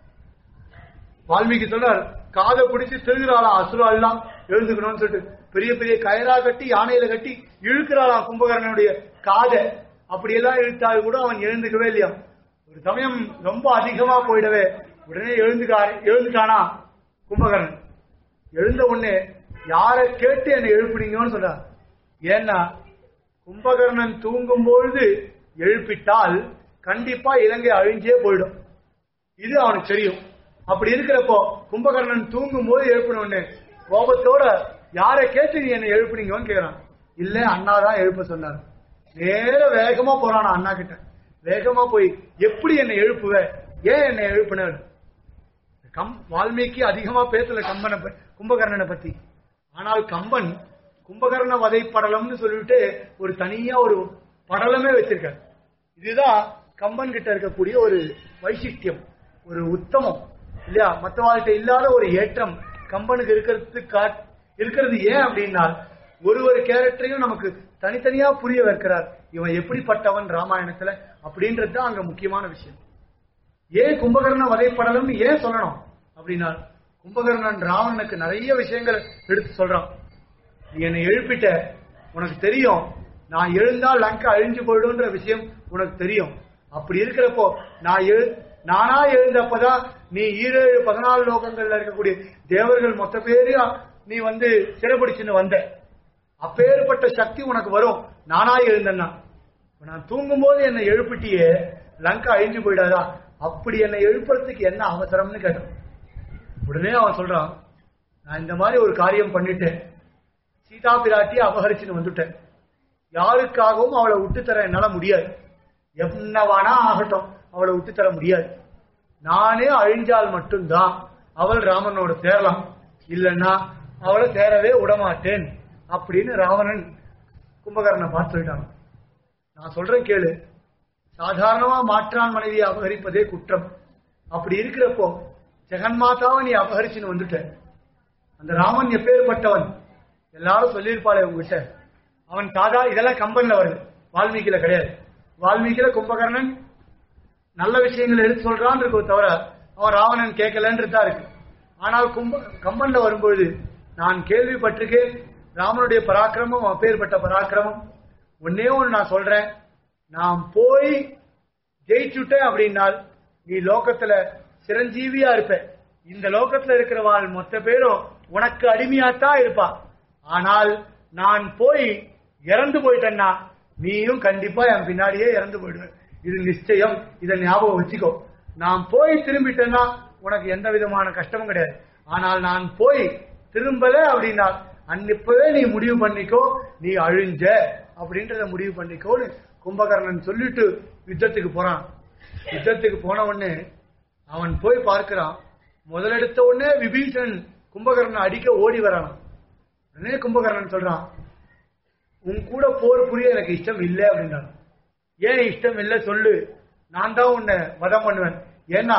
வால்மீகி சொல்றார் காதை பிடிச்சு திருகிறாளாம் அசுராலாம் எழுந்துக்கணும்னு சொல்லிட்டு பெரிய பெரிய கயரா கட்டி யானையில கட்டி இழுக்கிறாளாம் கும்பகர்ணனுடைய காதை அப்படியெல்லாம் இழுத்தால் கூட அவன் எழுந்துக்கவே இல்லையா ஒரு சமயம் ரொம்ப அதிகமா போயிடவே உடனே எழுந்துக்கா எழுந்துட்டானா கும்பகர்ணன் எழுந்த உடனே யாரை கேட்டு என்னை எழுப்புனீங்கன்னு சொல்றார் ஏன்னா கும்பகர்ணன் தூங்கும் பொழுது எழுப்பிட்டால் கண்டிப்பா இலங்கை அழிஞ்சே போயிடும் இது அவனுக்கு தெரியும் அப்படி இருக்கிறப்போ கும்பகர்ணன் தூங்கும் போது எழுப்பினோன்னு கோபத்தோட யாரை கேட்டு நீ என்னை எழுப்புனீங்கன்னு கேக்குறான் இல்ல அண்ணா தான் எழுப்ப சொன்னார் நேர வேகமா போறானா அண்ணா கிட்ட வேகமா போய் எப்படி என்னை எழுப்புவ ஏன் என்னை எழுப்பினார் கம் வால்மீகி அதிகமா பேசல கம்பனை ப- கும்பகர்ணனை பத்தி ஆனால் கம்பன் கும்பகர்ண வதை படலம்னு சொல்லிட்டு ஒரு தனியா ஒரு படலமே வச்சிருக்கார் இதுதான் கம்பன் கிட்ட இருக்கக்கூடிய ஒரு வைசிஷ்டியம் ஒரு உத்தமம் இல்லையா மற்றவாழ்கிட்ட இல்லாத ஒரு ஏற்றம் கம்பனுக்கு இருக்கிறது காட் இருக்கிறது ஏன் அப்படின்னா ஒரு ஒரு கேரக்டரையும் நமக்கு தனித்தனியா புரிய வைக்கிறார் இவன் எப்படிப்பட்டவன் ராமாயணத்துல அப்படின்றது தான் அங்க முக்கியமான விஷயம் ஏன் கும்பகர்ண வதைப்படலம்னு ஏன் சொல்லணும் அப்படின்னா கும்பகர்ணன் ராவணனுக்கு நிறைய விஷயங்கள் எடுத்து சொல்றான் நீ என்னை எழுப்பிட்ட உனக்கு தெரியும் நான் எழுந்தா லங்கா அழிஞ்சு போயிடும்ன்ற விஷயம் உனக்கு தெரியும் அப்படி இருக்கிறப்போ நான் எழு நானா எழுந்தப்பதான் நீ ஈரேழு பதினாலு லோகங்கள்ல இருக்கக்கூடிய தேவர்கள் மொத்த பேரையும் நீ வந்து சிறைபிடிச்சுன்னு வந்த அப்பேற்பட்ட சக்தி உனக்கு வரும் நானா எழுந்தேன்னா இப்ப நான் தூங்கும் போது என்னை எழுப்பிட்டியே லங்கா அழிஞ்சு போயிடாதா அப்படி என்னை எழுப்புறதுக்கு என்ன அவசரம்னு கேட்டான் உடனே அவன் சொல்றான் நான் இந்த மாதிரி ஒரு காரியம் பண்ணிட்டேன் சீதா பிராட்டியை அபகரிச்சுன்னு வந்துட்டேன் யாருக்காகவும் அவளை விட்டு தர என்னால முடியாது என்னவானா ஆகட்டும் அவளை விட்டு தர முடியாது நானே அழிஞ்சால் மட்டும்தான் அவள் ராமனோட சேரலாம் இல்லைன்னா அவளை சேரவே விடமாட்டேன் அப்படின்னு ராவணன் கும்பகர்ணனை பார்த்து சொல்லிட்டான் நான் சொல்றேன் கேளு சாதாரணமா மாற்றான் மனைவியை அபகரிப்பதே குற்றம் அப்படி இருக்கிறப்போ ஜெகன்மாதாவை நீ அபகரிச்சுன்னு வந்துட்ட அந்த ராமன் எப்பேற்பட்டவன் எல்லாரும் சொல்லியிருப்பாளே உங்ககிட்ட அவன் சாதா இதெல்லாம் கம்பன்ல வருது வால்மீகில கிடையாது வால்மீகில கும்பகர்ணன் நல்ல விஷயங்களை எடுத்து சொல்றான் இருக்கோ தவிர அவன் ராவணன் கேட்கலன்றது தான் இருக்கு ஆனால் கும்ப கம்பன்ல வரும்பொழுது நான் கேள்விப்பட்டிருக்கேன் ராமனுடைய பராக்கிரமம் அப்பேற்பட்ட பராக்கிரமம் ஒன்னே ஒன்று நான் சொல்றேன் நான் போய் ஜெயிச்சுட்டேன் அப்படின்னால் நீ லோகத்துல சிரஞ்சீவியா இருப்ப இந்த லோகத்துல இருக்கிறவாள் மொத்த பேரும் உனக்கு அடிமையாத்தான் இருப்பா ஆனால் நான் போய் இறந்து போயிட்டேன்னா நீயும் கண்டிப்பா என் பின்னாடியே இறந்து போயிடுவேன் இது நிச்சயம் இதை ஞாபகம் வச்சுக்கோ நான் போய் திரும்பிட்டேன்னா உனக்கு எந்த விதமான கஷ்டமும் கிடையாது ஆனால் நான் போய் திரும்பல அப்படின்னா அன்னிப்பவே நீ முடிவு பண்ணிக்கோ நீ அழிஞ்ச அப்படின்றத முடிவு பண்ணிக்கோன்னு கும்பகர்ணன் சொல்லிட்டு யுத்தத்துக்கு போறான் யுத்தத்துக்கு போன உடனே அவன் போய் பார்க்கிறான் முதலெடுத்த உடனே விபீஷணன் கும்பகர்ணன் அடிக்க ஓடி வரான் உடனே கும்பகர்ணன் சொல்றான் உன் கூட போர் புரிய எனக்கு இஷ்டம் இல்லை அப்படின்றான் ஏன் இஷ்டம் இல்லை சொல்லு நான் தான் உன்னை வதம் பண்ணுவேன் ஏன்னா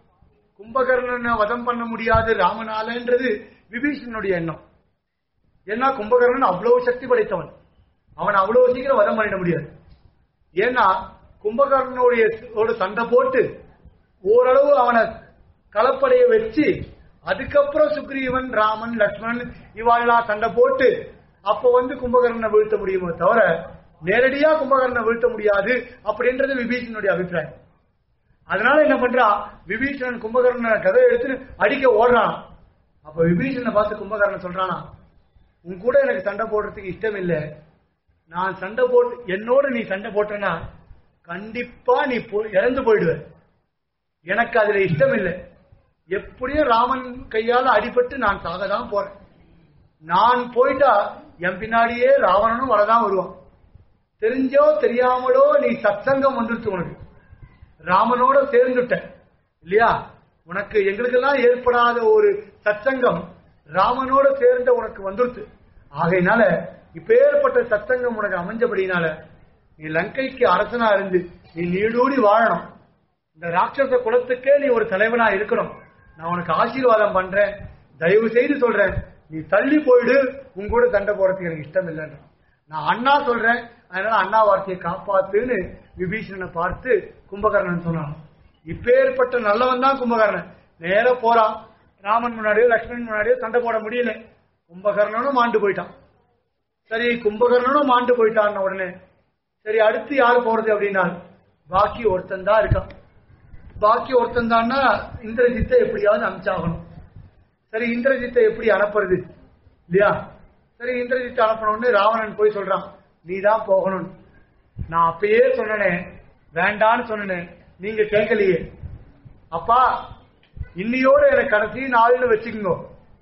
கும்பகர்ணனை வதம் பண்ண முடியாது ராமனாலன்றது விபீஷணனுடைய எண்ணம் ஏன்னா கும்பகர்ணன் அவ்வளவு சக்தி படைத்தவன் அவன் அவ்வளவு சீக்கிரம் வதம் பண்ணிட முடியாது ஏன்னா கும்பகர்ணனுடைய ஒரு சண்டை போட்டு ஓரளவு அவனை கலப்படைய வச்சு அதுக்கப்புறம் சுக்ரீவன் ராமன் லக்ஷ்மணன் இவாளெல்லாம் சண்டை போட்டு அப்ப வந்து கும்பகர்ணனை வீழ்த்த முடியுமோ தவிர நேரடியா கும்பகர்ணனை வீழ்த்த முடியாது அப்படின்றது விபீஷனுடைய அபிப்பிராயம் அதனால என்ன பண்றா விபீஷணன் கும்பகர்ணனை கதை எடுத்து அடிக்க ஓடுறான் அப்ப விபீஷணனை பார்த்து கும்பகர்ணன் சொல்றானா உன் கூட எனக்கு சண்டை போடுறதுக்கு இஷ்டம் இல்லை நான் சண்டை போட்டு என்னோட நீ சண்டை போட்டனா கண்டிப்பா நீ போ- இறந்து போயிடுவ எனக்கு அதுல இஷ்டம் இல்லை எப்படியும் ராமன் கையால அடிபட்டு நான் சாக தான் போறேன் நான் போயிட்டா என் பின்னாடியே ராவணனும் வரதான் வருவான் தெரிஞ்சோ தெரியாமலோ நீ சத்சங்கம் வந்துருச்சு உனக்கு ராமனோட சேர்ந்துட்ட இல்லையா உனக்கு எங்களுக்கெல்லாம் ஏற்படாத ஒரு சத்சங்கம் ராமனோட சேர்ந்த உனக்கு வந்துருச்சு ஆகையினால இப்பேற்பட்ட சத்சங்கம் உனக்கு அமைஞ்சபடினால நீ லங்கைக்கு அரசனா இருந்து நீ நீடூடி வாழணும் இந்த ராட்சச குலத்துக்கே நீ ஒரு தலைவனா இருக்கணும் நான் உனக்கு ஆசீர்வாதம் பண்றேன் தயவு செய்து சொல்றேன் நீ தள்ளி போயிடு உன் கூட சண்டை போறதுக்கு எனக்கு இஷ்டம் இல்லைன்னு நான் அண்ணா சொல்றேன் அதனால அண்ணா வார்த்தையை காப்பாத்துன்னு விபீஷணனை பார்த்து கும்பகர்ணன் சொன்னான் இப்பேற்பட்ட நல்லவன் தான் கும்பகர்ணன் நேர போறான் ராமன் முன்னாடியோ லக்ஷ்மணன் முன்னாடியோ சண்டை போட முடியல கும்பகர்ணனும் மாண்டு போயிட்டான் சரி கும்பகர்ணனும் மாண்டு போயிட்டான் உடனே சரி அடுத்து யாரு போறது அப்படின்னா பாக்கி ஒருத்தன் தான் இருக்கான் பாக்கி ஒருத்தன் தான்னா இந்திரஜித்தை எப்படியாவது அனுப்பிச்சாகணும் சரி இந்திரஜித்தை எப்படி அனுப்புறது இல்லையா சரி இந்திரஜித்தை அனுப்பணும் உடனே ராவணன் போய் சொல்றான் நீ தான் போகணும் நான் அப்பயே சொன்னனே வேண்டான்னு சொன்னேன் நீங்க கேட்கலையே அப்பா இன்னையோட எனக்கு கடைசி நாள்னு வச்சுக்கோங்க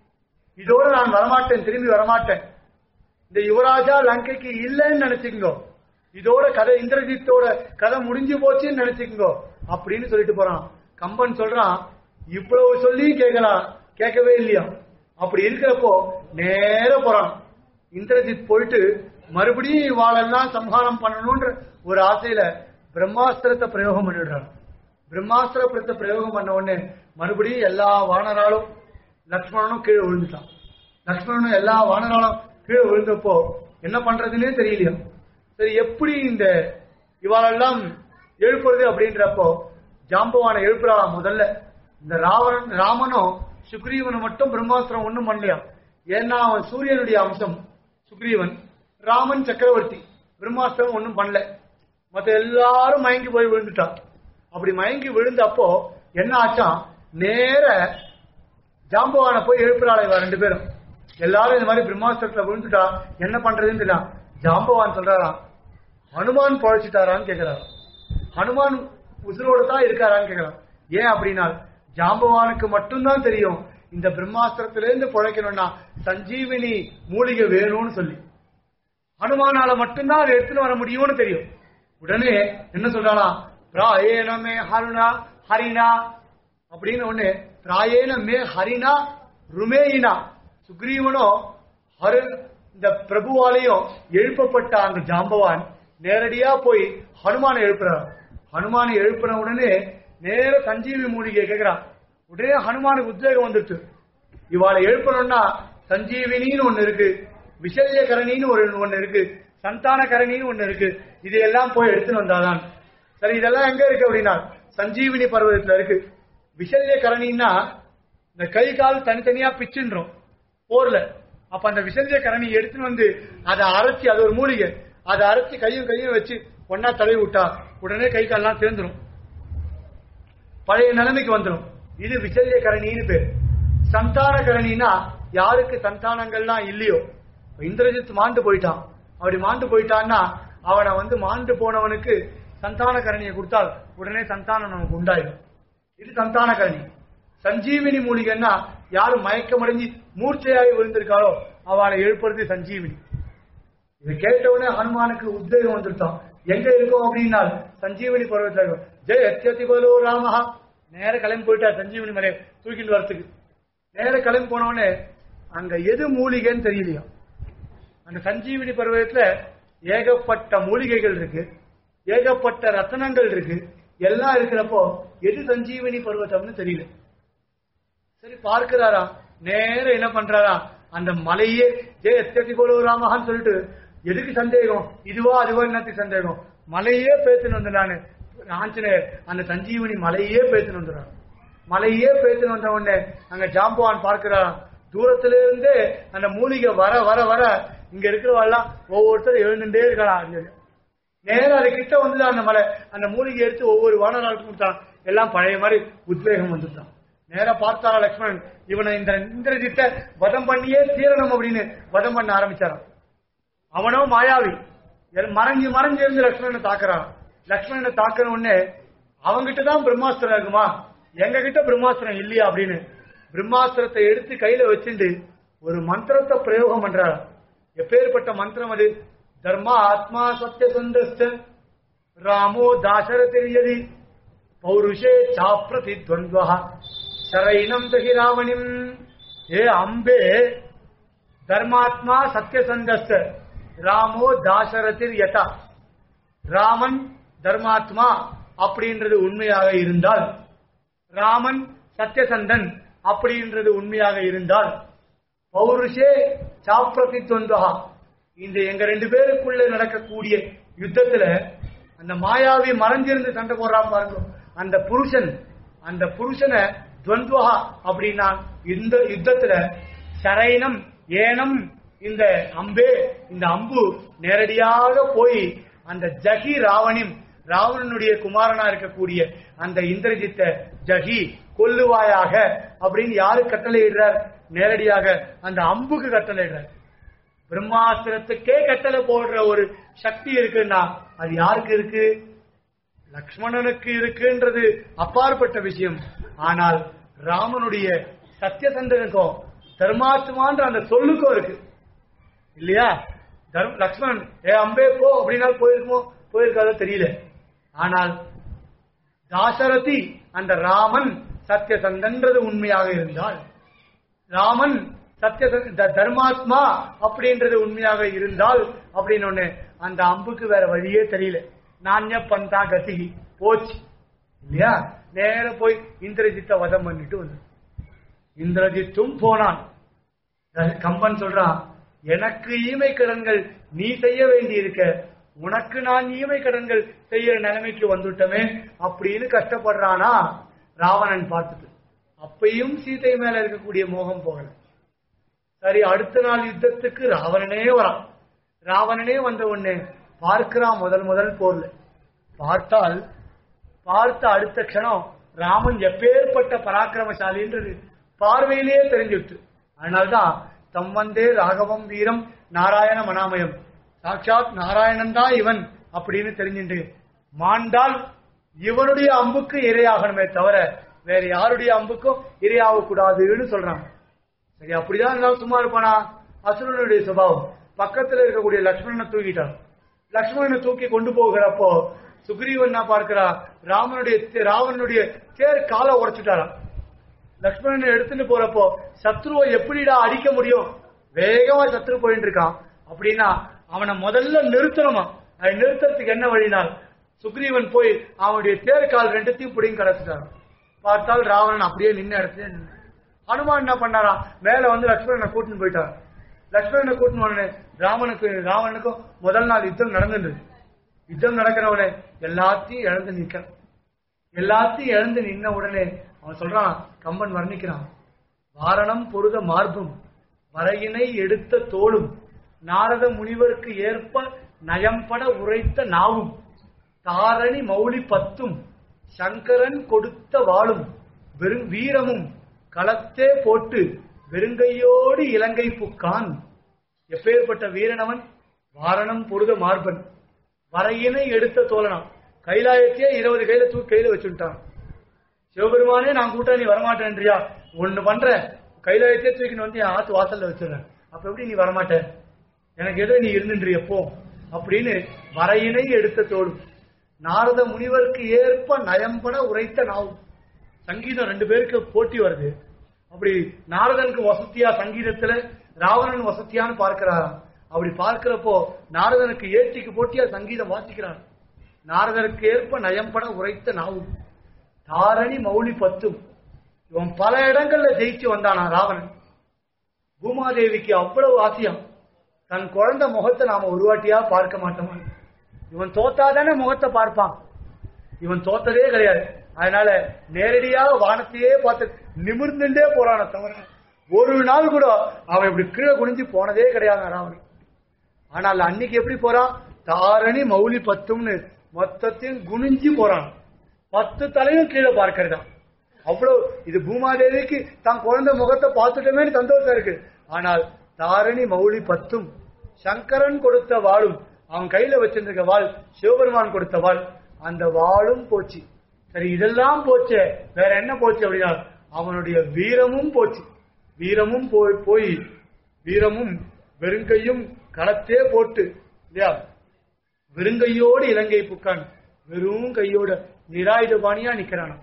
இதோட நான் வரமாட்டேன் திரும்பி வரமாட்டேன் இந்த யுவராஜா லங்கைக்கு இல்லைன்னு நினைச்சுக்கோ இதோட கதை இந்திரஜித்தோட கதை முடிஞ்சு போச்சுன்னு நினைச்சுக்கோ அப்படின்னு சொல்லிட்டு போறான் கம்பன் சொல்றான் இவ்வளவு சொல்லியும் கேட்கலாம் கேட்கவே இல்லையா அப்படி இருக்கிறப்போ நேர போறான் இந்திரஜித் போயிட்டு மறுபடியும் இவாளெல்லாம் சம்ஹாரம் பண்ணணும்ன்ற ஒரு ஆசையில பிரம்மாஸ்திரத்தை பிரயோகம் பண்ணிடுறான் பிரம்மாஸ்திரத்தை பிரயோகம் பண்ண உடனே மறுபடியும் எல்லா வானராலும் லக்ஷ்மணனும் கீழே விழுந்துட்டான் லக்ஷ்மணனும் எல்லா வானராலும் கீழே விழுந்தப்போ என்ன பண்றதுன்னே தெரியலையா சரி எப்படி இந்த இவாளெல்லாம் எழுப்புறது அப்படின்றப்போ ஜாம்பவானை எழுப்புறாளா முதல்ல இந்த ராவணன் ராமனும் சுக்ரீவனும் மட்டும் பிரம்மாஸ்திரம் ஒண்ணும் பண்ணலையா ஏன்னா அவன் சூரியனுடைய அம்சம் சுக்ரீவன் ராமன் சக்கரவர்த்தி பிரம்மாஸ்திரம் ஒண்ணும் பண்ணல மத்த எல்லாரும் மயங்கி போய் விழுந்துட்டான் அப்படி மயங்கி விழுந்தப்போ என்ன ஆச்சான் நேர ஜாம்பவானை போய் எழுப்புறாள் இவ ரெண்டு பேரும் எல்லாரும் இந்த மாதிரி பிரம்மாஸ்திரத்துல விழுந்துட்டா என்ன பண்றதுன்னு தெரியல ஜாம்பவான் சொல்றாராம் ஹனுமான் பழச்சிட்டாரான்னு கேக்குறாரு ஹனுமான் உசுரோட தான் இருக்காரான்னு கேக்குறான் ஏன் அப்படின்னா ஜாம்பவானுக்கு மட்டும்தான் தெரியும் இந்த பிரம்மாஸ்திரத்துல இருந்து பிழைக்கணும்னா சஞ்சீவினி மூலிகை வேணும்னு சொல்லி ஹனுமானால மட்டும்தான் அதை எடுத்துட்டு வர முடியும்னு தெரியும் உடனே என்ன சொல்றானா பிராயேன மே ஹருணா ஹரினா அப்படின்னு ஒண்ணு பிராயேன மே ஹரினா ருமேயினா சுக்ரீவனோ ஹரு இந்த பிரபுவாலையும் எழுப்பப்பட்ட அந்த ஜாம்பவான் நேரடியா போய் ஹனுமானை எழுப்புறான் ஹனுமானை எழுப்புற உடனே நேர சஞ்சீவி மூலிகை கேட்கிறான் உடனே ஹனுமானுக்கு உத்வேகம் வந்துட்டு இவாளை எழுப்பணும்னா சஞ்சீவினின்னு ஒண்ணு இருக்கு விஷல்யகரணின்னு ஒரு ஒண்ணு இருக்கு சந்தானகரணின்னு ஒண்ணு இருக்கு இதையெல்லாம் போய் எடுத்துன்னு வந்தாதான் சரி இதெல்லாம் எங்க இருக்கு அப்படின்னா சஞ்சீவினி பர்வதத்துல இருக்கு விஷல்யகரணின்னா இந்த கை கால் தனித்தனியா பிச்சுன்றோம் போர்ல அப்ப அந்த விசல்யகரணி எடுத்துன்னு வந்து அதை அரைச்சி அது ஒரு மூலிகை அதை அரைச்சி கையும் கையும் வச்சு ஒன்னா தடவி விட்டா உடனே கை கால்லாம் சேர்ந்துரும் பழைய நிலைமைக்கு வந்துடும் இது விசல்யகரணின்னு பேர் சந்தானகரணினா யாருக்கு சந்தானங்கள்லாம் இல்லையோ இப்ப இந்திரஜித் மாண்டு போயிட்டான் அப்படி மாண்டு போயிட்டான்னா அவனை வந்து மாண்டு போனவனுக்கு சந்தானகரணியை கொடுத்தால் உடனே சந்தானம் நமக்கு உண்டாயிடும் இது சந்தானகரணி சஞ்சீவினி மூலிகைன்னா யாரு மயக்கமடைஞ்சு மூர்ச்சையாகி விழுந்திருக்காளோ அவளை எழுப்புறது சஞ்சீவினி இதை கேட்ட உடனே ஹனுமானுக்கு உத்வேகம் வந்துருத்தான் எங்க இருக்கோம் அப்படின்னா சஞ்சீவனி பருவத்தில் இருக்கும் ஜெய அத்தியதி போலோ ராமஹா நேர கிளம்பி போயிட்டார் சஞ்சீவனி மலையை தூக்கிட்டு வரத்துக்கு நேர கிளம்பி போன உடனே அங்க எது மூலிகைன்னு தெரியலையா அந்த சஞ்சீவினி பருவத்துல ஏகப்பட்ட மூலிகைகள் இருக்கு ஏகப்பட்ட ரத்தனங்கள் இருக்கு எல்லாம் இருக்கிறப்போ எது சஞ்சீவினி பருவத்தம்னு தெரியல சரி பார்க்கிறாரா நேரம் என்ன பண்றாரா அந்த மலையே ஜெய எத்தி போல ராமஹான்னு சொல்லிட்டு எதுக்கு சந்தேகம் இதுவா அதுவா என்னத்துக்கு சந்தேகம் மலையே பேத்துன்னு வந்து நானு ஆஞ்சநேயர் அந்த சஞ்சீவனி மலையே பேத்துன்னு வந்துடுறான் மலையே பேத்துன்னு வந்த உடனே அங்க ஜாம்பவான் பார்க்கிறாராம் தூரத்துல இருந்தே அந்த மூலிகை வர வர வர இங்க இருக்கிறவெல்லாம் ஒவ்வொருத்தரும் எழுந்துட்டே இருக்கலாம் நேரம் அது கிட்ட வந்து அந்த மலை அந்த மூலிகை எடுத்து ஒவ்வொரு வானராளுக்கும் கொடுத்தான் எல்லாம் பழைய மாதிரி உத்வேகம் வந்துட்டான் நேரா பார்த்தாரா லக்ஷ்மணன் இவனை இந்த இந்திரஜித்தை வதம் பண்ணியே தீரணும் அப்படின்னு வதம் பண்ண ஆரம்பிச்சாராம் அவனோ மாயாவி எல் மறைஞ்சு மறைஞ்சு இருந்து லக்ஷ்மணனை தாக்குறான் லக்ஷ்மணனை தாக்குற உடனே அவங்கிட்ட தான் பிரம்மாஸ்திரம் இருக்குமா எங்க கிட்ட பிரம்மாஸ்திரம் இல்லையா அப்படின்னு பிரம்மாஸ்திரத்தை எடுத்து கையில வச்சுட்டு ஒரு மந்திரத்தை பிரயோகம் பண்றார் எப்பேற்பட்ட மந்திரம் அது தர்மா ஆத்மா சத்திய சந்தஸ்த ராமோ தாசரதிரியதி பௌருஷே சாப்பிரதி துவந்த்வா சரைனம் தகி ராவணிம் ஏ அம்பே தர்மாத்மா சத்தியசந்தஸ்த ராமோ தாசரதிர் யதா ராமன் தர்மாத்மா அப்படின்றது உண்மையாக இருந்தால் ராமன் சத்தியசந்தன் அப்படின்றது உண்மையாக இருந்தால் பௌருஷே சாப்பிரதி துவந்தகா இந்த எங்க ரெண்டு பேருக்குள்ள நடக்கக்கூடிய யுத்தத்துல அந்த மாயாவி மறைஞ்சிருந்து சண்டை போடுறான் பாருங்க அந்த புருஷன் அந்த புருஷனை துவந்துவா அப்படின்னா இந்த யுத்தத்துல சரைனம் ஏனம் இந்த அம்பே இந்த அம்பு நேரடியாக போய் அந்த ஜகி ராவணின் ராவணனுடைய குமாரனா இருக்கக்கூடிய அந்த இந்திரஜித்த ஜகி கொல்லுவாயாக அப்படின்னு யாரு கட்டளையிடுறார் நேரடியாக அந்த அம்புக்கு கட்டளையிடுறார் பிரம்மாஸ்திரத்துக்கே கட்டளை போடுற ஒரு சக்தி இருக்குன்னா அது யாருக்கு இருக்கு லக்ஷ்மணனுக்கு இருக்குன்றது அப்பாற்பட்ட விஷயம் ஆனால் ராமனுடைய சத்தியசந்தனுக்கும் தர்மாத்மான்ற அந்த சொல்லுக்கும் இருக்கு இல்லையா தர்ம லக்ஷ்மணன் ஏ அம்பே போ அப்படின்னா போயிருக்குமோ போயிருக்காதோ தெரியல ஆனால் தாசரதி அந்த ராமன் சத்தியசந்தன்றது உண்மையாக இருந்தால் ராமன் சத்திய தர்மாத்மா அப்படின்றது உண்மையாக இருந்தால் அப்படின்னு ஒண்ணு அந்த அம்புக்கு வேற வழியே தெரியல நான்ய பந்தா கதி போச்சு இல்லையா நேர போய் இந்திரஜித்தை வதம் பண்ணிட்டு வந்து இந்திரஜித்தும் போனான் கம்பன் சொல்றான் எனக்கு ஈமை கடன்கள் நீ செய்ய வேண்டி இருக்க உனக்கு நான் ஈமை கடன்கள் செய்யற நிலைமைக்கு வந்துட்டமே அப்படின்னு கஷ்டப்படுறானா ராவணன் பார்த்துட்டு அப்பையும் சீதை மேல இருக்கக்கூடிய மோகம் போகல சரி அடுத்த நாள் யுத்தத்துக்கு ராவணனே வரான் ராவணனே வந்த உடனே பார்க்கிறான் முதல் முதல் போர்ல பார்த்தால் பார்த்த அடுத்த க்ஷணம் ராமன் எப்பேற்பட்ட பராக்கிரமசாலின்றது பார்வையிலேயே தெரிஞ்சுட்டு அதனால்தான் தம்மந்தே ராகவம் வீரம் நாராயண மனாமயம் சாட்சாத் நாராயணன் தான் இவன் அப்படின்னு தெரிஞ்சுட்டு மாண்டால் இவனுடைய அம்புக்கு இரையாகணுமே தவிர வேற யாருடைய அம்புக்கும் இரையாக கூடாதுன்னு சொல்றாங்க சரி அப்படிதான் இருந்தாலும் சும்மா இருப்பானா அசுரனுடைய சுபாவம் பக்கத்துல இருக்கக்கூடிய லக்ஷ்மணனை தூக்கிட்டான் லக்ஷ்மணனை தூக்கி கொண்டு போகிறப்போ சுக்ரீவன் நான் பார்க்கிறா ராமனுடைய தே- ராவணனுடைய தேர் காலை உடைச்சுட்டாராம் லக்ஷ்மணனை எடுத்துட்டு போறப்போ சத்ருவை எப்படிடா அடிக்க முடியும் வேகமா சத்ரு போயிட்டு இருக்கான் அப்படின்னா அவனை முதல்ல நிறுத்தணுமா அதை நிறுத்தறதுக்கு என்ன வழினால் சுக்ரீவன் போய் அவனுடைய தேர் கால் ரெண்டுத்தையும் பிடிங்க கிடச்சிட்டான் பார்த்தால் ராவணன் அப்படியே நின்ன இடத்துல நின்னு. ஹனுமான் என்ன பண்ணாராம் மேல வந்து லக்ஷ்மணனை கூட்டின்னு போயிட்டார் லக்ஷ்மணனை கூட்டின்னு உடனே ராமனுக்கு ராவணனுக்கும் முதல் நாள் யுத்தம் நடந்தது யுத்தம் நடக்கிறவனே எல்லாத்தையும் இழந்து நிற்கிறான் எல்லாத்தையும் இழந்து நின்ன உடனே அவன் சொல்றான் கம்பன் வர்ணிக்கிறான் வாரணம் பொருத மார்பும் வரையினை எடுத்த தோளும் நாரத முனிவருக்கு ஏற்ப நயம்பட உரைத்த நாவும் தாரணி மௌலி பத்தும் சங்கரன் கொடுத்த வாளும் வெறும் வீரமும் களத்தே போட்டு வெறுங்கையோடு இலங்கை புக்கான் எப்பேற்பட்ட வீரனவன் வாரணம் பொருத மார்பன் வரையினை எடுத்த தோழனாம் கைலாயத்தையே இருபது கையில தூக்கி கையில வச்சுட்டான் சிவபெருமானே நான் கூட்டா நீ வரமாட்டேன்றியா ஒண்ணு பண்ற கைலாயத்தையே தூக்கின்னு வந்து என் ஆத்து வாசல்ல வச்சிடுறேன் அப்ப எப்படி நீ வரமாட்ட எனக்கு ஏதோ நீ இருந்துன்று எப்போ அப்படின்னு வரையினை எடுத்த தோடும் நாரத முனிவருக்கு ஏற்ப நயம்பட உரைத்த நாவும் சங்கீதம் ரெண்டு பேருக்கு போட்டி வருது அப்படி நாரதனுக்கு வசதியா சங்கீதத்துல ராவணன் வசதியான்னு பார்க்கிறாராம் அப்படி பார்க்கிறப்போ நாரதனுக்கு ஏற்றிக்கு போட்டியா சங்கீதம் வாசிக்கிறான் நாரதருக்கு ஏற்ப நயம்பட உரைத்த நாவும் தாரணி மௌலி பத்தும் இவன் பல இடங்கள்ல ஜெயிச்சு வந்தானா ராவணன் பூமாதேவிக்கு அவ்வளவு ஆசையம் தன் குழந்தை முகத்தை நாம ஒரு வாட்டியா பார்க்க மாட்டோமா இவன் தோத்தாதானே முகத்தை பார்ப்பான் இவன் தோத்ததே கிடையாது அதனால நேரடியாக வானத்தையே பார்த்து நிமிர்ந்துட்டே போறான தவிர ஒரு நாள் கூட அவன் இப்படி கீழே குனிஞ்சு போனதே கிடையாது ராவணன் ஆனால் அன்னைக்கு எப்படி போறான் தாரணி மௌலி பத்தும்னு மொத்தத்தையும் குனிஞ்சு போறான் பத்து தலையும் கீழே பார்க்கிறதா அவ்வளவு இது பூமாதேவிக்கு தான் குழந்தை முகத்தை பார்த்துட்டோமே சந்தோஷம் இருக்கு ஆனால் தாரணி மௌலி பத்தும் சங்கரன் கொடுத்த வாளும் அவன் கையில வச்சிருந்திருக்க வாள் சிவபெருமான் கொடுத்த வாள் அந்த வாளும் போச்சு சரி இதெல்லாம் போச்சே வேற என்ன போச்சு அப்படின்னா அவனுடைய வீரமும் போச்சு வீரமும் போய் போய் வீரமும் வெறுங்கையும் களத்தே போட்டு இல்லையா வெறுங்கையோடு இலங்கை புக்கான் வெறும் கையோட நிராயுதபாணியா நிக்கிறானாம்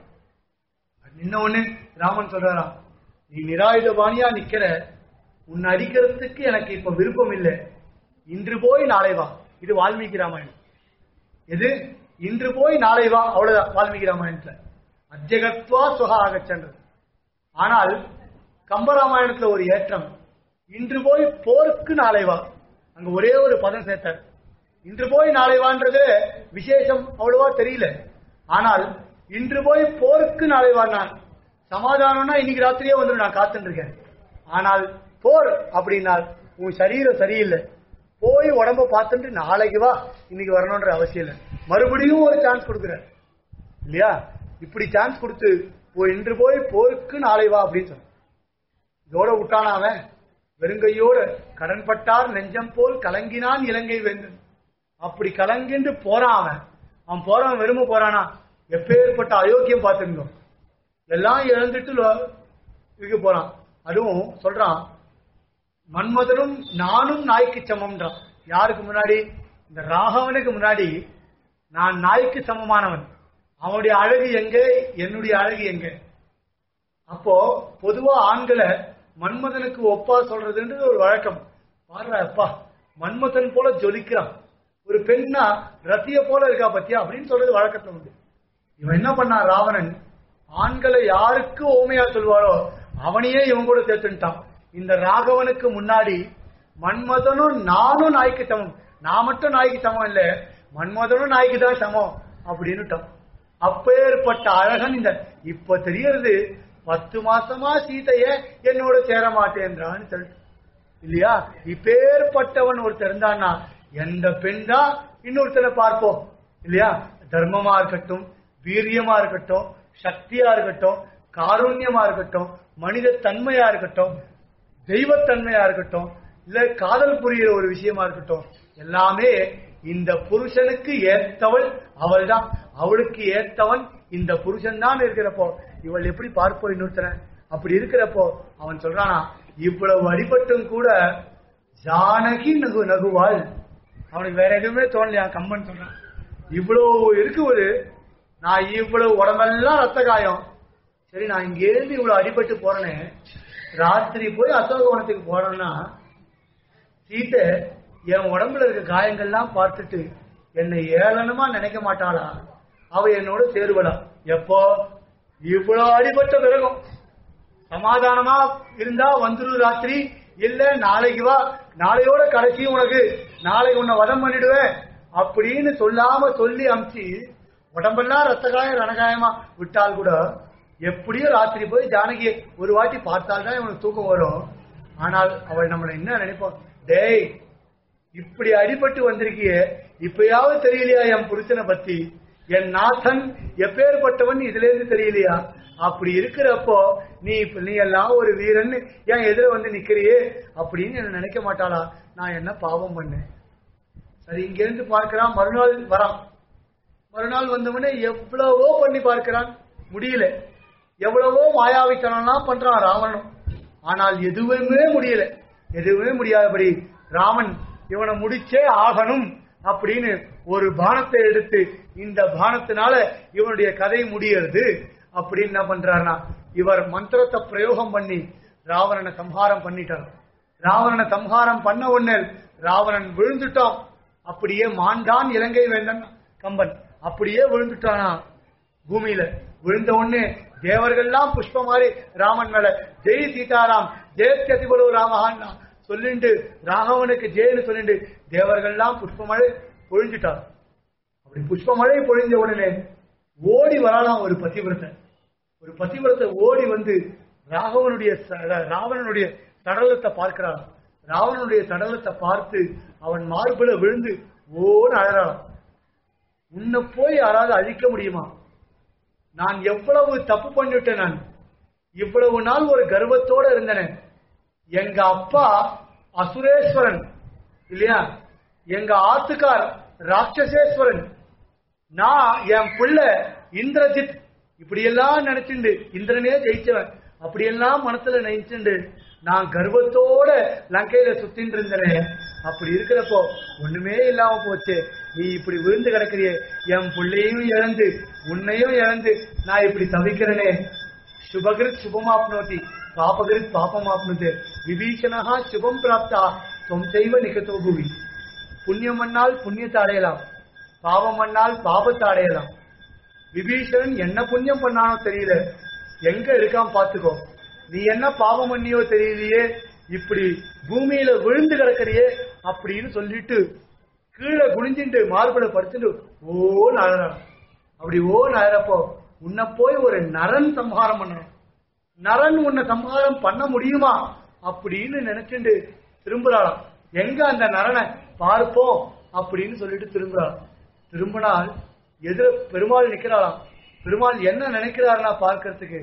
நின்ன உடனே ராமன் சொல்றாராம் நீ நிராயுதபாணியா நிக்கிற உன்னை அடிக்கிறதுக்கு எனக்கு இப்ப விருப்பம் இல்லை இன்று போய் நாளை வா இது வால்மீகி ராமாயணம் எது இன்று போய் நாளை வா அவ்வளவுதான் வால்மீகி ராமாயணத்துல அத்தியகத்வா சுகா ஆகச்சன்றது ஆனால் கம்பராமாயணத்துல ஒரு ஏற்றம் இன்று போய் போருக்கு நாளை வா அங்க ஒரே ஒரு பதம் சேர்த்தார் இன்று போய் நாளை வான்றது விசேஷம் அவ்வளவா தெரியல ஆனால் இன்று போய் போருக்கு நாளை வா நான் சமாதானம்னா இன்னைக்கு ராத்திரியே வந்துடும் நான் காத்துட்டு இருக்கேன் ஆனால் போர் அப்படின்னால் உன் சரீரம் சரியில்லை போய் உடம்ப பார்த்துட்டு நாளைக்கு வா இன்னைக்கு வரணும்ன்ற அவசியம் இல்லை மறுபடியும் ஒரு சான்ஸ் கொடுக்குற இல்லையா இப்படி சான்ஸ் கொடுத்து போய் இன்று போய் போருக்கு நாளை வா அப்படின்னு சொன்ன இதோட விட்டானா அவன் வெறுங்கையோட கடன்பட்டார் நெஞ்சம் போல் கலங்கினான் இலங்கை வேந்தன் அப்படி கலங்கின்று போறான் அவன் அவன் போறவன் வெறும போறானா எப்பேற்பட்ட அயோக்கியம் பார்த்துருந்தோம் எல்லாம் இழந்துட்டு லோ- இதுக்கு போறான் அதுவும் சொல்றான் மன்மதனும் நானும் நாய்க்கு சமம்ன்றான் யாருக்கு முன்னாடி இந்த ராகவனுக்கு முன்னாடி நான் நாய்க்கு சமமானவன் அவனுடைய அழகு எங்க என்னுடைய அழகு எங்க அப்போ பொதுவா ஆண்களை மன்மதனுக்கு ஒப்பா சொல்றதுன்றது ஒரு வழக்கம் பாருடா அப்பா மன்மதன் போல ஜொலிக்கிறான் ஒரு பெண்ணா ரத்திய போல இருக்கா பத்தியா அப்படின்னு சொல்றது வழக்கத்துல உண்டு இவன் என்ன பண்ணான் ராவணன் ஆண்களை யாருக்கு ஓமையா சொல்வாரோ அவனையே இவன் கூட சேர்த்துட்டான் இந்த ராகவனுக்கு முன்னாடி மன்மதனும் நானும் நாய்க்கு சமம் நான் மட்டும் நாய்க்கு சமம் இல்ல மன்மதனும் நாய்க்கு தான் சமம் அப்படின்னுட்டான் அப்பேற்பட்ட அழகன் இந்த இப்ப தெரியறது பத்து மாசமா சீதைய என்னோட சேர மாட்டேன்றான்னு சொல்லிட்டு இல்லையா இப்பேற்பட்டவன் ஒருத்தர் இருந்தான்னா எந்த பெண் தான் இன்னொருத்தனை பார்ப்போம் இல்லையா தர்மமா இருக்கட்டும் வீரியமா இருக்கட்டும் சக்தியா இருக்கட்டும் காருண்யமா இருக்கட்டும் மனித தன்மையா இருக்கட்டும் தெய்வத்தன்மையா இருக்கட்டும் இல்ல காதல் புரியுற ஒரு விஷயமா இருக்கட்டும் எல்லாமே இந்த புருஷனுக்கு ஏத்தவள் அவள் தான் அவளுக்கு ஏத்தவன் இந்த புருஷன் தான் இருக்கிறப்போ இவள் எப்படி பார்ப்போம் இன்னொருத்தன அப்படி இருக்கிறப்போ அவன் சொல்றானா இவ்வளவு அடிபட்டும் கூட ஜானகி நகு நகுவாள் அவனுக்கு வேற எதுவுமே தோணலையா கம்மன் சொல்றான் இவ்வளவு இருக்குவது நான் இவ்வளவு உடம்பெல்லாம் ரத்த காயம் சரி நான் இங்கேருந்து இவ்வளவு அடிபட்டு போறேனே ராத்திரி போய் அசோகவனத்துக்கு போறேன்னா சீத்தை என் உடம்புல இருக்க காயங்கள்லாம் பார்த்துட்டு என்னை ஏளனமா நினைக்க மாட்டாளா அவ என்னோட சேருவலா எப்போ இவ்வளவு அடிபட்ட பிறகும் சமாதானமா இருந்தா வந்துரு ராத்திரி இல்ல நாளைக்கு வா நாளையோட கடைசி உனக்கு நாளைக்கு உன்னை வதம் பண்ணிடுவேன் அப்படின்னு சொல்லாம சொல்லி அமிச்சு உடம்பெல்லாம் ரத்த காயம் ரணகாயமா விட்டால் கூட எப்படியோ ராத்திரி போய் ஜானகியை ஒரு வாட்டி பார்த்தால்தான் இவனுக்கு தூக்கம் வரும் ஆனால் அவள் நம்மளை என்ன நினைப்போம் டேய் இப்படி அடிபட்டு வந்திருக்கியே இப்பயாவது தெரியலையா என் புருஷனை பத்தி என் நாதன் எப்பேற்பட்டவன் இதுல இருந்து தெரியலையா அப்படி இருக்கிறப்போ நீ இப்ப நீ எல்லாம் ஒரு வீரன் ஏன் எதிர வந்து நிக்கிறியே அப்படின்னு என்ன நினைக்க மாட்டாளா நான் என்ன பாவம் பண்ணேன் சரி இங்க இருந்து பார்க்கிறான் மறுநாள் வரான் மறுநாள் வந்தவனே எவ்வளவோ பண்ணி பார்க்கிறான் முடியல எவ்வளவோ மாயாவித்தனம்லாம் பண்றான் ராவணனும் ஆனால் எதுவுமே முடியல எதுவுமே முடியாதபடி ராமன் இவனை முடிச்சே ஆகணும் அப்படின்னு ஒரு பானத்தை எடுத்து இந்த பானத்தினால இவனுடைய கதை முடியறது அப்படின்னு என்ன பண்றாருன்னா இவர் மந்திரத்தை பிரயோகம் பண்ணி ராவணனை சம்ஹாரம் பண்ணிட்டார் ராவணனை சம்ஹாரம் பண்ண உடனே ராவணன் விழுந்துட்டான் அப்படியே மாண்டான் இலங்கை வேந்தன் கம்பன் அப்படியே விழுந்துட்டானா பூமியில விழுந்த உடனே தேவர்கள்லாம் புஷ்ப மாதிரி ராமன் மேல ஜெய் சீதாராம் ஜெயத்யதிபலு ராமஹான்னா சொல்லிண்டு ராகவனுக்கு ஜெயன்னு சொல்லிண்டு தேவர்கள்லாம் புஷ்பமழை பொழிஞ்சிட்டார் அப்படி புஷ்பமழை பொழிஞ்ச உடனே ஓடி வரலாம் ஒரு பதிவிரத்தை ஒரு பதிவிரத்தை ஓடி வந்து ராகவனுடைய ச- ராவணனுடைய சடலத்தை பார்க்கிறான் ராவணனுடைய சடலத்தை பார்த்து அவன் மார்புல விழுந்து ஓன்னு அழறான் உன்னை போய் யாராவது அழிக்க முடியுமா நான் எவ்வளவு தப்பு பண்ணிட்டேன் நான் இவ்வளவு நாள் ஒரு கர்வத்தோட இருந்தேன் எங்க அப்பா அசுரேஸ்வரன் இல்லையா எங்க ஆத்துக்கார் ராட்சசேஸ்வரன் நான் என் பிள்ளை இந்திரஜித் இப்படியெல்லாம் நினைச்சுண்டு இந்திரனே ஜெயிச்சவன் அப்படியெல்லாம் மனசுல நினைச்சுண்டு நான் கர்வத்தோட லங்கையில சுத்தின்னு இருந்தேனே அப்படி இருக்கிறப்போ ஒண்ணுமே இல்லாம போச்சு நீ இப்படி விழுந்து கிடக்குறியே என் பிள்ளையும் இழந்து உன்னையும் இழந்து நான் இப்படி தவிக்கிறேனே சுபகிருத் சுபமாப்னோதி பாபகிருத் பாபமாப்னுது விபீஷணா சுபம் பிராப்தா தொம் செய்வ நிகத்தோ புவி புண்ணியம் பண்ணால் புண்ணியத்தை அடையலாம் பாவம் பண்ணால் பாவத்தை அடையலாம் விபீஷணன் என்ன புண்ணியம் பண்ணானோ தெரியல எங்க இருக்கான் பாத்துக்கோ நீ என்ன பாவம் பண்ணியோ தெரியலையே இப்படி பூமியில விழுந்து கிடக்கறியே அப்படின்னு சொல்லிட்டு கீழே குனிஞ்சிட்டு மார்புல படுத்துட்டு ஓ அழறான் அப்படி ஓ அழறப்போ உன்னை போய் ஒரு நரன் சம்ஹாரம் பண்ணணும் நரன் உன்னை சம்ஹாரம் பண்ண முடியுமா அப்படின்னு நினைச்சுட்டு திரும்புறாளாம் எங்க அந்த நரனை பார்ப்போம் அப்படின்னு சொல்லிட்டு திரும்புறாளாம் திரும்பினால் எதிர பெருமாள் நிக்கிறாளாம் பெருமாள் என்ன நினைக்கிறாருன்னா பார்க்கறதுக்கு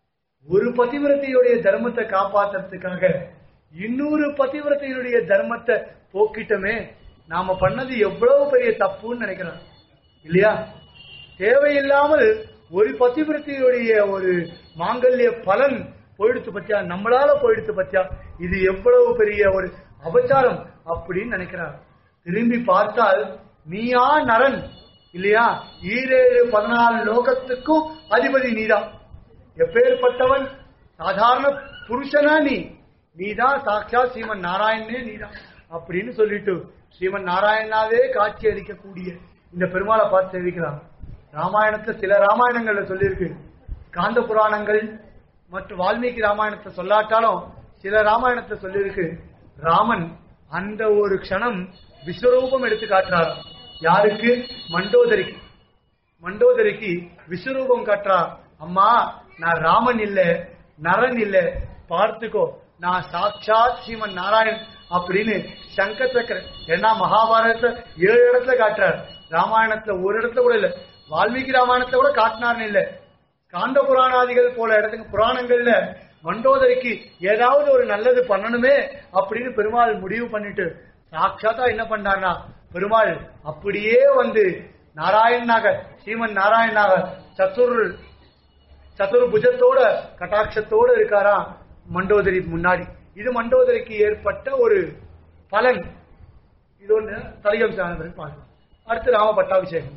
ஒரு பதிவிரத்தையுடைய தர்மத்தை காப்பாத்துறதுக்காக இன்னொரு பதிவிரத்தையுடைய தர்மத்தை போக்கிட்டோமே நாம பண்ணது எவ்வளவு பெரிய தப்புன்னு நினைக்கிறான் இல்லையா தேவையில்லாமல் ஒரு பதிவிரத்தையுடைய ஒரு மாங்கல்ய பலன் போயிடுத்து பத்தியா நம்மளால போயிடுத்து பத்தியா இது எவ்வளவு பெரிய ஒரு அபச்சாரம் அப்படின்னு நினைக்கிறார் திரும்பி பார்த்தால் நீயா நரன் இல்லையா ஈரேழு பதினாலு லோகத்துக்கும் அதிபதி நீதான் எப்பேற்பட்டவன் சாதாரண புருஷனா நீ நீதான் சாட்சா ஸ்ரீமன் நாராயணனே நீதான் அப்படின்னு சொல்லிட்டு ஸ்ரீமன் நாராயணாவே காட்சி அளிக்கக்கூடிய இந்த பெருமாளை பார்த்து தெரிவிக்கிறான் ராமாயணத்துல சில ராமாயணங்கள்ல சொல்லியிருக்கு காந்த புராணங்கள் மற்றும் வால்மீகி ராமாயணத்தை சொல்லாட்டாலும் சில ராமாயணத்தை சொல்லியிருக்கு ராமன் அந்த ஒரு க்ஷணம் விஸ்வரூபம் எடுத்து காட்டுறார் யாருக்கு மண்டோதரிக்கு மண்டோதரிக்கு விஸ்வரூபம் காட்டுறா அம்மா நான் ராமன் இல்ல நரன் இல்ல பார்த்துக்கோ நான் சாட்சாத் ஸ்ரீமன் நாராயண் அப்படின்னு சங்க சக்கர ஏன்னா மகாபாரதத்தை ஏழு இடத்துல காட்டுறார் ராமாயணத்துல ஒரு இடத்துல கூட இல்ல வால்மீகி ராமாயணத்தை கூட காட்டினார்னு இல்ல காண்ட புராணாதிகள் போல இடத்துக்கு புராணங்கள்ல மண்டோதரிக்கு ஏதாவது ஒரு நல்லது பண்ணணுமே அப்படின்னு பெருமாள் முடிவு பண்ணிட்டு சாட்சாத்தா என்ன பண்ணார்னா பெருமாள் அப்படியே வந்து நாராயணனாக ஸ்ரீமன் நாராயணனாக சத்துர் சதுர்புஜத்தோட கட்டாட்சத்தோட இருக்காராம் மண்டோதரி முன்னாடி இது மண்டோதரிக்கு ஏற்பட்ட ஒரு பலன் இது ஒண்ணு தலையம் சார்ந்தது பார்க்கலாம் அடுத்து ராம பட்டாபிஷேகம்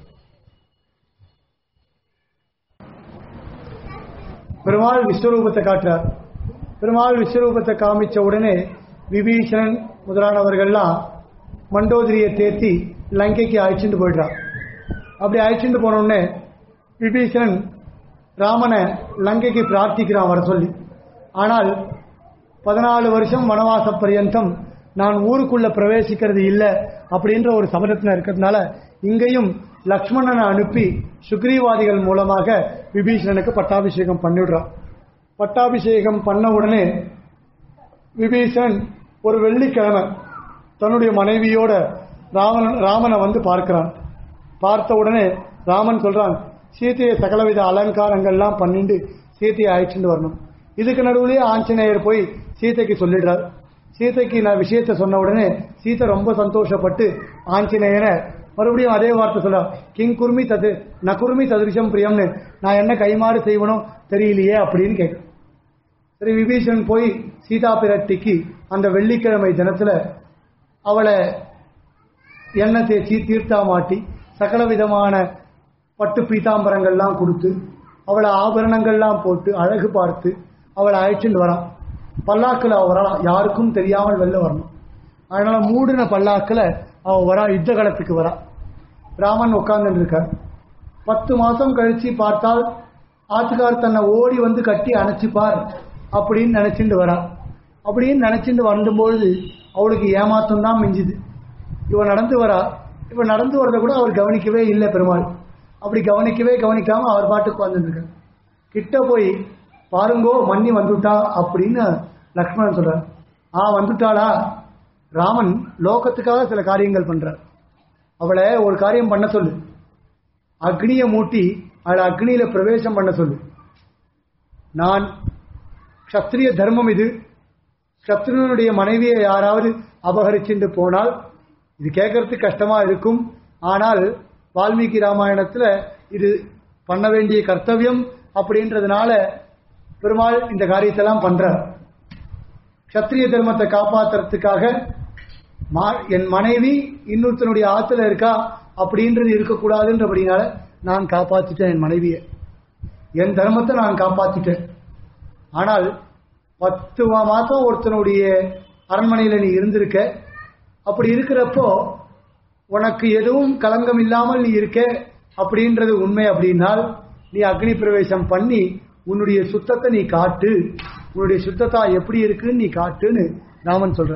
பெருமாள் விஸ்வரூபத்தை காட்டுறார் பெருமாள் விஸ்வரூபத்தை காமிச்ச உடனே விபீஷணன் முதலானவர்கள்லாம் மண்டோதரியை தேத்தி லங்கைக்கு அழைச்சிட்டு போயிடுறான் அப்படி அழைச்சிட்டு போன உடனே விபீஷணன் ராமனை லங்கைக்கு பிரார்த்திக்கிறான் வர சொல்லி ஆனால் பதினாலு வருஷம் வனவாச பரியந்தம் நான் ஊருக்குள்ள பிரவேசிக்கிறது இல்லை அப்படின்ற ஒரு சபதத்தில் இருக்கிறதுனால இங்கேயும் லக்ஷ்மணனை அனுப்பி சுக்ரீவாதிகள் மூலமாக விபீஷணனுக்கு பட்டாபிஷேகம் பண்ணிவிடுறான் பட்டாபிஷேகம் பண்ண உடனே விபீஷணன் ஒரு வெள்ளிக்கிழமை தன்னுடைய மனைவியோட ராமன் ராமனை வந்து பார்க்கிறான் பார்த்த உடனே ராமன் சொல்றான் சீதையை சகலவித அலங்காரங்கள்லாம் பண்ணிட்டு சீதையை அழைச்சிட்டு வரணும் இதுக்கு நடுவுலயே ஆஞ்சநேயர் போய் சீதைக்கு சொல்லிடுறார் சீதைக்கு நான் விஷயத்தை சொன்ன உடனே சீதை ரொம்ப சந்தோஷப்பட்டு ஆஞ்சநேயரை மறுபடியும் அதே வார்த்தை சொல்ல கிங் குருமி தது ந குருமி ததிருஷம் பிரியம்னு நான் என்ன கைமாறு செய்வனோ தெரியலையே அப்படின்னு கேட்க சரி விபீஷன் போய் சீதா பிராட்டிக்கு அந்த வெள்ளிக்கிழமை தினத்துல அவளை எண்ணெய் தேய்ச்சி தீர்த்தா மாட்டி சகல விதமான பட்டு பீதாம்பரங்கள்லாம் கொடுத்து அவளை ஆபரணங்கள்லாம் போட்டு அழகு பார்த்து அவளை அழைச்சிட்டு வரான் பல்லாக்கில் அவ வரலாம் யாருக்கும் தெரியாமல் வெளில வரணும் அதனால மூடின பல்லாக்கில் அவ வரா யுத்த காலத்துக்கு வரா ராமன் உட்கார்ந்துட்டு இருக்கார் பத்து மாசம் கழிச்சு பார்த்தால் ஆத்துக்கார் தன்னை ஓடி வந்து கட்டி அணைச்சிப்பார் அப்படின்னு நினைச்சிட்டு வரா அப்படின்னு நினைச்சிட்டு வரும்பொழுது அவளுக்கு ஏமாத்தம் தான் மிஞ்சுது இவன் நடந்து வரா இவன் நடந்து வரத கூட அவர் கவனிக்கவே இல்லை பெருமாள் அப்படி கவனிக்கவே கவனிக்காம அவர் பாட்டுக்கு வந்துருக்கார் கிட்ட போய் பாருங்கோ மன்னி வந்துட்டா அப்படின்னு லக்ஷ்மணன் சொல்றார் ஆ வந்துட்டாளா ராமன் லோகத்துக்காக சில காரியங்கள் பண்றார் அவளை ஒரு காரியம் பண்ண சொல்லு அக்னியை மூட்டி அவளை அக்னியில பிரவேசம் பண்ண சொல்லு நான் க்ஷத்ரிய தர்மம் இது சத்ருனுடைய மனைவியை யாராவது அபகரிச்சுட்டு போனால் இது கேட்கறதுக்கு கஷ்டமா இருக்கும் ஆனால் வால்மீகி ராமாயணத்துல இது பண்ண வேண்டிய கர்த்தவியம் அப்படின்றதுனால பெருமாள் இந்த காரியத்தெல்லாம் பண்றார் க்ஷத்ரிய தர்மத்தை காப்பாத்துறதுக்காக மா- என் மனைவி இன்னொருத்தனுடைய ஆத்துல இருக்கா அப்படின்றது இருக்கக்கூடாதுன்றபடினால நான் காப்பாத்திட்டேன் என் மனைவியை என் தர்மத்தை நான் காப்பாத்திட்டேன் ஆனால் பத்து வா- மாசம் ஒருத்தனுடைய அரண்மனையில நீ இருந்திருக்க அப்படி இருக்கிறப்போ உனக்கு எதுவும் களங்கம் இல்லாமல் நீ இருக்க அப்படின்றது உண்மை அப்படின்னால் நீ அக்னி பிரவேசம் பண்ணி உன்னுடைய சுத்தத்தை நீ காட்டு உன்னுடைய சுத்தத்தா எப்படி இருக்குன்னு நீ காட்டுன்னு ராமன் சொல்ற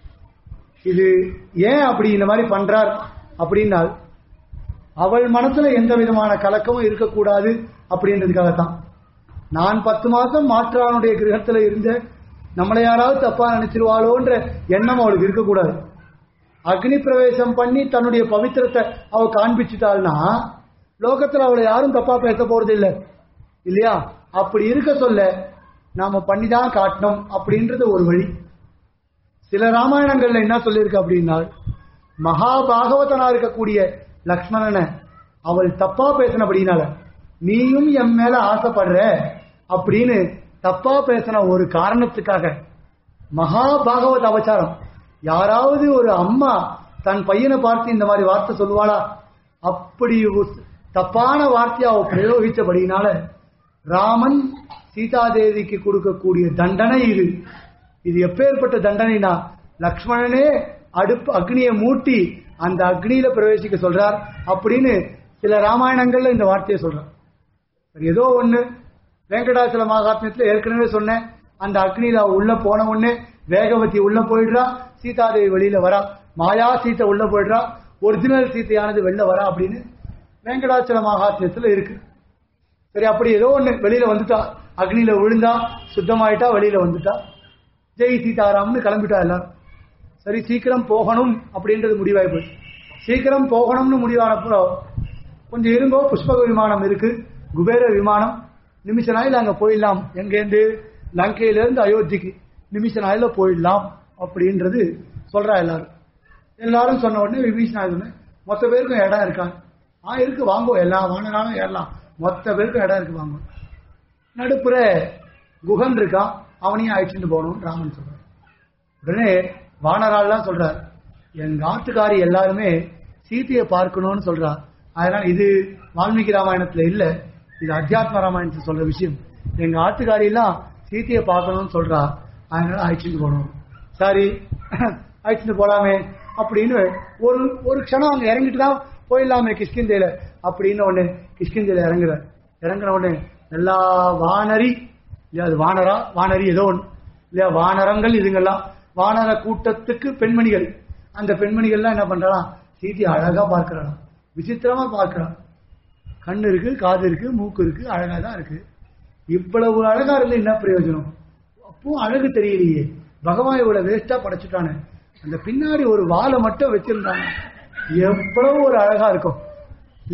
இது ஏன் அப்படி இந்த மாதிரி பண்றார் அப்படின்னால் அவள் மனசுல எந்த விதமான கலக்கமும் இருக்கக்கூடாது அப்படின்றதுக்காகத்தான் நான் பத்து மாசம் மாற்றானுடைய கிரகத்துல இருந்த நம்மளை யாராவது தப்பா நினைச்சிருவாளோன்ற எண்ணம் அவளுக்கு இருக்கக்கூடாது அக்னி பிரவேசம் பண்ணி தன்னுடைய பவித்திரத்தை அவ காண்பிச்சுட்டாள்னா லோகத்துல அவளை யாரும் தப்பா பேச போறது இல்ல இல்லையா அப்படி இருக்க சொல்ல நாம பண்ணிதான் காட்டணும் அப்படின்றது ஒரு வழி சில ராமாயணங்கள்ல என்ன சொல்லியிருக்கு அப்படின்னா மகாபாகவதனா இருக்கக்கூடிய லக்ஷ்மணனை அவள் தப்பா பேசினபடினால நீயும் என் மேல ஆசைப்படுற அப்படின்னு தப்பா பேசின ஒரு காரணத்துக்காக மகாபாகவத அவதாரம் யாராவது ஒரு அம்மா தன் பையனை பார்த்து இந்த மாதிரி வார்த்தை சொல்லுவாளா அப்படி ஒரு தப்பான வார்த்தையை அவ பிரயோகிச்சபடினால ராமன் சீதாதேவிக்கு கொடுக்கக்கூடிய தண்டனை இது இது எப்பேற்பட்ட தண்டனைனா லக்ஷ்மணனே அடுப்பு அக்னியை மூட்டி அந்த அக்னியில பிரவேசிக்க சொல்றார் அப்படின்னு சில ராமாயணங்கள்ல இந்த வார்த்தையை சொல்றார் சரி, ஏதோ ஒண்ணு வெங்கடாச்சல மகாத்மியத்துல ஏற்கனவே சொன்னேன் அந்த அக்னியில அவ உள்ள போன உடனே வேகவதி உள்ள போயிடுறா சீதாதேவி வெளியில வரா மாயா சீதை உள்ள போயிடுறா ஒரிஜினல் சீதையானது வெளில வரா அப்படின்னு வெங்கடாச்சல மகாத்மியத்துல இருக்கு சரி அப்படி ஏதோ ஒண்ணு வெளியில வந்துட்டா அக்னியில விழுந்தா சுத்தமாயிட்டா வெளியில வந்துட்டா ஜெய் சீதாராம்னு கிளம்பிட்டா எல்லாரும் சரி சீக்கிரம் போகணும் அப்படின்றது முடிவாகி போச்சு சீக்கிரம் போகணும்னு முடிவானப்போ கொஞ்சம் இருங்கோ புஷ்பக விமானம் இருக்கு குபேர விமானம் நிமிஷ நாயில் அங்க போயிடலாம் எங்கேருந்து லங்கையிலிருந்து அயோத்திக்கு நிமிஷ நாயில போயிடலாம் அப்படின்றது சொல்றா எல்லாரும் எல்லாரும் சொன்ன உடனே விபீஷன் ஆயுதமே மொத்த பேருக்கும் இடம் இருக்காங்க ஆ இருக்கு வாங்கோ எல்லா வாங்கினாலும் ஏறலாம் மொத்த பேருக்கும் இடம் இருக்கு வாங்கோ நடுப்புற குகன் இருக்கான் அவனையும் அழைச்சிட்டு போகணும் ராமன் சொல்றார் உடனே வானரால்லாம் சொல்றார் எங்க ஆத்துக்காரி எல்லாருமே சீதையை பார்க்கணும்னு சொல்றா அதனால இது வால்மீகி ராமாயணத்துல இல்ல இது அத்தியாத்ம ராமாயணத்துல சொல்ற விஷயம் எங்க ஆத்துக்காரி எல்லாம் சீதையை பார்க்கணும்னு சொல்றா அதனால அழைச்சிட்டு போகணும் சரி அழைச்சிட்டு போலாமே அப்படின்னு ஒரு ஒரு க்ஷணம் அங்க இறங்கிட்டு தான் போயிடலாமே கிஷ்கிந்தையில அப்படின்னு உடனே கிஷ்கிந்தையில இறங்குற இறங்குன உடனே எல்லா வானரி இல்லையா அது வானரா வானரி ஏதோ ஒன்று இல்லையா வானரங்கள் இதுங்கெல்லாம் வானர கூட்டத்துக்கு பெண்மணிகள் அந்த பெண்மணிகள்லாம் என்ன பண்றாளாம் சீதையை அழகா பார்க்கறாளாம் விசித்திரமா பார்க்கறான் கண்ணு இருக்கு காது இருக்கு மூக்கு இருக்கு அழகா தான் இருக்கு இவ்வளவு அழகா இருந்து என்ன பிரயோஜனம் அப்போ அழகு தெரியலையே பகவான் இவ்வளவு வேஸ்டா படைச்சுட்டானே அந்த பின்னாடி ஒரு வாளை மட்டும் வச்சிருந்தாங்க எவ்வளவு ஒரு அழகா இருக்கும் இல்லையா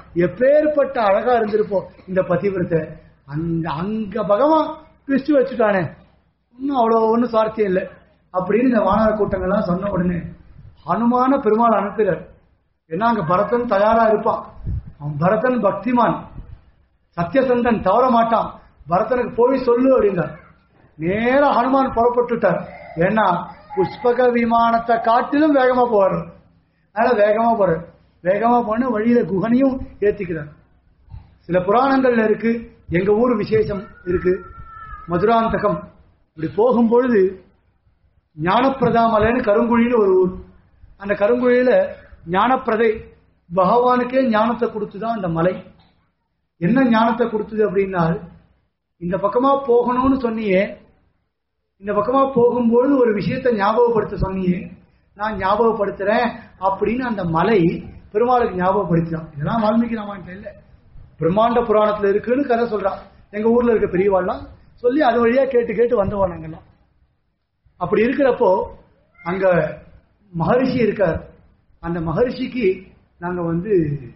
எப்பேற்பட்ட அழகா இருந்திருப்போம் இந்த பதிவிரத்தை அந்த அங்க பகவான் ட்விஸ்ட் வச்சுட்டானே இன்னும் அவ்வளவு ஒன்றும் சுவார்த்தியம் இல்லை அப்படின்னு இந்த வானர கூட்டங்கள்லாம் சொன்ன உடனே ஹனுமான பெருமாள் அனுப்புகிறார் ஏன்னா அங்க பரதன் தயாரா இருப்பான் அவன் பரதன் பக்திமான் சத்யசந்தன் தவற மாட்டான் பரதனுக்கு போய் சொல்லு அப்படின்னார் நேரா ஹனுமான் புறப்பட்டுட்டார் ஏன்னா புஷ்பக விமானத்தை காட்டிலும் வேகமா போறார் அதனால வேகமா போறார் வேகமா போன வழியில குகனையும் ஏத்திக்கிறார் சில புராணங்கள்ல இருக்கு எங்க ஊர் விசேஷம் இருக்கு மதுராந்தகம் இப்படி போகும்பொழுது ஞானப்பிரதாமலைன்னு கருங்குழின்னு ஒரு ஊர் அந்த கருங்குழியில ஞானப்பிரதை பகவானுக்கே ஞானத்தை கொடுத்துதான் அந்த மலை என்ன ஞானத்தை கொடுத்தது அப்படின்னா இந்த பக்கமா போகணும்னு சொன்னியே இந்த பக்கமா போகும்போது ஒரு விஷயத்தை ஞாபகப்படுத்த சொன்னியே நான் ஞாபகப்படுத்துறேன் அப்படின்னு அந்த மலை பெருமாளுக்கு ஞாபகப்படுத்தினான் இதெல்லாம் வால்மீகி ராமாயணத்துல இல்ல பிரம்மாண்ட புராணத்துல இருக்குன்னு கதை சொல்றான் எங்க ஊர்ல இருக்க பெரியவாள்லாம் சொல்லி அது வழியா கேட்டு கேட்டு வந்தோம் நாங்கெல்லாம் அப்படி இருக்கிறப்போ அங்க மகரிஷி இருக்கார் அந்த மகரிஷிக்கு நாங்க வந்து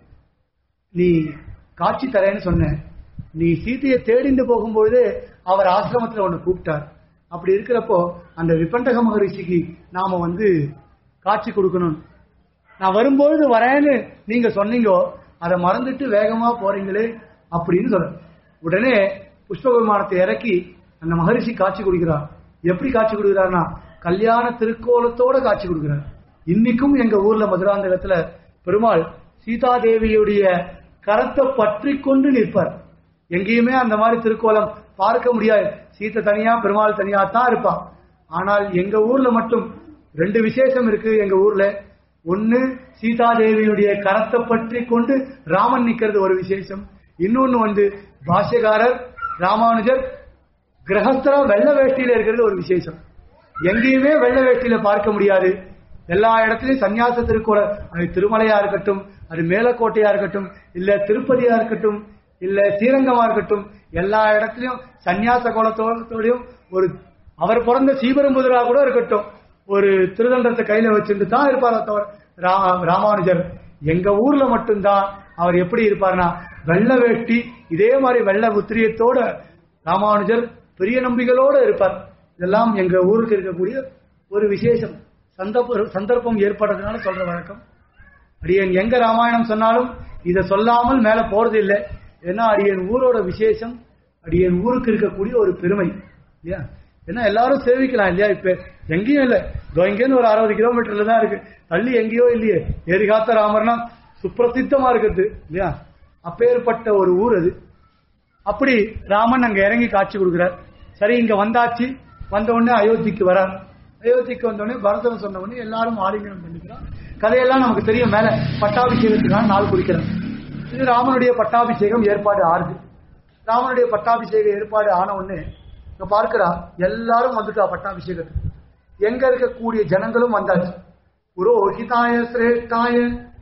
நீ காட்சி தரேன்னு சொன்னேன் நீ சீதையை தேடிண்டு போகும்பொழுது அவர் ஆசிரமத்துல ஒன்னு கூப்பிட்டார் அப்படி இருக்கிறப்போ அந்த விபண்டக மகரிஷிக்கு நாம வந்து காட்சி கொடுக்கணும் நான் வரும்பொழுது வரேன்னு நீங்க சொன்னீங்கோ அதை மறந்துட்டு வேகமா போறீங்களே அப்படின்னு சொல்ற உடனே புஷ்ப விமானத்தை இறக்கி அந்த மகரிஷி காட்சி கொடுக்கிறார் எப்படி காட்சி கொடுக்கிறார்னா கல்யாண திருக்கோலத்தோட காட்சி கொடுக்கிறார் இன்னைக்கும் எங்க ஊர்ல மதுராந்தகத்துல பெருமாள் சீதாதேவியுடைய கரத்தை பற்றி கொண்டு நிற்பார் எங்கேயுமே அந்த மாதிரி திருக்கோலம் பார்க்க முடியாது சீத்தை தனியா பெருமாள் தனியா தான் இருப்பான் ஆனால் எங்க ஊர்ல மட்டும் ரெண்டு விசேஷம் இருக்கு எங்க ஊர்ல ஒன்னு சீதாதேவியுடைய கரத்தை பற்றி கொண்டு ராமன் நிக்கிறது ஒரு விசேஷம் இன்னொன்னு வந்து பாஷ்யகாரர் ராமானுஜர் கிரகஸ்தரா வெள்ள வேஷ்டியில இருக்கிறது ஒரு விசேஷம் எங்கேயுமே வெள்ள வேஷ்டியில பார்க்க முடியாது எல்லா இடத்துலயும் சன்னியாச திருக்கோளம் அது திருமலையா இருக்கட்டும் அது மேலக்கோட்டையா இருக்கட்டும் இல்ல திருப்பதியா இருக்கட்டும் இல்ல ஸ்ரீரங்கமா இருக்கட்டும் எல்லா இடத்துலயும் சன்னியாச கோலத்தோடயும் ஒரு அவர் பிறந்த சீபெரும்புதரா கூட இருக்கட்டும் ஒரு திருதண்டத்தை கையில வச்சுட்டு தான் இருப்பார் தவிர ரா- ராமானுஜர் எங்க ஊர்ல மட்டும்தான் அவர் எப்படி இருப்பார்னா வெள்ள வேஷ்டி இதே மாதிரி வெள்ள உத்திரியத்தோட ராமானுஜர் பெரிய நம்பிகளோட இருப்பார் இதெல்லாம் எங்க ஊருக்கு இருக்கக்கூடிய ஒரு விசேஷம் சந்தர்ப்ப சந்தர்ப்பம் ஏற்படுறதுனால சொல்ற வழக்கம் அடியன் எங்க ராமாயணம் சொன்னாலும் இதை சொல்லாமல் மேல போறது இல்லை ஏன்னா அடியன் ஊரோட விசேஷம் அடியன் ஊருக்கு இருக்கக்கூடிய ஒரு பெருமை இல்லையா ஏன்னா எல்லாரும் சேவிக்கலாம் இல்லையா இப்ப எங்கேயும் இல்லை இதோ இங்கேருந்து ஒரு அறுபது கிலோமீட்டர்ல தான் இருக்கு தள்ளி எங்கேயோ இல்லையே ஏரிகாத்த ராமர்னா சுப்பிரசித்தமா இருக்குது இல்லையா அப்பேற்பட்ட ஒரு ஊர் அது அப்படி ராமன் அங்க இறங்கி காட்சி கொடுக்கிறார் சரி இங்க வந்தாச்சு வந்த உடனே அயோத்திக்கு வரார் அயோத்திக்கு வந்த உடனே பரதன் சொன்ன உடனே எல்லாரும் ஆலிங்கனம் பண்ணிக்கிறான் கதையெல்லாம் நமக்கு தெரியும் மேல பட்டாபிஷேகத்துக்கான நாள் குறிக்கிறார் இது ராமனுடைய பட்டாபிஷேகம் ஏற்பாடு ஆறுது ராமனுடைய பட்டாபிஷேக ஏற்பாடு ஆன உடனே இங்க பார்க்கிறா எல்லாரும் வந்துட்டா பட்டாபிஷேகத்துக்கு எங்க இருக்கக்கூடிய ஜனங்களும் வந்தாச்சு புரோஹிதாய சிரேஷ்டாய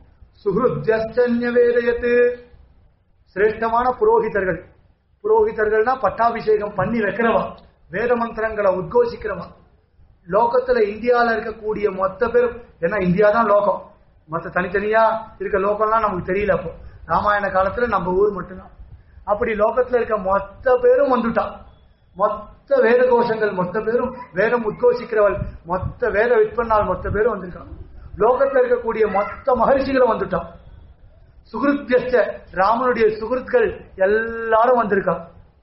சுஹృத்யஸ்தன்ய வேதயத்து சிரேஷ்டமான புரோகிதர்கள் புரோகிதர்கள்னா பட்டாபிஷேகம் பண்ணி வைக்கிறவா வேத மந்திரங்களை உத்கோஷிக்கிறவா லோகத்துல இந்தியால இருக்கக்கூடிய மொத்த பேரும் ஏன்னா இந்தியா தான் லோகம் மொத்த தனித்தனியா இருக்க லோகம்லாம் நமக்கு தெரியல அப்போ ராமாயண காலத்துல நம்ம ஊர் மட்டும்தான் அப்படி லோகத்துல இருக்க மொத்த பேரும் வந்துட்டான் மொத்த வேத கோஷங்கள் மொத்த பேரும் வேதம் உத்கோஷிக்கிறவள் மொத்த வேத விற்பனால் மொத்த பேரும் வந்திருக்காங்க லோகத்துல இருக்கக்கூடிய மொத்த மகரிஷிகளும் வந்துட்டான் சுகிருத்யஸ்ட ராமனுடைய சுகிருத்கள் எல்லாரும் வந்திருக்கா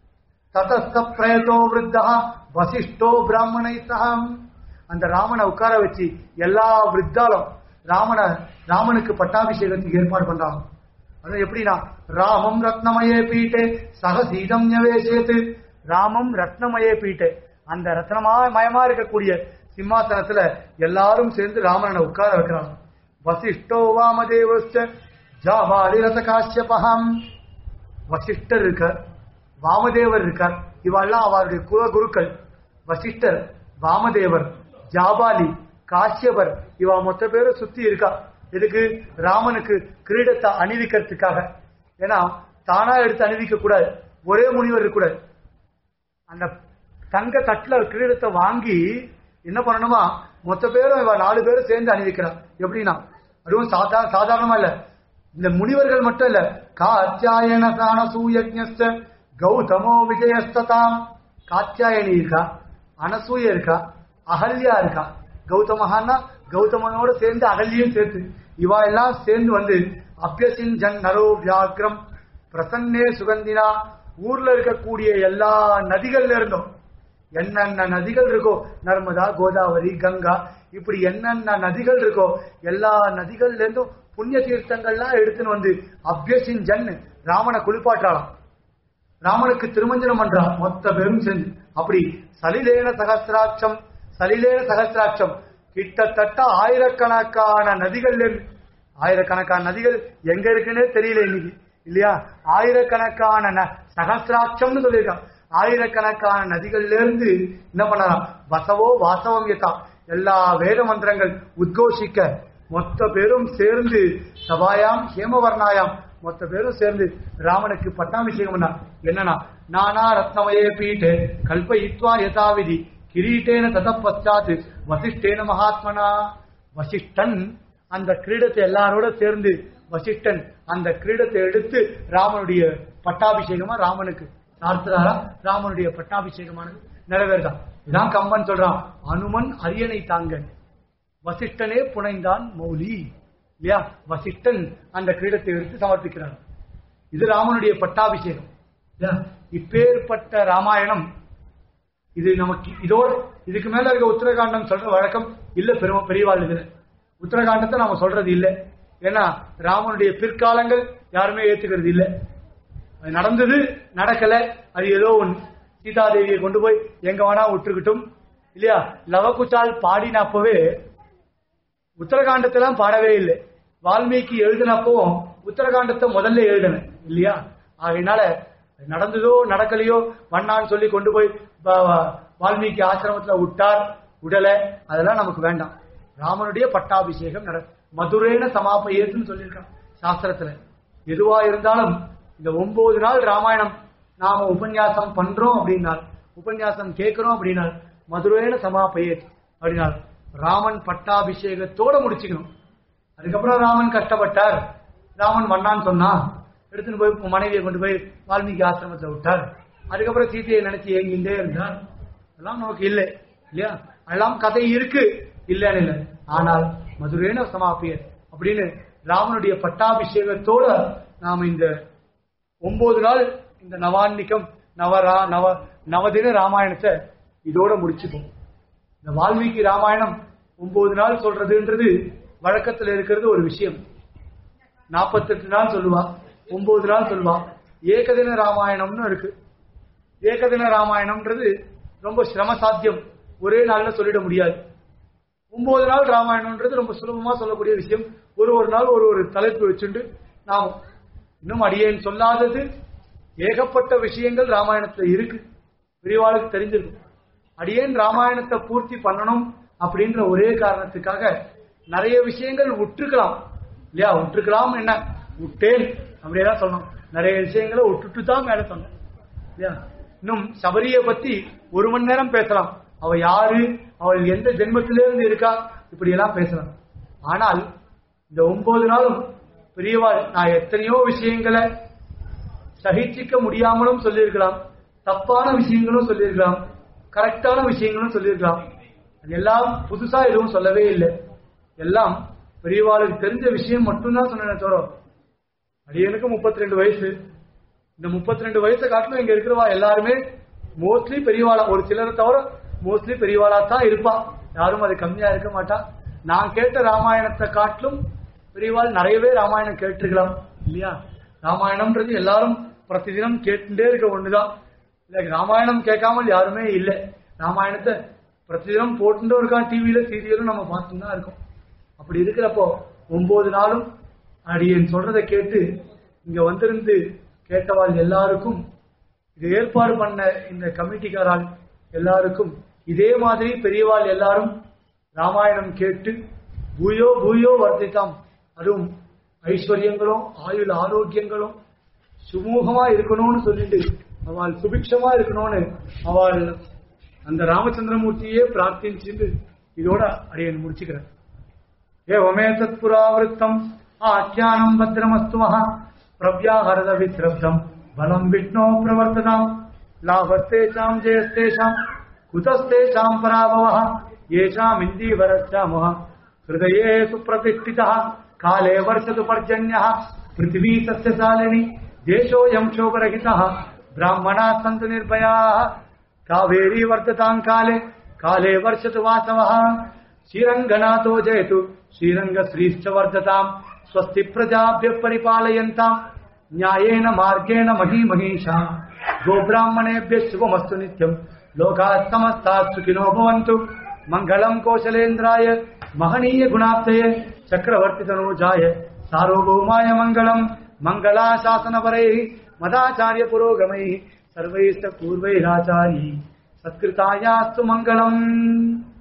ததஸ்த பிரயதோ விருத்தா வசிஷ்டோ பிராமணை சகம் அந்த ராமனை உட்கார வச்சு எல்லா விருத்தாலும் ராமனை ராமனுக்கு பட்டாபிஷேகத்துக்கு ஏற்பாடு பண்றாங்க அது எப்படின்னா ராமம் ரத்னமயே பீட்டே சகசீதம் ஞவேசேத்து ராமம் ரத்னமயே பீட்டே அந்த ரத்னமா மயமா இருக்கக்கூடிய சிம்மாசனத்துல எல்லாரும் சேர்ந்து ராமனை உட்கார வைக்கிறாங்க வசிஷ்டோ வாமதேவஸ்ட ஜாபாலி ரத காஷ்யபகம் வசிஷ்டர் இருக்கார் வாமதேவர் இருக்கார் இவெல்லாம் அவருடைய குல குருக்கள் வசிஷ்டர் வாமதேவர் ஜாபாலி காஷ்யபர் இவ மொத்த பேரும் சுத்தி இருக்கா இதுக்கு ராமனுக்கு கிரீடத்தை அணிவிக்கிறதுக்காக ஏன்னா தானா எடுத்து அணிவிக்க கூடாது ஒரே முனிவர் இருக்கக்கூடாது அந்த தங்க தட்டுல கிரீடத்தை வாங்கி என்ன பண்ணணுமா மொத்த பேரும் இவ நாலு பேரும் சேர்ந்து அணிவிக்கிறான் எப்படின்னா அதுவும் சாதாரண சாதாரணமா இல்ல இந்த முனிவர்கள் மட்டும் இல்ல காத்தியாயன அனசூயஜ்ஞஸ்த கௌதமோ விஜயஸ்ததாம் காத்தியாயனி இருக்கா அனசூய இருக்கா அகல்யா இருக்கா கௌதமஹான்னா கௌதமனோட சேர்ந்து அகல்யும் சேர்த்து இவா எல்லாம் சேர்ந்து வந்து அபியசின் ஜன் நரோ வியாக்ரம் பிரசன்னே சுகந்தினா ஊர்ல இருக்கக்கூடிய எல்லா நதிகள்ல இருந்தும் என்னென்ன நதிகள் இருக்கோ நர்மதா கோதாவரி கங்கா இப்படி என்னென்ன நதிகள் இருக்கோ எல்லா நதிகள்ல இருந்தும் புண்ணிய தீர்த்தங்கள்லாம் எடுத்துன்னு வந்து அபியசின் ஜன் ராமனை குளிப்பாட்டாளாம் ராமனுக்கு திருமஞ்சனம் பண்றா மொத்த பேரும் சேர்ந்து அப்படி சலிலேன சகசிராட்சம் சலிலேன சகசிராட்சம் கிட்டத்தட்ட ஆயிரக்கணக்கான நதிகள்ல இருந்து ஆயிரக்கணக்கான நதிகள் எங்க இருக்குன்னே தெரியல இன்னைக்கு இல்லையா ஆயிரக்கணக்கான ந- சகசிராட்சம்னு சொல்லியிருக்கான் ஆயிரக்கணக்கான நதிகள்ல இருந்து என்ன பண்ணலாம் வசவோ வாசவம் யதா எல்லா வேத மந்திரங்கள் உத்கோஷிக்க மொத்த பேரும் சேர்ந்து சபாயாம் ஹேமவர்ணாயாம் மொத்த பேரும் சேர்ந்து ராமனுக்கு பட்டாபிஷேகம் பண்ணா என்னன்னா நானா ரத்னமயே பீட்டே கல்பயித்வா யதாவிதி கிரீட்டேன தத பச்சாத்து வசிஷ்டேன மகாத்மனா வசிஷ்டன் அந்த கிரீடத்தை எல்லாரோட சேர்ந்து வசிஷ்டன் அந்த கிரீடத்தை எடுத்து ராமனுடைய பட்டாபிஷேகமா ராமனுக்கு சார்த்துறாரா ராமனுடைய பட்டாபிஷேகமானது நிறைவேறுதான் இதான் கம்பன் சொல்றான் அனுமன் அரியணை தாங்க வசிஷ்டனே புனைந்தான் மௌலி இல்லையா வசிஷ்டன் அந்த கிரீடத்தை எடுத்து சமர்ப்பிக்கிறார் இது ராமனுடைய பட்டாபிஷேகம் இல்லையா? இப்பேற்பட்ட ராமாயணம் இது நமக்கு இதோட இதுக்கு மேல இருக்க உத்தரகாண்டம் சொல்ற வழக்கம் இல்ல பெரும பெரியவாள் இதுல உத்தரகாண்டத்தை நாம சொல்றது இல்ல ஏன்னா ராமனுடைய பிற்காலங்கள் யாருமே ஏத்துக்கிறது இல்ல அது நடந்தது நடக்கல அது ஏதோ ஒண்ணு சீதாதேவியை கொண்டு போய் எங்க வேணா விட்டுருக்கட்டும் இல்லையா லவகுச்சால் பாடினப்பவே உத்தரகாண்டத்தெல்லாம் பாடவே இல்லை வால்மீகி எழுதினப்பவும் உத்தரகாண்டத்தை முதல்ல எழுதினேன் இல்லையா ஆகையினால நடந்ததோ நடக்கலையோ வண்ணான்னு சொல்லி கொண்டு போய் வா- வா- வால்மீகி ஆசிரமத்துல விட்டார் விடல அதெல்லாம் நமக்கு வேண்டாம் ராமனுடைய பட்டாபிஷேகம் நட மதுரேன சமாபயேத்துன்னு சொல்லியிருக்கான் சாஸ்திரத்துல எதுவா இருந்தாலும் இந்த ஒன்பது நாள் ராமாயணம் நாம உபன்யாசம் பண்றோம் அப்படின்னால் உபன்யாசம் கேட்கிறோம் அப்படின்னால் மதுரேன சமாபயேத் அப்படின்னால் ராமன் பட்டாபிஷேகத்தோட முடிச்சுக்கணும் அதுக்கப்புறம் ராமன் கஷ்டப்பட்டார் ராமன் வண்ணான்னு சொன்னான் எடுத்துன்னு போய் மனைவியை கொண்டு போய் வால்மீகி ஆசிரமத்துல விட்டார் அதுக்கப்புறம் சீதையை நினைச்சு ஏங்கிண்டே இருந்தார் அதெல்லாம் நமக்கு இல்லை இல்லையா அதெல்லாம் கதை இருக்கு இல்லைன்னு இல்லை ஆனால் மதுரேன சமாப்பியர் அப்படின்னு ராமனுடைய பட்டாபிஷேகத்தோட நாம இந்த ஒன்பது நாள் இந்த நவான்னிக்கம் நவரா நவ நவதின ராமாயணத்தை இதோட முடிச்சுப்போம் இந்த வால்மீகி ராமாயணம் ஒன்பது நாள் சொல்றதுன்றது வழக்கத்துல இருக்கிறது ஒரு விஷயம் நாற்பத்தெட்டு நாள் சொல்லுவா ஒன்பது நாள் சொல்லுவா ஏகதின ராமாயணம்னு இருக்கு ஏகதின ராமாயணம்ன்றது ரொம்ப சிரம சாத்தியம் ஒரே நாள்ல சொல்லிட முடியாது ஒன்பது நாள் ராமாயணம்ன்றது ரொம்ப சுலபமா சொல்லக்கூடிய விஷயம் ஒரு ஒரு நாள் ஒரு ஒரு தலைப்பு வச்சுண்டு நாம் இன்னும் அடியேன் சொல்லாதது ஏகப்பட்ட விஷயங்கள் ராமாயணத்துல இருக்கு பெரியவாளுக்கு தெரிஞ்சிருக்கும் அடியேன் ராமாயணத்தை பூர்த்தி பண்ணணும் அப்படின்ற ஒரே காரணத்துக்காக நிறைய விஷயங்கள் விட்டுருக்கலாம் இல்லையா விட்டுருக்கலாம் என்ன விட்டேன் அப்படியேதான் சொல்லணும் நிறைய விஷயங்களை விட்டுட்டு தான் மேல சொன்னேன் இல்லையா இன்னும் சபரியை பத்தி ஒரு மணி நேரம் பேசலாம் அவ யாரு அவள் எந்த ஜென்மத்திலிருந்து இருக்கா இப்படி எல்லாம் பேசலாம் ஆனால் இந்த ஒன்பது நாளும் பெரியவாள் நான் எத்தனையோ விஷயங்களை சகிச்சிக்க முடியாமலும் சொல்லியிருக்கலாம் தப்பான விஷயங்களும் சொல்லியிருக்கலாம் கரெக்டான விஷயங்களும் சொல்லியிருக்கலாம் அது எல்லாம் புதுசா எதுவும் சொல்லவே இல்லை எல்லாம் பெரியவாளுக்கு தெரிஞ்ச விஷயம் மட்டும்தான் சொன்னேன் தவிர அடியனுக்கு முப்பத்தி ரெண்டு வயசு இந்த முப்பத்தி ரெண்டு வயசை காட்டிலும் இங்க இருக்கிறவா எல்லாருமே மோஸ்ட்லி பெரியவாளா ஒரு சிலரை தவிர மோஸ்ட்லி பெரியவாளா தான் இருப்பா யாரும் அது கம்மியா இருக்க மாட்டா நான் கேட்ட ராமாயணத்தை காட்டிலும் பெரியவாள் நிறையவே ராமாயணம் கேட்டிருக்கலாம் இல்லையா ராமாயணம்ன்றது எல்லாரும் பிரதிதினம் கேட்டுட்டே இருக்க ஒண்ணுதான் இல்ல ராமாயணம் கேட்காமல் யாருமே இல்லை ராமாயணத்தை பிரதிதினம் போட்டுட்டே இருக்கான் டிவியில சீரியலும் நம்ம பார்த்துட்டு தான் இருக்கோம் அப்படி இருக்கிறப்போ ஒன்பது நாளும் அடியேன் சொல்றதை கேட்டு இங்க வந்திருந்து கேட்டவாள் எல்லாருக்கும் இது ஏற்பாடு பண்ண இந்த கமிட்டிக்காரால் எல்லாருக்கும் இதே மாதிரி பெரியவாள் எல்லாரும் ராமாயணம் கேட்டு பூயோ பூயோ வர்த்தித்தாம் அதுவும் ஐஸ்வர்யங்களும் ஆயுள் ஆரோக்கியங்களும் சுமூகமா இருக்கணும்னு சொல்லிட்டு அவள் சுபிக்ஷமா இருக்கணும்னு அவள் அந்த ராமச்சந்திரமூர்த்தியே பிரார்த்திச்சுட்டு இதோட அடியன் முடிச்சுக்கிறேன் ஏவமே தத்புராவிருத்தம் आख्यानम् भद्रमस्तु मः प्रव्याहरद विश्रब्दम् बलम् विष्णो प्रवर्तताम् लाभस्तेषाम् जयस्तेषाम् कुतस्तेषाम् पराभवः येषाम् इन्दीवरश्चामः हृदये सुप्रतिष्ठितः काले वर्षतु पर्जन्यः पृथिवी सस्यशालिनी देशोऽयम् शोकरहितः ब्राह्मणाः सन्तु निर्भयाः कावेरी वर्तताम् काले काले वर्षतु वासवः श्रीरङ्गनाथो जयतु श्रीरङ्गश्रीश्च वर्धताम् स्वस्ति प्रजाभ्यः परिपालयन्ताम् न्यायेन मार्गेण महीमहीषा गोब्राह्मणेभ्यः शुभमस्तु नित्यम् लोकाः समस्ताः सुखिनो भवन्तु मङ्गलम् कौशलेन्द्राय महनीय गुणाप्तये चक्रवर्तितनूजाय सार्वभौमाय मङ्गलम् मङ्गलाशासनपरैः मदाचार्य पुरोगमैः सर्वैश्च पूर्वैराचार्यैः सत्कृतायास्तु मङ्गलम्